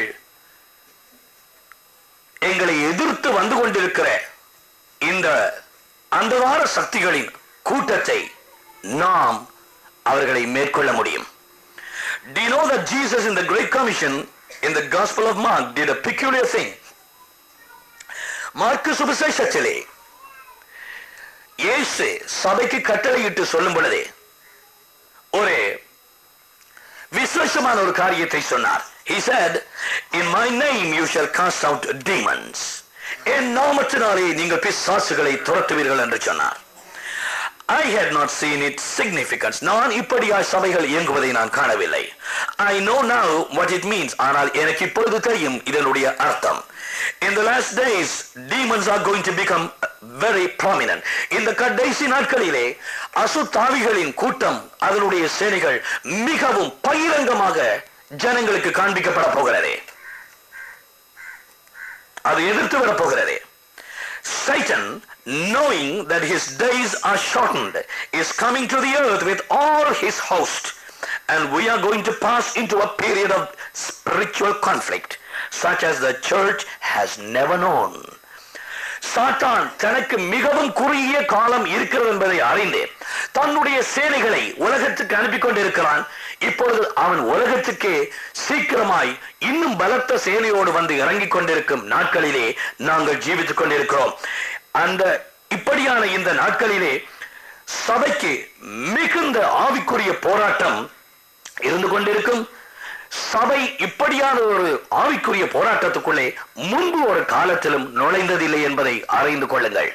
எங்களை எதிர்த்து வந்து கொண்டிருக்கிற இந்த அந்தவார சக்திகளின் கூட்டத்தை நாம் அவர்களை மேற்கொள்ள முடியும் Do you know that Jesus in the Great Commission in the Gospel of Mark did a peculiar thing? Mark சுவிசேஷத்திலே இயேசு சபைக்கு கட்டளையிட்டு சொல்லும் பொழுதே ஒரு விசேஷமான ஒரு காரியத்தை சொன்னார் He said, In my name you shall cast out demons. என் நாமத்தினாலே நீங்கள் பிசாசுகளை துரத்துவீர்கள் என்று சொன்னார் I had not seen its significance. நான் இப்படியாய் சபைகள் இயங்குவதை நான் காணவில்லை I know now what it means. ஆனால் எனக்கு இப்பொழுது தெரியும் இதனுடைய அர்த்தம் In the last days, demons are going to become very prominent. இந்த கடைசி நாட்களிலே அசுத்தாவிகளின் கூட்டம் அதனுடைய சேனைகள் மிகவும் பகிரங்கமாக ஜனங்களுக்கு காண்பிக்கப்பட போகிறது அது எதிர்த்து வரப்போகிறது Satan, knowing that his days are shortened, is coming to the earth with all his host. And we are going to pass into a period of spiritual conflict, such as the church has never known. சாத்தான் தனக்கு மிகவும் குறுகிய காலம் இருக்கிறது என்பதை அறிந்து தன்னுடைய சேனைகளை உலகத்துக்கு அனுப்பி கொண்டிருக்கிறான் இப்பொழுது அவன் உலகத்துக்கே சீக்கிரமாய் இன்னும் பலத்த சேனையோடு வந்து இறங்கிக் கொண்டிருக்கும் நாட்களிலே நாங்கள் ஜீவித்துக் கொண்டிருக்கிறோம் அந்த இப்படியான இந்த நாட்களிலே சபைக்கு மிகுந்த ஆவிக்குரிய போராட்டம் இருந்து கொண்டிருக்கும் சபை இப்படியான ஒரு ஆவிக்குரிய போராட்டத்துக்குள்ளே முன்பு ஒரு காலத்திலும் நுழைந்ததில்லை என்பதை அறிந்து கொள்ளுங்கள்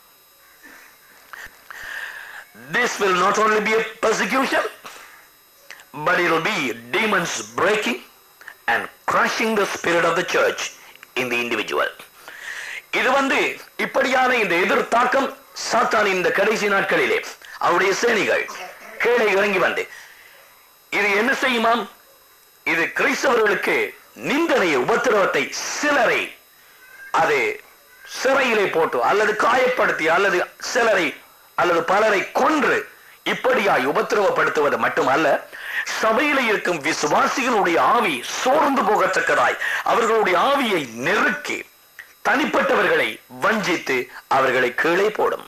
This will not only be a persecution, but it will be demons breaking and crushing the spirit of the church in the individual. இது வந்து இப்படியான இந்த எதிர் தாக்கம் சாத்தான் இந்த கடைசி நாட்களிலே அவருடைய சேனைகள் கீழே இறங்கி வந்து இது என்ன செய்யுமாம் இது கிறிஸ்தவர்களுக்கு நிந்தனையை உபத்திரவத்தை சிலரை அது சிறையிலே போட்டு அல்லது காயப்படுத்தி அல்லது சிலரை அல்லது பலரை கொன்று இப்படியாய் உபத்திரவப்படுத்துவது மட்டுமல்ல சபையில இருக்கும் விசுவாசிகளுடைய ஆவி சோர்ந்து போகத்தக்கதாய் அவர்களுடைய ஆவியை நெருக்கி தனிப்பட்டவர்களை வஞ்சித்து அவர்களை கீழே போடும்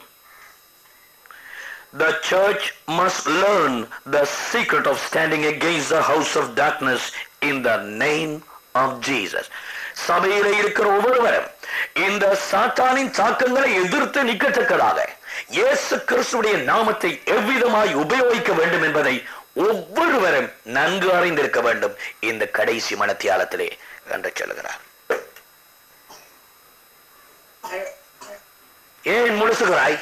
The church must learn the secret of standing against the house of darkness in the name of Jesus. சபையில இருக்கிற ஒவ்வொருவரும் இந்த சாத்தானின் தாக்கங்களை எதிர்த்து நிற்கத்தக்கதாக இயேசு கிறிஸ்துடைய நாமத்தை எவ்விதமாய் உபயோகிக்க வேண்டும் என்பதை ஒவ்வொருவரும் நன்கு அறிந்திருக்க வேண்டும் இந்த கடைசி மனத்தியாலத்திலே என்று சொல்லுகிறார் ஏன் முழுசுகிறாய்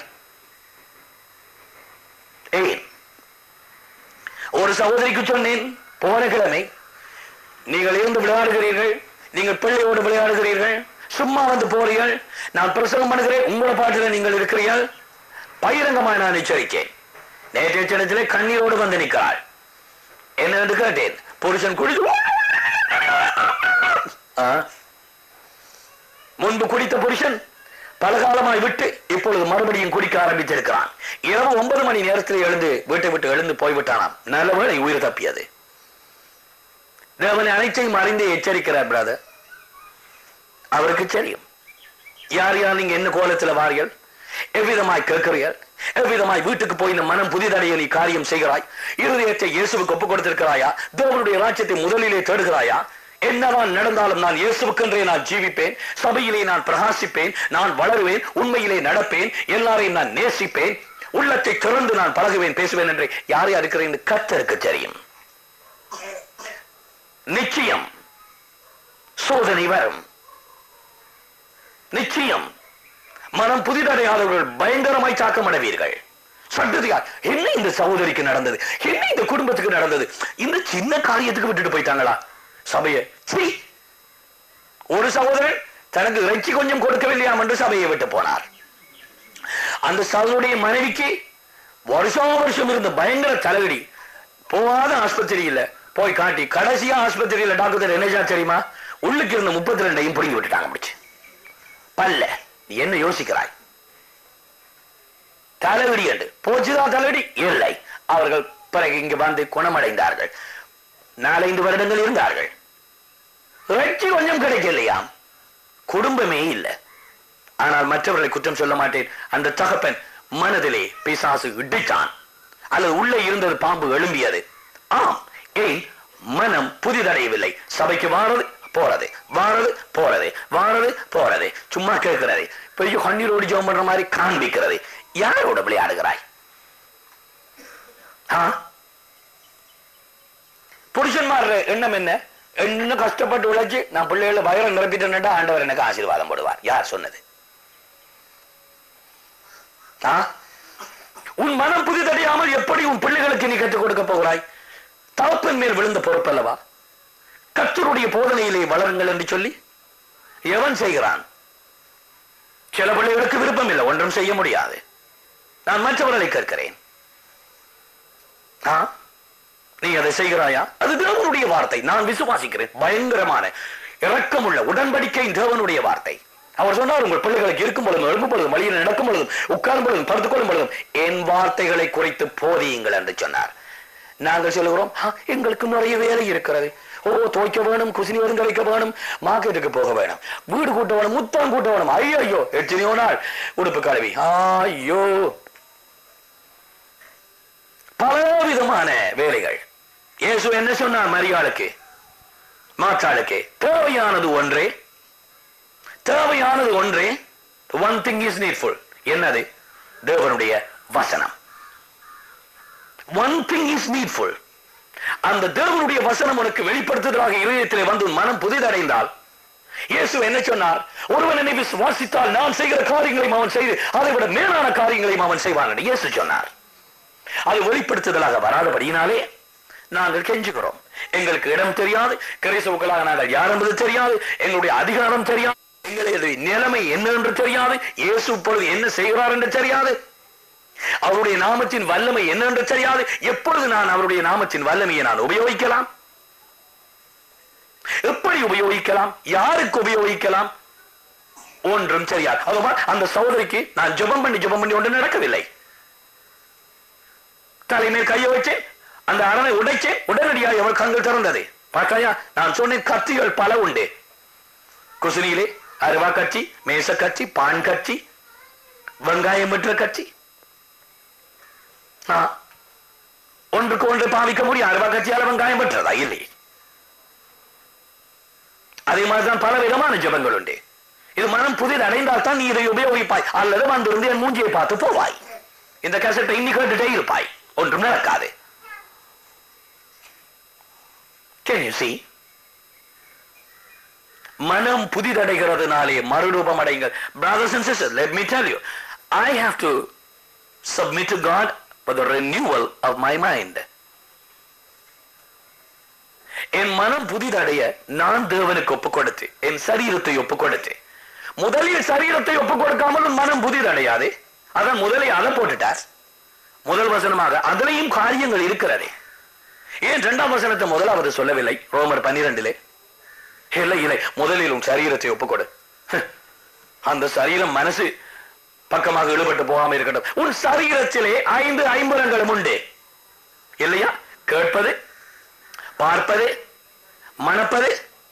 ஏன் ஒரு சகோதரிக்கு சொன்னேன் போன கிழமை நீங்கள் இருந்து விளையாடுகிறீர்கள் நீங்கள் பிள்ளையோடு விளையாடுகிறீர்கள் சும்மா வந்து போறீர்கள் நான் பிரசங்கம் பண்ணுகிறேன் உங்களோட பாட்டில் நீங்கள் இருக்கிறீர்கள் பகிரங்கமாக நான் எச்சரிக்கேன் நேற்றைய தினத்திலே கண்ணீரோடு வந்து நிற்கிறாள் என்ன என்று கேட்டேன் புருஷன் குடித்து ஆ? முன்பு குடித்த புருஷன் பல காலமாய் விட்டு இப்பொழுது மறுபடியும் குடிக்க ஆரம்பித்திருக்கிறான் இரவு ஒன்பது மணி நேரத்தில் எழுந்து வீட்டை விட்டு எழுந்து போய்விட்டானாம் நல்லவேளை உயிர் தப்பியது தேவனை அனைத்தையும் அறிந்து எச்சரிக்கிறார் பிரதர் அவருக்கு தெரியும் யார் யார் நீங்க என்ன கோலத்துல வாரியல் எவ்விதமாய் கேட்கிறீர்கள் எவ்விதமாய் வீட்டுக்கு போய் இந்த மனம் புதிதடைய நீ காரியம் செய்கிறாய் இருதயத்தை இயேசுவுக்கு ஒப்புக் கொடுத்திருக்கிறாயா தேவனுடைய ராஜ்யத்தை முதலிலே தேடுகிறாயா என்னதான் நடந்தாலும் நான் இயேசுவுக்கென்றே நான் ஜீவிப்பேன் சபையிலே நான் பிரகாசிப்பேன் நான் வளருவேன் உண்மையிலே நடப்பேன் எல்லாரையும் நான் நேசிப்பேன் உள்ளத்தை திறந்து நான் பழகுவேன் பேசுவேன் என்று யார் யார் இருக்கிறேன் கத்தருக்கு தெரியும் நிச்சயம் சோதனை வரும் நிச்சயம் மனம் புதிதடையாதவர்கள் பயங்கரமாய் தாக்கமடைவீர்கள் சட்டதியார் என்ன இந்த சகோதரிக்கு நடந்தது என்ன இந்த குடும்பத்துக்கு நடந்தது இந்த சின்ன காரியத்துக்கு விட்டுட்டு போயிட்டாங்களா சபையை சீ ஒரு சகோதரன் தனக்கு இறைச்சி கொஞ்சம் கொடுக்கவில்லையாம் என்று சபையை விட்டு போனார் அந்த சகோதரிய மனைவிக்கு வருஷம் வருஷம் இருந்த பயங்கர தலைவலி போகாத ஆஸ்பத்திரி இல்ல போய் காட்டி கடைசியா ஆஸ்பத்திரியில டாக்டர் என்ன தெரியுமா உள்ளுக்கு இருந்த முப்பத்தி ரெண்டையும் பிடிங்கி விட்டுட்டாங்க முடிச்சு பல்ல நீ என்ன யோசிக்கிறாய் தலைவலி என்று போச்சுதான் தலைவலி இல்லை அவர்கள் பிறகு இங்கு வந்து குணமடைந்தார்கள் நாலைந்து வருடங்கள் இருந்தார்கள் இறைச்சி கொஞ்சம் கிடைக்கலையாம் குடும்பமே இல்லை ஆனால் மற்றவர்களை குற்றம் சொல்ல மாட்டேன் அந்த தகப்பன் மனதிலே பிசாசு இடித்தான் அல்லது உள்ளே இருந்தது பாம்பு எழும்பியது ஆம் ஏன் மனம் புதிதடையவில்லை சபைக்கு வாரது போறது வாரது போறது வாரது போறது சும்மா கேட்கிறது பெரிய கண்ணீரோடு ஜெபம் பண்ற மாதிரி காண்பிக்கிறது யாரோட விளையாடுகிறாய் ஆ? புருஷன்மார் எண்ணம் என்ன என்ன கஷ்டப்பட்டு உழைச்சு நான் பிள்ளைகளை வயிறை நிரப்பிட்டேன்டா ஆண்டவர் எனக்கு ஆசீர்வாதம் போடுவார் யார் சொன்னது ஆ? உன் மனம் புதிதடையாமல் எப்படி உன் பிள்ளைகளுக்கு நீ கற்றுக் கொடுக்க போகிறாய் தகப்பன் மேல் விழுந்த பொறுப்பல்லவா கர்த்தருடைய போதனையிலே வளருங்கள் என்று சொல்லி எவன் செய்கிறான் சில பிள்ளைகளுக்கு விருப்பம் இல்லை ஒன்றும் செய்ய முடியாது நான் மற்றவர்களை கேட்கிறேன் ஆ? நீ அதை செய்கிறாயா அது தேவனுடைய வார்த்தை நான் விசுவாசிக்கிறேன் பயங்கரமான இரக்கமுள்ள உடன்படிக்கையின் தேவனுடைய வார்த்தை அவர் சொன்னார் உங்கள் பிள்ளைகளுக்கு இருக்கும் பொழுதும் எழுப்பும் பொழுதும் வழியில் நடக்கும் பொழுதும் உட்கார்ந்து பொழுதும் படுத்துக் கொள்ளும் பொழுதும் என் வார்த்தைகளை குறித்து போதியுங்கள் என்று சொன்னார் நாங்கள் சொல்லுகிறோம் "ஆ, எங்களுக்கு நிறைய வேலை இருக்கிறது ஓ துவைக்க வேணும் குசினி வரும் கலைக்க வேணும் மார்க்கெட்டுக்கு போக வேணும் வீடு கூட்ட வேணும் முத்தம் கூட்ட வேணும் ஐயோ ஐயோ எத்தனையோ நாள் உடுப்பு கழுவி ஐயோ பலவிதமான வேலைகள் இயேசு என்ன சொன்னார் மரியாளுக்கு மாற்றாளுக்கு தேவையானது ஒன்றே தேவையானது ஒன்றே ஒன் திங் இஸ் நீட்ஃபுல் என்னது தேவனுடைய வசனம் ஒன் திங் இஸ் நீட்ஃபுல் அந்த தேவனுடைய வசனம் உனக்கு வெளிப்படுத்துதலாக இதயத்திலே வந்து உன் மனம் புதிதடைந்தால் இயேசு என்ன சொன்னார் ஒருவன் என்னை விசுவாசித்தால் நான் செய்கிற காரியங்களையும் அவன் செய்து அதை விட மேலான காரியங்களையும் அவன் செய்வான் என்று இயேசு சொன்னார் அது வெளிப்படுத்துதலாக வராதபடியினாலே நாங்கள் கெஞ்சுகிறோம் எங்களுக்கு இடம் தெரியாது கிரைசவுக்களாக நாங்கள் யார் என்பது தெரியாது எங்களுடைய அதிகாரம் தெரியாது எங்களுடைய நிலைமை என்ன என்று தெரியாது இயேசு இப்பொழுது என்ன செய்கிறார் என்று தெரியாது அவருடைய நாமத்தின் வல்லமை என்ன என்று தெரியாது எப்பொழுது நான் அவருடைய நாமத்தின் வல்லமையை நான் உபயோகிக்கலாம் எப்படி உபயோகிக்கலாம் யாருக்கு உபயோகிக்கலாம் ஒன்றும் தெரியாது அதுவா அந்த சகோதரிக்கு நான் ஜெபம் பண்ணி ஜெபம் பண்ணி ஒன்று நடக்கவில்லை தலைமையில் கையை வச்சேன் அந்த அரணை உடைச்சேன் உடனடியாக அவள் கண்கள் திறந்தது பார்த்தாயா நான் சொன்னேன் கத்திகள் பல உண்டு குசினியிலே அருவா கட்சி மேச கட்சி பான் கட்சி வெங்காயம் வெற்ற கட்சி ஆ. ஒன்றுக்கு ஒன்று பாவிக்க முடியும் அருவா கட்சியால வெங்காயம் வெற்றதா இல்லை அதே மாதிரிதான் பல விதமான ஜபங்கள் உண்டு இது மனம் புதிது அடைந்தால் தான் நீ இதை உபயோகிப்பாய் அல்லது வந்திருந்து என் மூஞ்சியை பார்த்து போவாய் இந்த கேசட்டை இன்னி கேட்டுட்டே இருப்பாய் ஒன்றும் நடக்காது Can you see? மனம் புதிதடைகிறதுனாலே மறுரூபம் அடைங்கள் brothers and sisters let me tell you I have to submit to God for the renewal of my mind என் மனம் புதிதடைய நான் தேவனுக்கு ஒப்பு கொடுத்து என் சரீரத்தை ஒப்பு கொடுத்து முதலில் சரீரத்தை ஒப்பு கொடுக்காமல் உன் மனம் புதிதடையாது அதான் முதலில் அதை போட்டுட்டார் முதல் வசனமாக அதுலயும் காரியங்கள் இருக்கிறதே ஏன் இரண்டாம் வசனத்தை முதலாவது சொல்லவில்லை ரோமர் பன்னிரண்டிலே இல்லை இல்லை முதலில் உன் சரீரத்தை ஒப்புக்கொடு ஹ். அந்த சரீரம் மனசு பக்கமாக இழுபட்டு போகாம இருக்கட்டும் உன் சரீரத்திலே ஐந்து ஐம்புலங்களும் உண்டு இல்லையா கேட்பது பார்ப்பது மணப்பது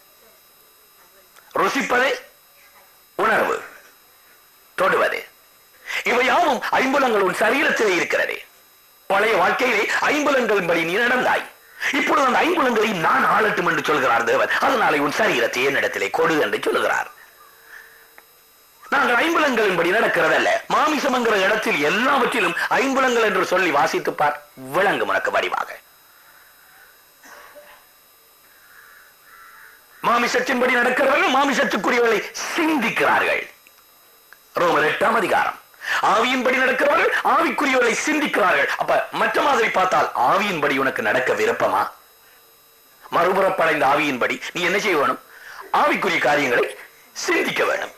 ருசிப்பது உணர்வு தொடுவது இவை யாவும் ஐம்புலங்கள் உன் சரீரத்திலே இருக்கிறது பழைய வாழ்க்கையிலே ஐம்புலங்களின்படி நீ நடந்தாய் இப்பொழுது அந்த ஐம்புலங்களை நான் ஆளட்டும் என்று சொல்கிறார் தேவன் அதனாலே உன் சரீரத்தை என்னிடத்திலே கொடு என்று சொல்லுகிறார் நாங்கள் ஐம்புலங்களின்படி நடக்கிறதல்ல மாமிசம் என்கிற இடத்தில் எல்லாவற்றிலும் ஐம்புலங்கள் என்று சொல்லி வாசித்து பார் விளங்கும் உனக்கு வடிவாக மாமிசத்தின்படி நடக்கிறவர்கள் மாமிசத்துக்குரியவர்களை சிந்திக்கிறார்கள் ரோமர் எட்டாம் அதிகாரம் ஆவியின்படி நடக்கிறவர்கள் ஆவிக்குரியவர்களை சிந்திக்கிறார்கள் அப்ப மற்ற மாதிரி பார்த்தால் ஆவியின்படி உனக்கு நடக்க விருப்பமா மறுபுறப்படைந்த ஆவியின்படி நீ என்ன செய்ய வேணும் ஆவிக்குரிய காரியங்களை சிந்திக்க வேணும்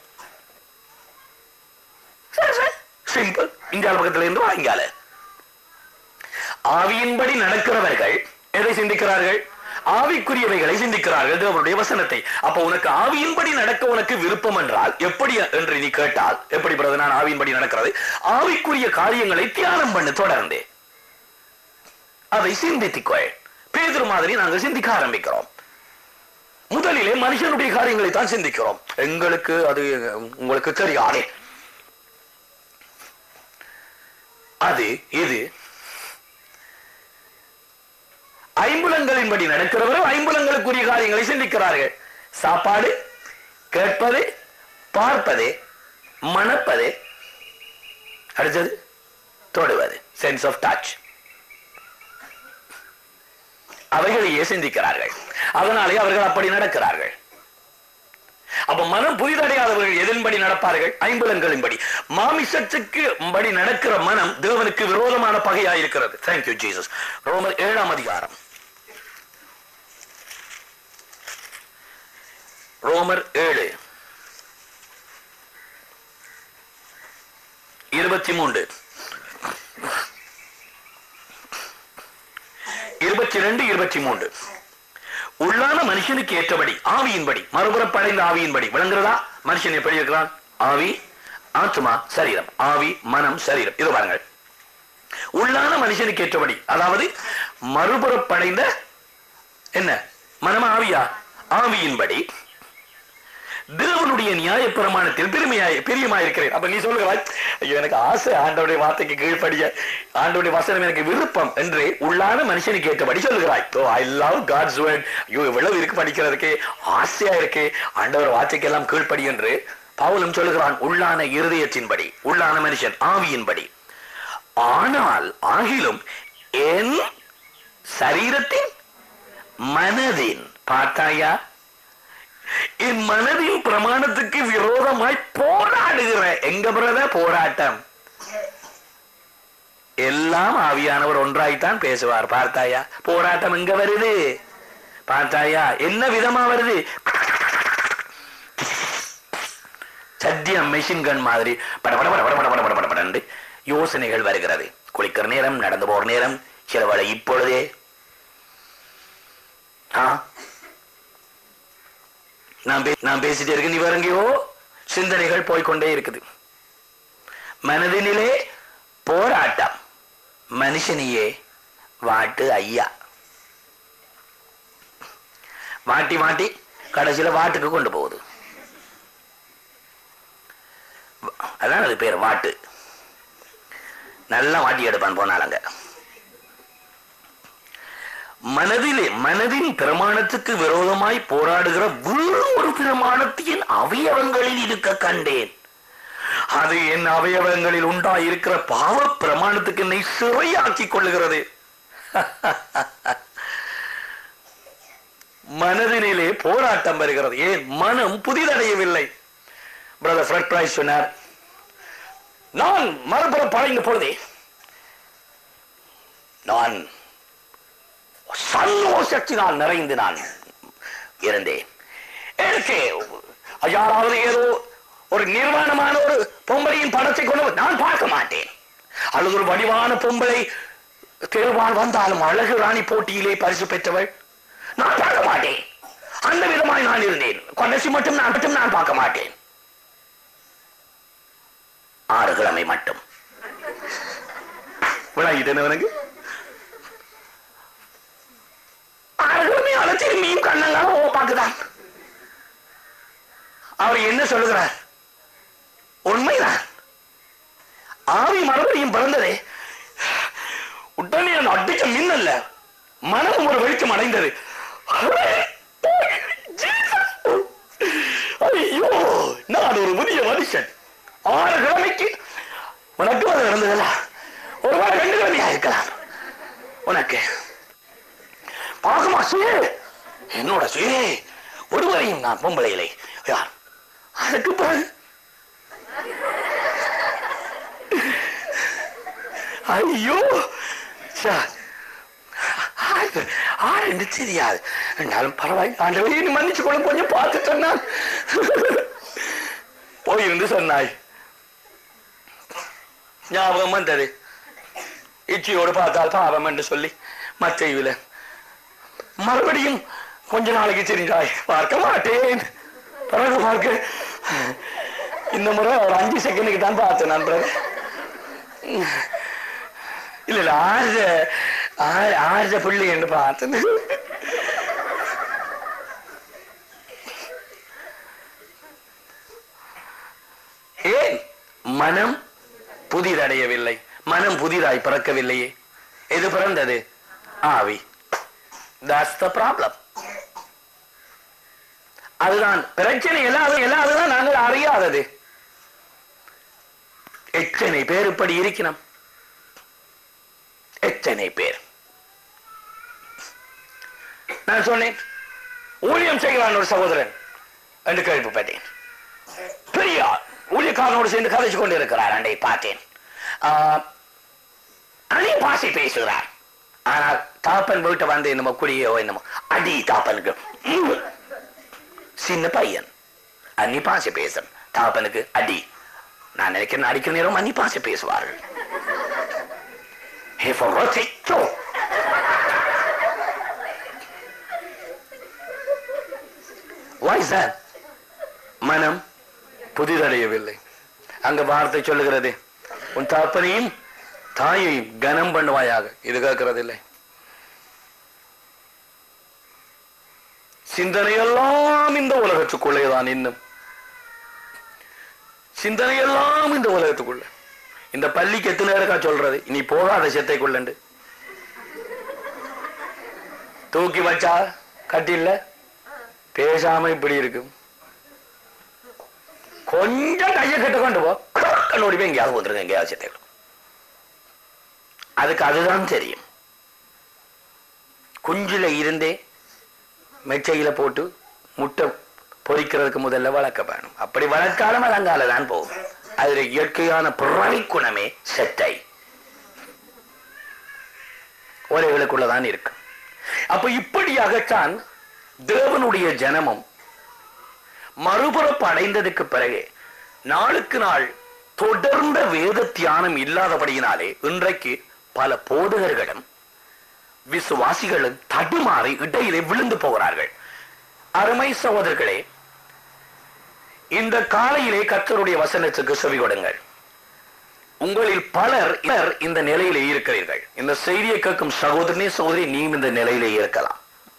சிம்பிள் இங்கால பக்கத்துல இருந்து வாங்கால ஆவியின்படி நடக்கிறவர்கள் எதை சிந்திக்கிறார்கள் ஆவிக்குரியவைகளை சிந்திக்கிறார்கள் தேவனுடைய வசனத்தை அப்ப உனக்கு ஆவியின்படி நடக்க உனக்கு விருப்பம் என்றால் எப்படி என்று நீ கேட்டால் எப்படி பிரதர் நான் ஆவியின்படி நடக்கிறது ஆவிக்குரிய காரியங்களை தியானம் பண்ணு தொடர்ந்து அதை சிந்தித்துக்கொள் பேதுரு மாதிரி நாங்கள் சிந்திக்க ஆரம்பிக்கிறோம் முதலிலே மனுஷனுடைய காரியங்களை தான் சிந்திக்கிறோம் எங்களுக்கு அது உங்களுக்கு தெரியாதே அது இது ஐம்புலங்களின்படி நடக்கிறவர்கள் ஐம்புலங்களுக்குரிய காரியங்களை சிந்திக்கிறார்கள் சாப்பாடு கேட்பது பார்ப்பது மணப்பது அடுத்தது தொடுவது சென்ஸ் ஆஃப் டச் அவைகளையே சிந்திக்கிறார்கள் அதனாலே அவர்கள் அப்படி நடக்கிறார்கள் அப்ப மனம் புரிதடையாதவர்கள் எதன்படி நடப்பார்கள் ஐம்புலங்களின்படி மாமிசத்துக்கு படி நடக்கிற மனம் தேவனுக்கு விரோதமான பகையாயிருக்கிறது தேங்க்யூ ஜீசஸ் ரோமர் ஏழாம் அதிகாரம் ரோமர் ஏழு இருபத்தி மூன்று இருபத்தி ரெண்டு இருபத்தி மூன்று உள்ளான மனுஷனுக்கு ஏற்றபடி ஆவியின்படி மறுபுறம் படைந்த ஆவியின்படி விளங்குறதா மனுஷன் எப்படி இருக்கிறான் ஆவி ஆத்மா சரீரம் ஆவி மனம் சரீரம் இது பாருங்கள் உள்ளான மனுஷனுக்கு ஏற்றபடி அதாவது மறுபுறம் படைந்த என்ன மனம் ஆவியா ஆவியின்படி தேவனுடைய நியாய பிரமாணத்தில் பெருமையாய் பிரியமாயிருக்கிறேன் அப்ப நீ சொல்லுகிறாய் ஐயோ எனக்கு ஆசை ஆண்டவருடைய வார்த்தைக்கு கீழ்ப்படிய ஆண்டவருடைய வசனம் எனக்கு விருப்பம் என்று உள்ளான மனுஷனுக்கு ஏற்றபடி சொல்லுகிறாய் oh I love God's word ஐயோ இவ்வளவு இருக்கு படிக்கிறதுக்கு ஆசையா இருக்கு ஆண்டவர் வார்த்தைக்கு எல்லாம் கீழ்ப்படி என்று பவுலும் சொல்லுகிறான் உள்ளான இருதயத்தின்படி உள்ளான மனுஷன் ஆவியின்படி ஆனால் ஆகிலும் என் சரீரத்தின் மனதின் பார்த்தாயா என் மனதின் பிரமாணத்துக்கு விரோதமாய் போராடுகிற எங்க பிரத போராட்டம் எல்லாம் ஆவியானவர் ஒன்றாய்த்தான் பேசுவார் பார்த்தாயா போராட்டம் எங்க வருது பார்த்தாயா என்ன விதமா வருது சத்தியம் மெஷின் கன் மாதிரி பட பட பட பட பட பட பட பட படண்டு யோசனைகள் வருகிறது குளிக்கிற நேரம் நடந்து போற நேரம் சில வேளை இப்பொழுதே ஆ நான் பே- நான் பேசிட்டே இருக்கேன் நீ வரங்கயோ சிந்தனைகள் போய்க்கொண்டே இருக்குது மனதினிலே போராட்டம் மனுஷனையே வாட்டு ஐயா வாட்டி வாட்டி கடைசியில வாட்டுக்கு கொண்டு போகுது அதான் அது பேர் வாட்டு நல்லா வாட்டி எடுப்பான் போனாலங்க மனதிலே மனதின் பிரமாணத்துக்கு விரோதமாய் போராடுகிற வேறு ஒரு பிரமாணத்தின் அவயவங்களில் இருக்க கண்டேன் அது என் அவயவங்களில் உண்டாயிருக்கிற பாவ பிரமாணத்துக்கு என்னை சிறையாக்கி கொள்ளுகிறது மனதினிலே போராட்டம் வருகிறது ஏன் மனம் புதிதடையவில்லை பிரதர் ஃப்ரெட் பிரைஸ் சொன்னார் நான் மறுபுறம் பழைந்த பொழுதே நான் சந்தோஷத்தினால் நிறைந்து நான் இருந்தேன் எனக்கு யாராவது ஏதோ ஒரு நிர்வாணமான ஒரு பொம்பளையின் படத்தை கொண்டு வந்து நான் பார்க்க மாட்டேன் அல்லது ஒரு வடிவான பொம்பளை தேர்வான் வந்தாலும் அழகு ராணி போட்டியிலே பரிசு பெற்றவள் நான் பார்க்க மாட்டேன் அந்த விதமாய் நான் இருந்தேன் கடைசி மட்டும் நான் மட்டும் நான் பார்க்க மாட்டேன் ஆறு கிழமை மட்டும் விளங்கிட்டேன் எனக்கு ஆறு கிழமை அழைச்சி மீன் கண்ணங்கால ஓ பார்க்குதான் அவர் என்ன சொல்லுகிறார் உண்மைதான் ஆவி மறுபடியும் பிறந்ததே உடனே அந்த அடிச்ச மின்னல்ல மனம் ஒரு வெளிச்சம் அடைந்தது ஐயோ நான் ஒரு புதிய மனுஷன் ஆறு கிழமைக்கு உனக்கு அது நடந்ததல்ல ஒரு வாரம் ரெண்டு கிழமையா இருக்கலாம் உனக்கு பார்க்குமா சுயே என்னோட சுயே ஒருவரையும் நான் பொம்பளையிலே யார் அதுக்கு பிறகு ஐயோ சார் ஆறு ஆறு என்று தெரியாது என்றாலும் பரவாயில்ல ஆண்டவரே நீ மன்னிச்சு கொள்ள கொஞ்சம் பார்த்து சொன்னான் போயிருந்து சொன்னாய் ஞாபகம் வந்தது இச்சியோடு பார்த்தால் பாவம் என்று சொல்லி மற்ற இவில மறுபடியும் கொஞ்ச நாளைக்கு தெரிஞ்சாய் பார்க்க மாட்டேன் பிறகு பார்க்க இந்த முறை ஒரு அஞ்சு செகண்டுக்கு தான் பார்த்தேன் நான் பிறகு இல்ல இல்ல ஆறு ஆறு ஆறு புள்ளி என்று பார்த்தேன் ஏன் மனம் புதிதடையவில்லை மனம் புதிதாய் பிறக்கவில்லையே எது பிறந்தது ஆவி that's the problem அதுதான் பிரச்சனை எல்லாம் எல்லாம் அதுதான் நாங்கள் அறியாதது எத்தனை பேர் இப்படி இருக்கணும் எத்தனை பேர் நான் சொன்னேன் ஊழியம் செய்கிறான் ஒரு சகோதரன் என்று கேள்விப்பட்டேன் பெரியார் ஊழியக்காரனோடு சேர்ந்து கதைச்சு கொண்டு இருக்கிறார் அண்டை பார்த்தேன் ஆஹ், அணி பாசை பேசுகிறார் ஆனால் தாப்பன் வீட்டை வந்து என்னமோ குடியோ என்னமோ அடி தாப்பனுக்கு ம். சின்ன பையன் அன்னி பாசை பேசும் தாப்பனுக்கு அடி நான் நினைக்கிறேன் அடிக்கிற நேரம் அன்னி பாசை பேசுவார்கள் He forgot it too. Why is that? மனம் புதிதடையவில்லை அங்க வார்த்தை சொல்லுகிறது உன் தாப்பனையும் தாயையும் கனம் பண்ணுவாயாக இது கேட்கிறது இல்லை சிந்தனையெல்லாம் இந்த உலகத்துக்குள்ளேதான் இன்னும் சிந்தனையெல்லாம் இந்த உலகத்துக்குள்ள இந்த பள்ளிக்கு எத்தனை இருக்கா சொல்றது நீ போகாத செத்தைக்குள்ளண்டு தூக்கி வச்சா கட்டில்ல பேசாம இப்படி இருக்கும் கொஞ்சம் கையை கிட்ட கொண்டு போ கண்ணோடி போய் எங்கேயாவது வந்துருங்க எங்கேயாவது செத்தைக்குள்ள அதுக்கு அதுதான் தெரியும் குஞ்சுல இருந்தே மெச்சையில போட்டு முட்டை பொரிக்கிறதுக்கு முதல்ல வளர்க்க வேணும் அப்படி வளர்க்காலும் அலங்கால தான் போகும் அதுல இயற்கையான பிறவி குணமே செத்தை ஒரேகளுக்குள்ளதான் இருக்கு அப்ப இப்படியாகத்தான் தேவனுடைய ஜனமும் மறுபுறப்பு அடைந்ததுக்கு பிறகு நாளுக்கு நாள் தொடர்ந்த வேத தியானம் இல்லாதபடியினாலே இன்றைக்கு பல போதகர்களும் விசுவாசிகளும் தடுமாறி இடையிலே விழுந்து போகிறார்கள் அருமை சகோதரர்களே இந்த காலையிலே கர்த்தருடைய வசனத்துக்கு செவி கொடுங்கள் உங்களில் பலர் பலர் இந்த நிலையிலே இருக்கிறீர்கள் இந்த செய்தியை கேட்கும் சகோதரனே சகோதரி நீயும் இந்த நிலையிலே இருக்கலாம்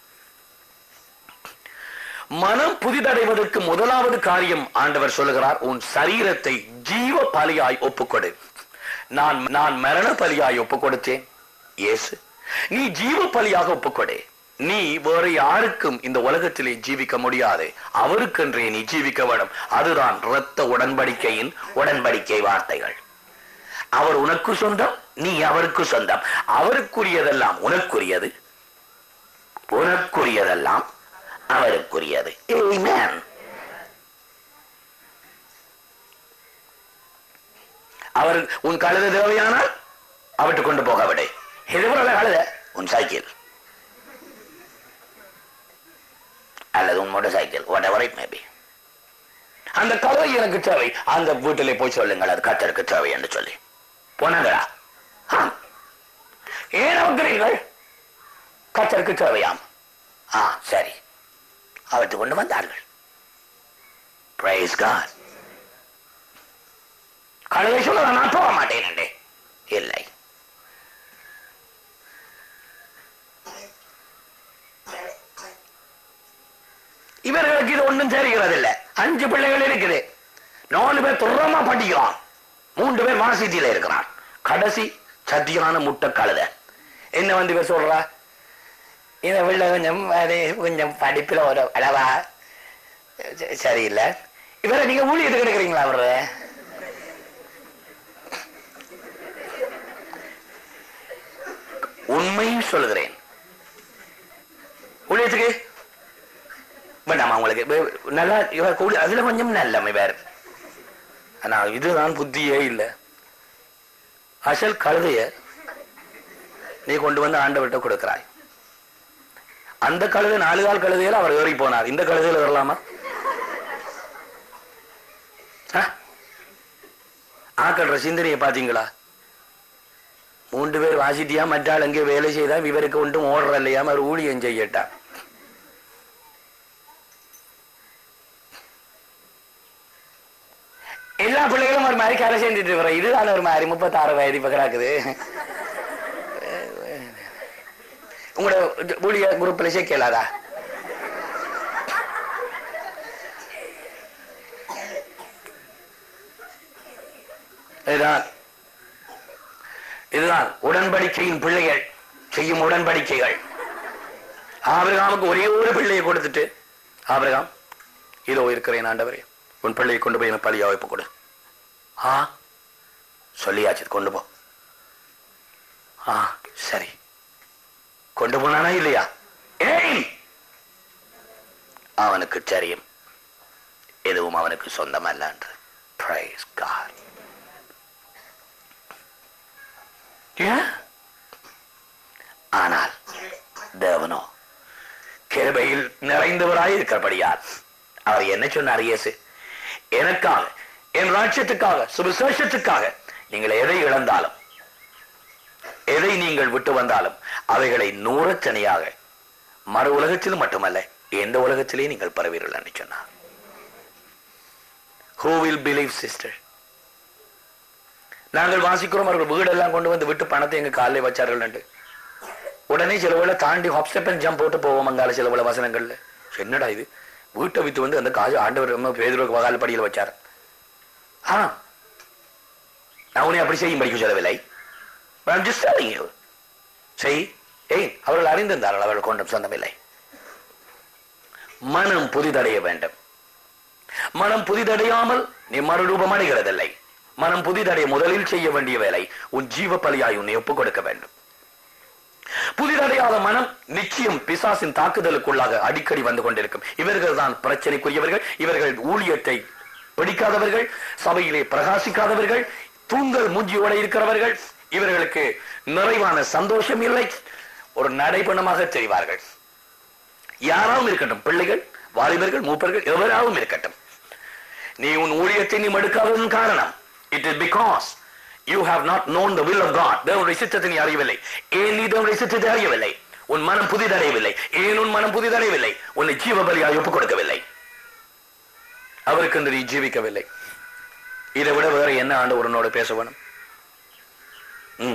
மனம் புதிதடைவதற்கு முதலாவது காரியம் ஆண்டவர் சொல்லுகிறார் உன் சரீரத்தை ஜீவ பலியாய் ஒப்புக்கொடு நான் நான் மரண பலியாய் ஒப்புக் கொடுத்தேன் இயேசு நீ ஜீவ பலியாக ஒப்புக்கொடு நீ வேற யாருக்கும் இந்த உலகத்திலே ஜீவிக்க முடியாது அவருக்கென்றே நீ ஜீவிக்க வேண்டும் அதுதான் இரத்த உடன்படிக்கையின் உடன்படிக்கை வார்த்தைகள் அவர் உனக்கு சொந்தம் நீ அவருக்கு சொந்தம் அவருக்குரியதெல்லாம் உனக்குரியது உனக்குரியதெல்லாம் அவருக்குரியது Amen. அவர் உன் கழுத தேவையானால் அவற்றை கொண்டு போக விடு எதுவரை கழுத உன் சைக்கிள் அல்லது உன் motorcycle whatever it maybe அந்த கழுதை எனக்கு தேவை அந்த வீட்டிலே போய் சொல்லுங்கள் அது கத்தருக்கு தேவை என்று சொல்லி போனாங்களா ஆம். ஏன் அவக்கிறீர்கள் கத்தருக்கு தேவையாம் ஆ சரி அவற்றை கொண்டு வந்தார்கள் Praise God. கழுதை சொல்ல நான் போக மாட்டேன் இல்லை இவர்களுக்கு இது ஒன்றும் தெரிகிறது இல்ல அஞ்சு பிள்ளைகள் இருக்குது நாலு பேர் துறமா படிக்கிறான் மூன்று பேர் வாசித்தியில இருக்கிறான் கடைசி சத்தியான முட்டை கழுத என்ன வந்து இவர் சொல்றா இந்த பிள்ளை கொஞ்சம் அது கொஞ்சம் படிப்பில் ஒரு அளவா ச- சரியில்லை இவரை நீங்க ஊழியத்துக்கு எடுக்கிறீங்களா அவரு உண்மையும் சொல்லுகிறேன் ஊழியத்துக்கு வேண்டாமா உங்களுக்கு வே- நல்லா இவர் கூடி அதுல கொஞ்சம் நல்லமை வேற ஆனா இதுதான் புத்தியே இல்லை அசல் கழுதைய நீ கொண்டு வந்து ஆண்டவர்கிட்ட கொடுக்கிறாய் அந்த கழுதை நாலு கால் கழுதையில அவர் ஏறி போனார் இந்த கழுதையில வரலாமா ஆ? ஆக்கள்ற சிந்தனையை பாத்தீங்களா மூன்று பேர் வாசிட்டியா மற்றாள் அங்கே வேலை செய்தா இவருக்கு ஒன்றும் ஓடுற இல்லையா அவர் ஊழியம் செய்யட்டா எல்லா பிள்ளைகளும் ஒரு மாதிரி கரை சேர்ந்துட்டு இருக்கிறோம் இதுதான் ஒரு மாதிரி முப்பத்தாறு வயது இப்ப கிடக்குது உங்களோட ஊழிய குரூப்ல சேர்க்கலாதா இதுதான் இதுதான் உடன்படிக்கையின் பிள்ளைகள் செய்யும் உடன்படிக்கைகள் ஆபிரகாமுக்கு ஒரே ஒரு பிள்ளையை கொடுத்துட்டு ஆபிரகாம் இதோ இருக்கிறேன் ஆண்டவரே உன் பிள்ளையை கொண்டு போய் எனக்கு பலியா வைப்பு கொடு ஆ சொல்லியாச்சு கொண்டு போ ஆ சரி கொண்டு போனானா இல்லையா ஏய் அவனுக்கு தெரியும் எதுவும் அவனுக்கு சொந்தமல்ல என்று Praise God. Yeah. ஆனால் தேவனோ கிருபையில் நிறைந்தவராய் இருக்கிறபடியால் அவர் என்ன சொன்னார் இயேசு எனக்காக என் ராட்சியத்துக்காக சுவிசேஷத்துக்காக நீங்கள் எதை இழந்தாலும் எதை நீங்கள் விட்டு வந்தாலும் அவைகளை நூறச்சனையாக மறு உலகத்தில் மட்டுமல்ல எந்த உலகத்திலே நீங்கள் பரவீர்கள் என்று சொன்னார் ஹூ வில் பிலீவ் சிஸ்டர் நாங்கள் வாசிக்கிறோம் அவர்கள் வீடெல்லாம் கொண்டு வந்து விட்டு பணத்தை எங்க காலில் வச்சார்கள் என்று உடனே சில வேளை தாண்டி ஹாப் ஸ்டெப் அண்ட் ஜம்ப் போட்டு போவோம் அங்கால சில வேளை வசனங்கள்ல என்னடா இது வீட்டை வித்து வந்து அந்த காசு ஆண்டவர் நம்ம பேதுருக்கு வகால படியில் வச்சார் ஆ நான் உன்னை அப்படி செய்யும் படிக்க சொல்லவில்லை But I'm just telling you. செய் ஏய் அவர்கள் அறிந்திருந்தார்கள் அவர்கள் கொண்டும் சொந்தமில்லை மனம் புதிதடைய வேண்டும் மனம் புதிதடையாமல் நீ மறுரூபம் அடைகிறதில்லை மனம் புதிதடைய முதலில் செய்ய வேண்டிய வேலை உன் ஜீவ பலியாய் உன்னை ஒப்புக் கொடுக்க வேண்டும் புதிதடையாத மனம் நிச்சயம் பிசாசின் தாக்குதலுக்குள்ளாக அடிக்கடி வந்து கொண்டிருக்கும் இவர்கள் தான் பிரச்சனைக்குரியவர்கள் இவர்கள் ஊழியத்தை பிடிக்காதவர்கள் சபையிலே பிரகாசிக்காதவர்கள் தூங்கல் மூஞ்சியோட இருக்கிறவர்கள் இவர்களுக்கு நிறைவான சந்தோஷம் இல்லை ஒரு நடைபணமாக தெரிவார்கள் யாராவும் இருக்கட்டும் பிள்ளைகள் வாலிபர்கள் மூப்பர்கள் எவராகவும் இருக்கட்டும் நீ உன் ஊழியத்தை நீ மடுக்காததன் காரணம் it is because you have not known the will of God தேவனுடைய சித்தத்தை நீ அறியவில்லை ஏன் நீ தேவனுடைய சித்தத்தை அறியவில்லை உன் மனம் புதிதடையவில்லை ஏன் உன் மனம் புதிதடையவில்லை உன்னை ஜீவ பலியாய் ஒப்புக் கொடுக்கவில்லை அவருக்கு நீ ஜீவிக்கவில்லை இதை விட வேற என்ன ஆண்டு உன்னோடு பேச வேணும் ம்.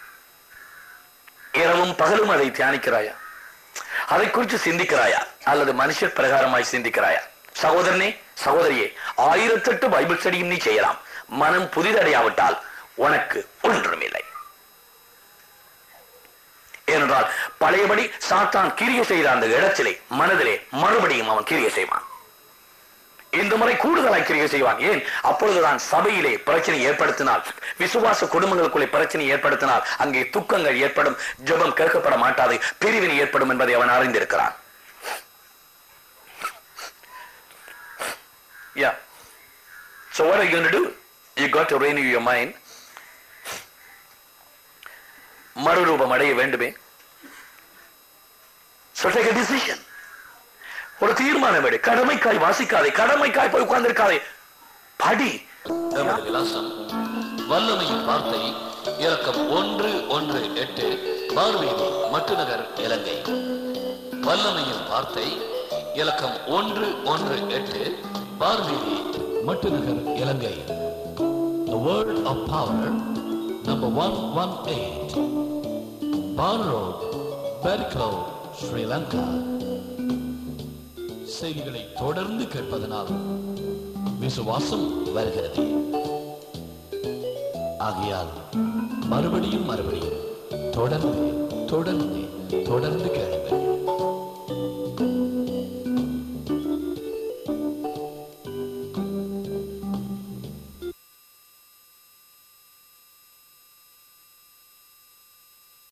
இரவும் பகலும் அதை தியானிக்கிறாயா அதை குறித்து சிந்திக்கிறாயா அல்லது மனுஷர் பிரகாரமாய் சிந்திக்கிறாயா சகோதரனே சகோதரியே ஆயிரத்தெட்டு பைபிள் ஸ்டடியும் நீ செய்யலாம் மனம் புதிதடையாவிட்டால் உனக்கு ஒன்றும் இல்லை ஏனென்றால் ஏனென்றால் பழையபடி சாத்தான் கிரிய செய்த அந்த இடத்திலே மனதிலே மறுபடியும் அவன் கிரிய செய்வான் இந்த முறை கூடுதலாய் கிரிய செய்வான் ஏன் அப்பொழுதுதான் சபையிலே பிரச்சனை ஏற்படுத்தினால் விசுவாச குடும்பங்களுக்குள்ளே பிரச்சனை ஏற்படுத்தினால் அங்கே துக்கங்கள் ஏற்படும் ஜெபம் கேட்கப்பட மாட்டாது பிரிவினை ஏற்படும் என்பதை அவன் அறிந்திருக்கிறான் Yeah. So what are you going to do? You got to renew your mind. மறுரூபம் அடைய வேண்டுமே So take a decision. ஒரு தீர்மானம் எடு கடமைக்காய் வாசிக்காதே கடமைக்காய் போய் உட்கார்ந்திருக்காதே படி நமது விலாசம் வல்லமையின் வார்த்தை இலக்கம் ஒன்று ஒன்று எட்டு பார்வீதி மட்டுநகர் இலங்கை வல்லமையின் வார்த்தை இலக்கம் ஒன்று ஒன்று எட்டு பார்வீதி மட்டுநகர் இலங்கை The word of power number 118 Barn Road Berkeley Sri Lanka செய்திகளை தொடர்ந்து கேட்பதனால் விசுவாசம் வருகிறது ஆகையால் மறுபடியும் மறுபடியும் தொடர்ந்து தொடர்ந்து தொடர்ந்து கேளுங்கள்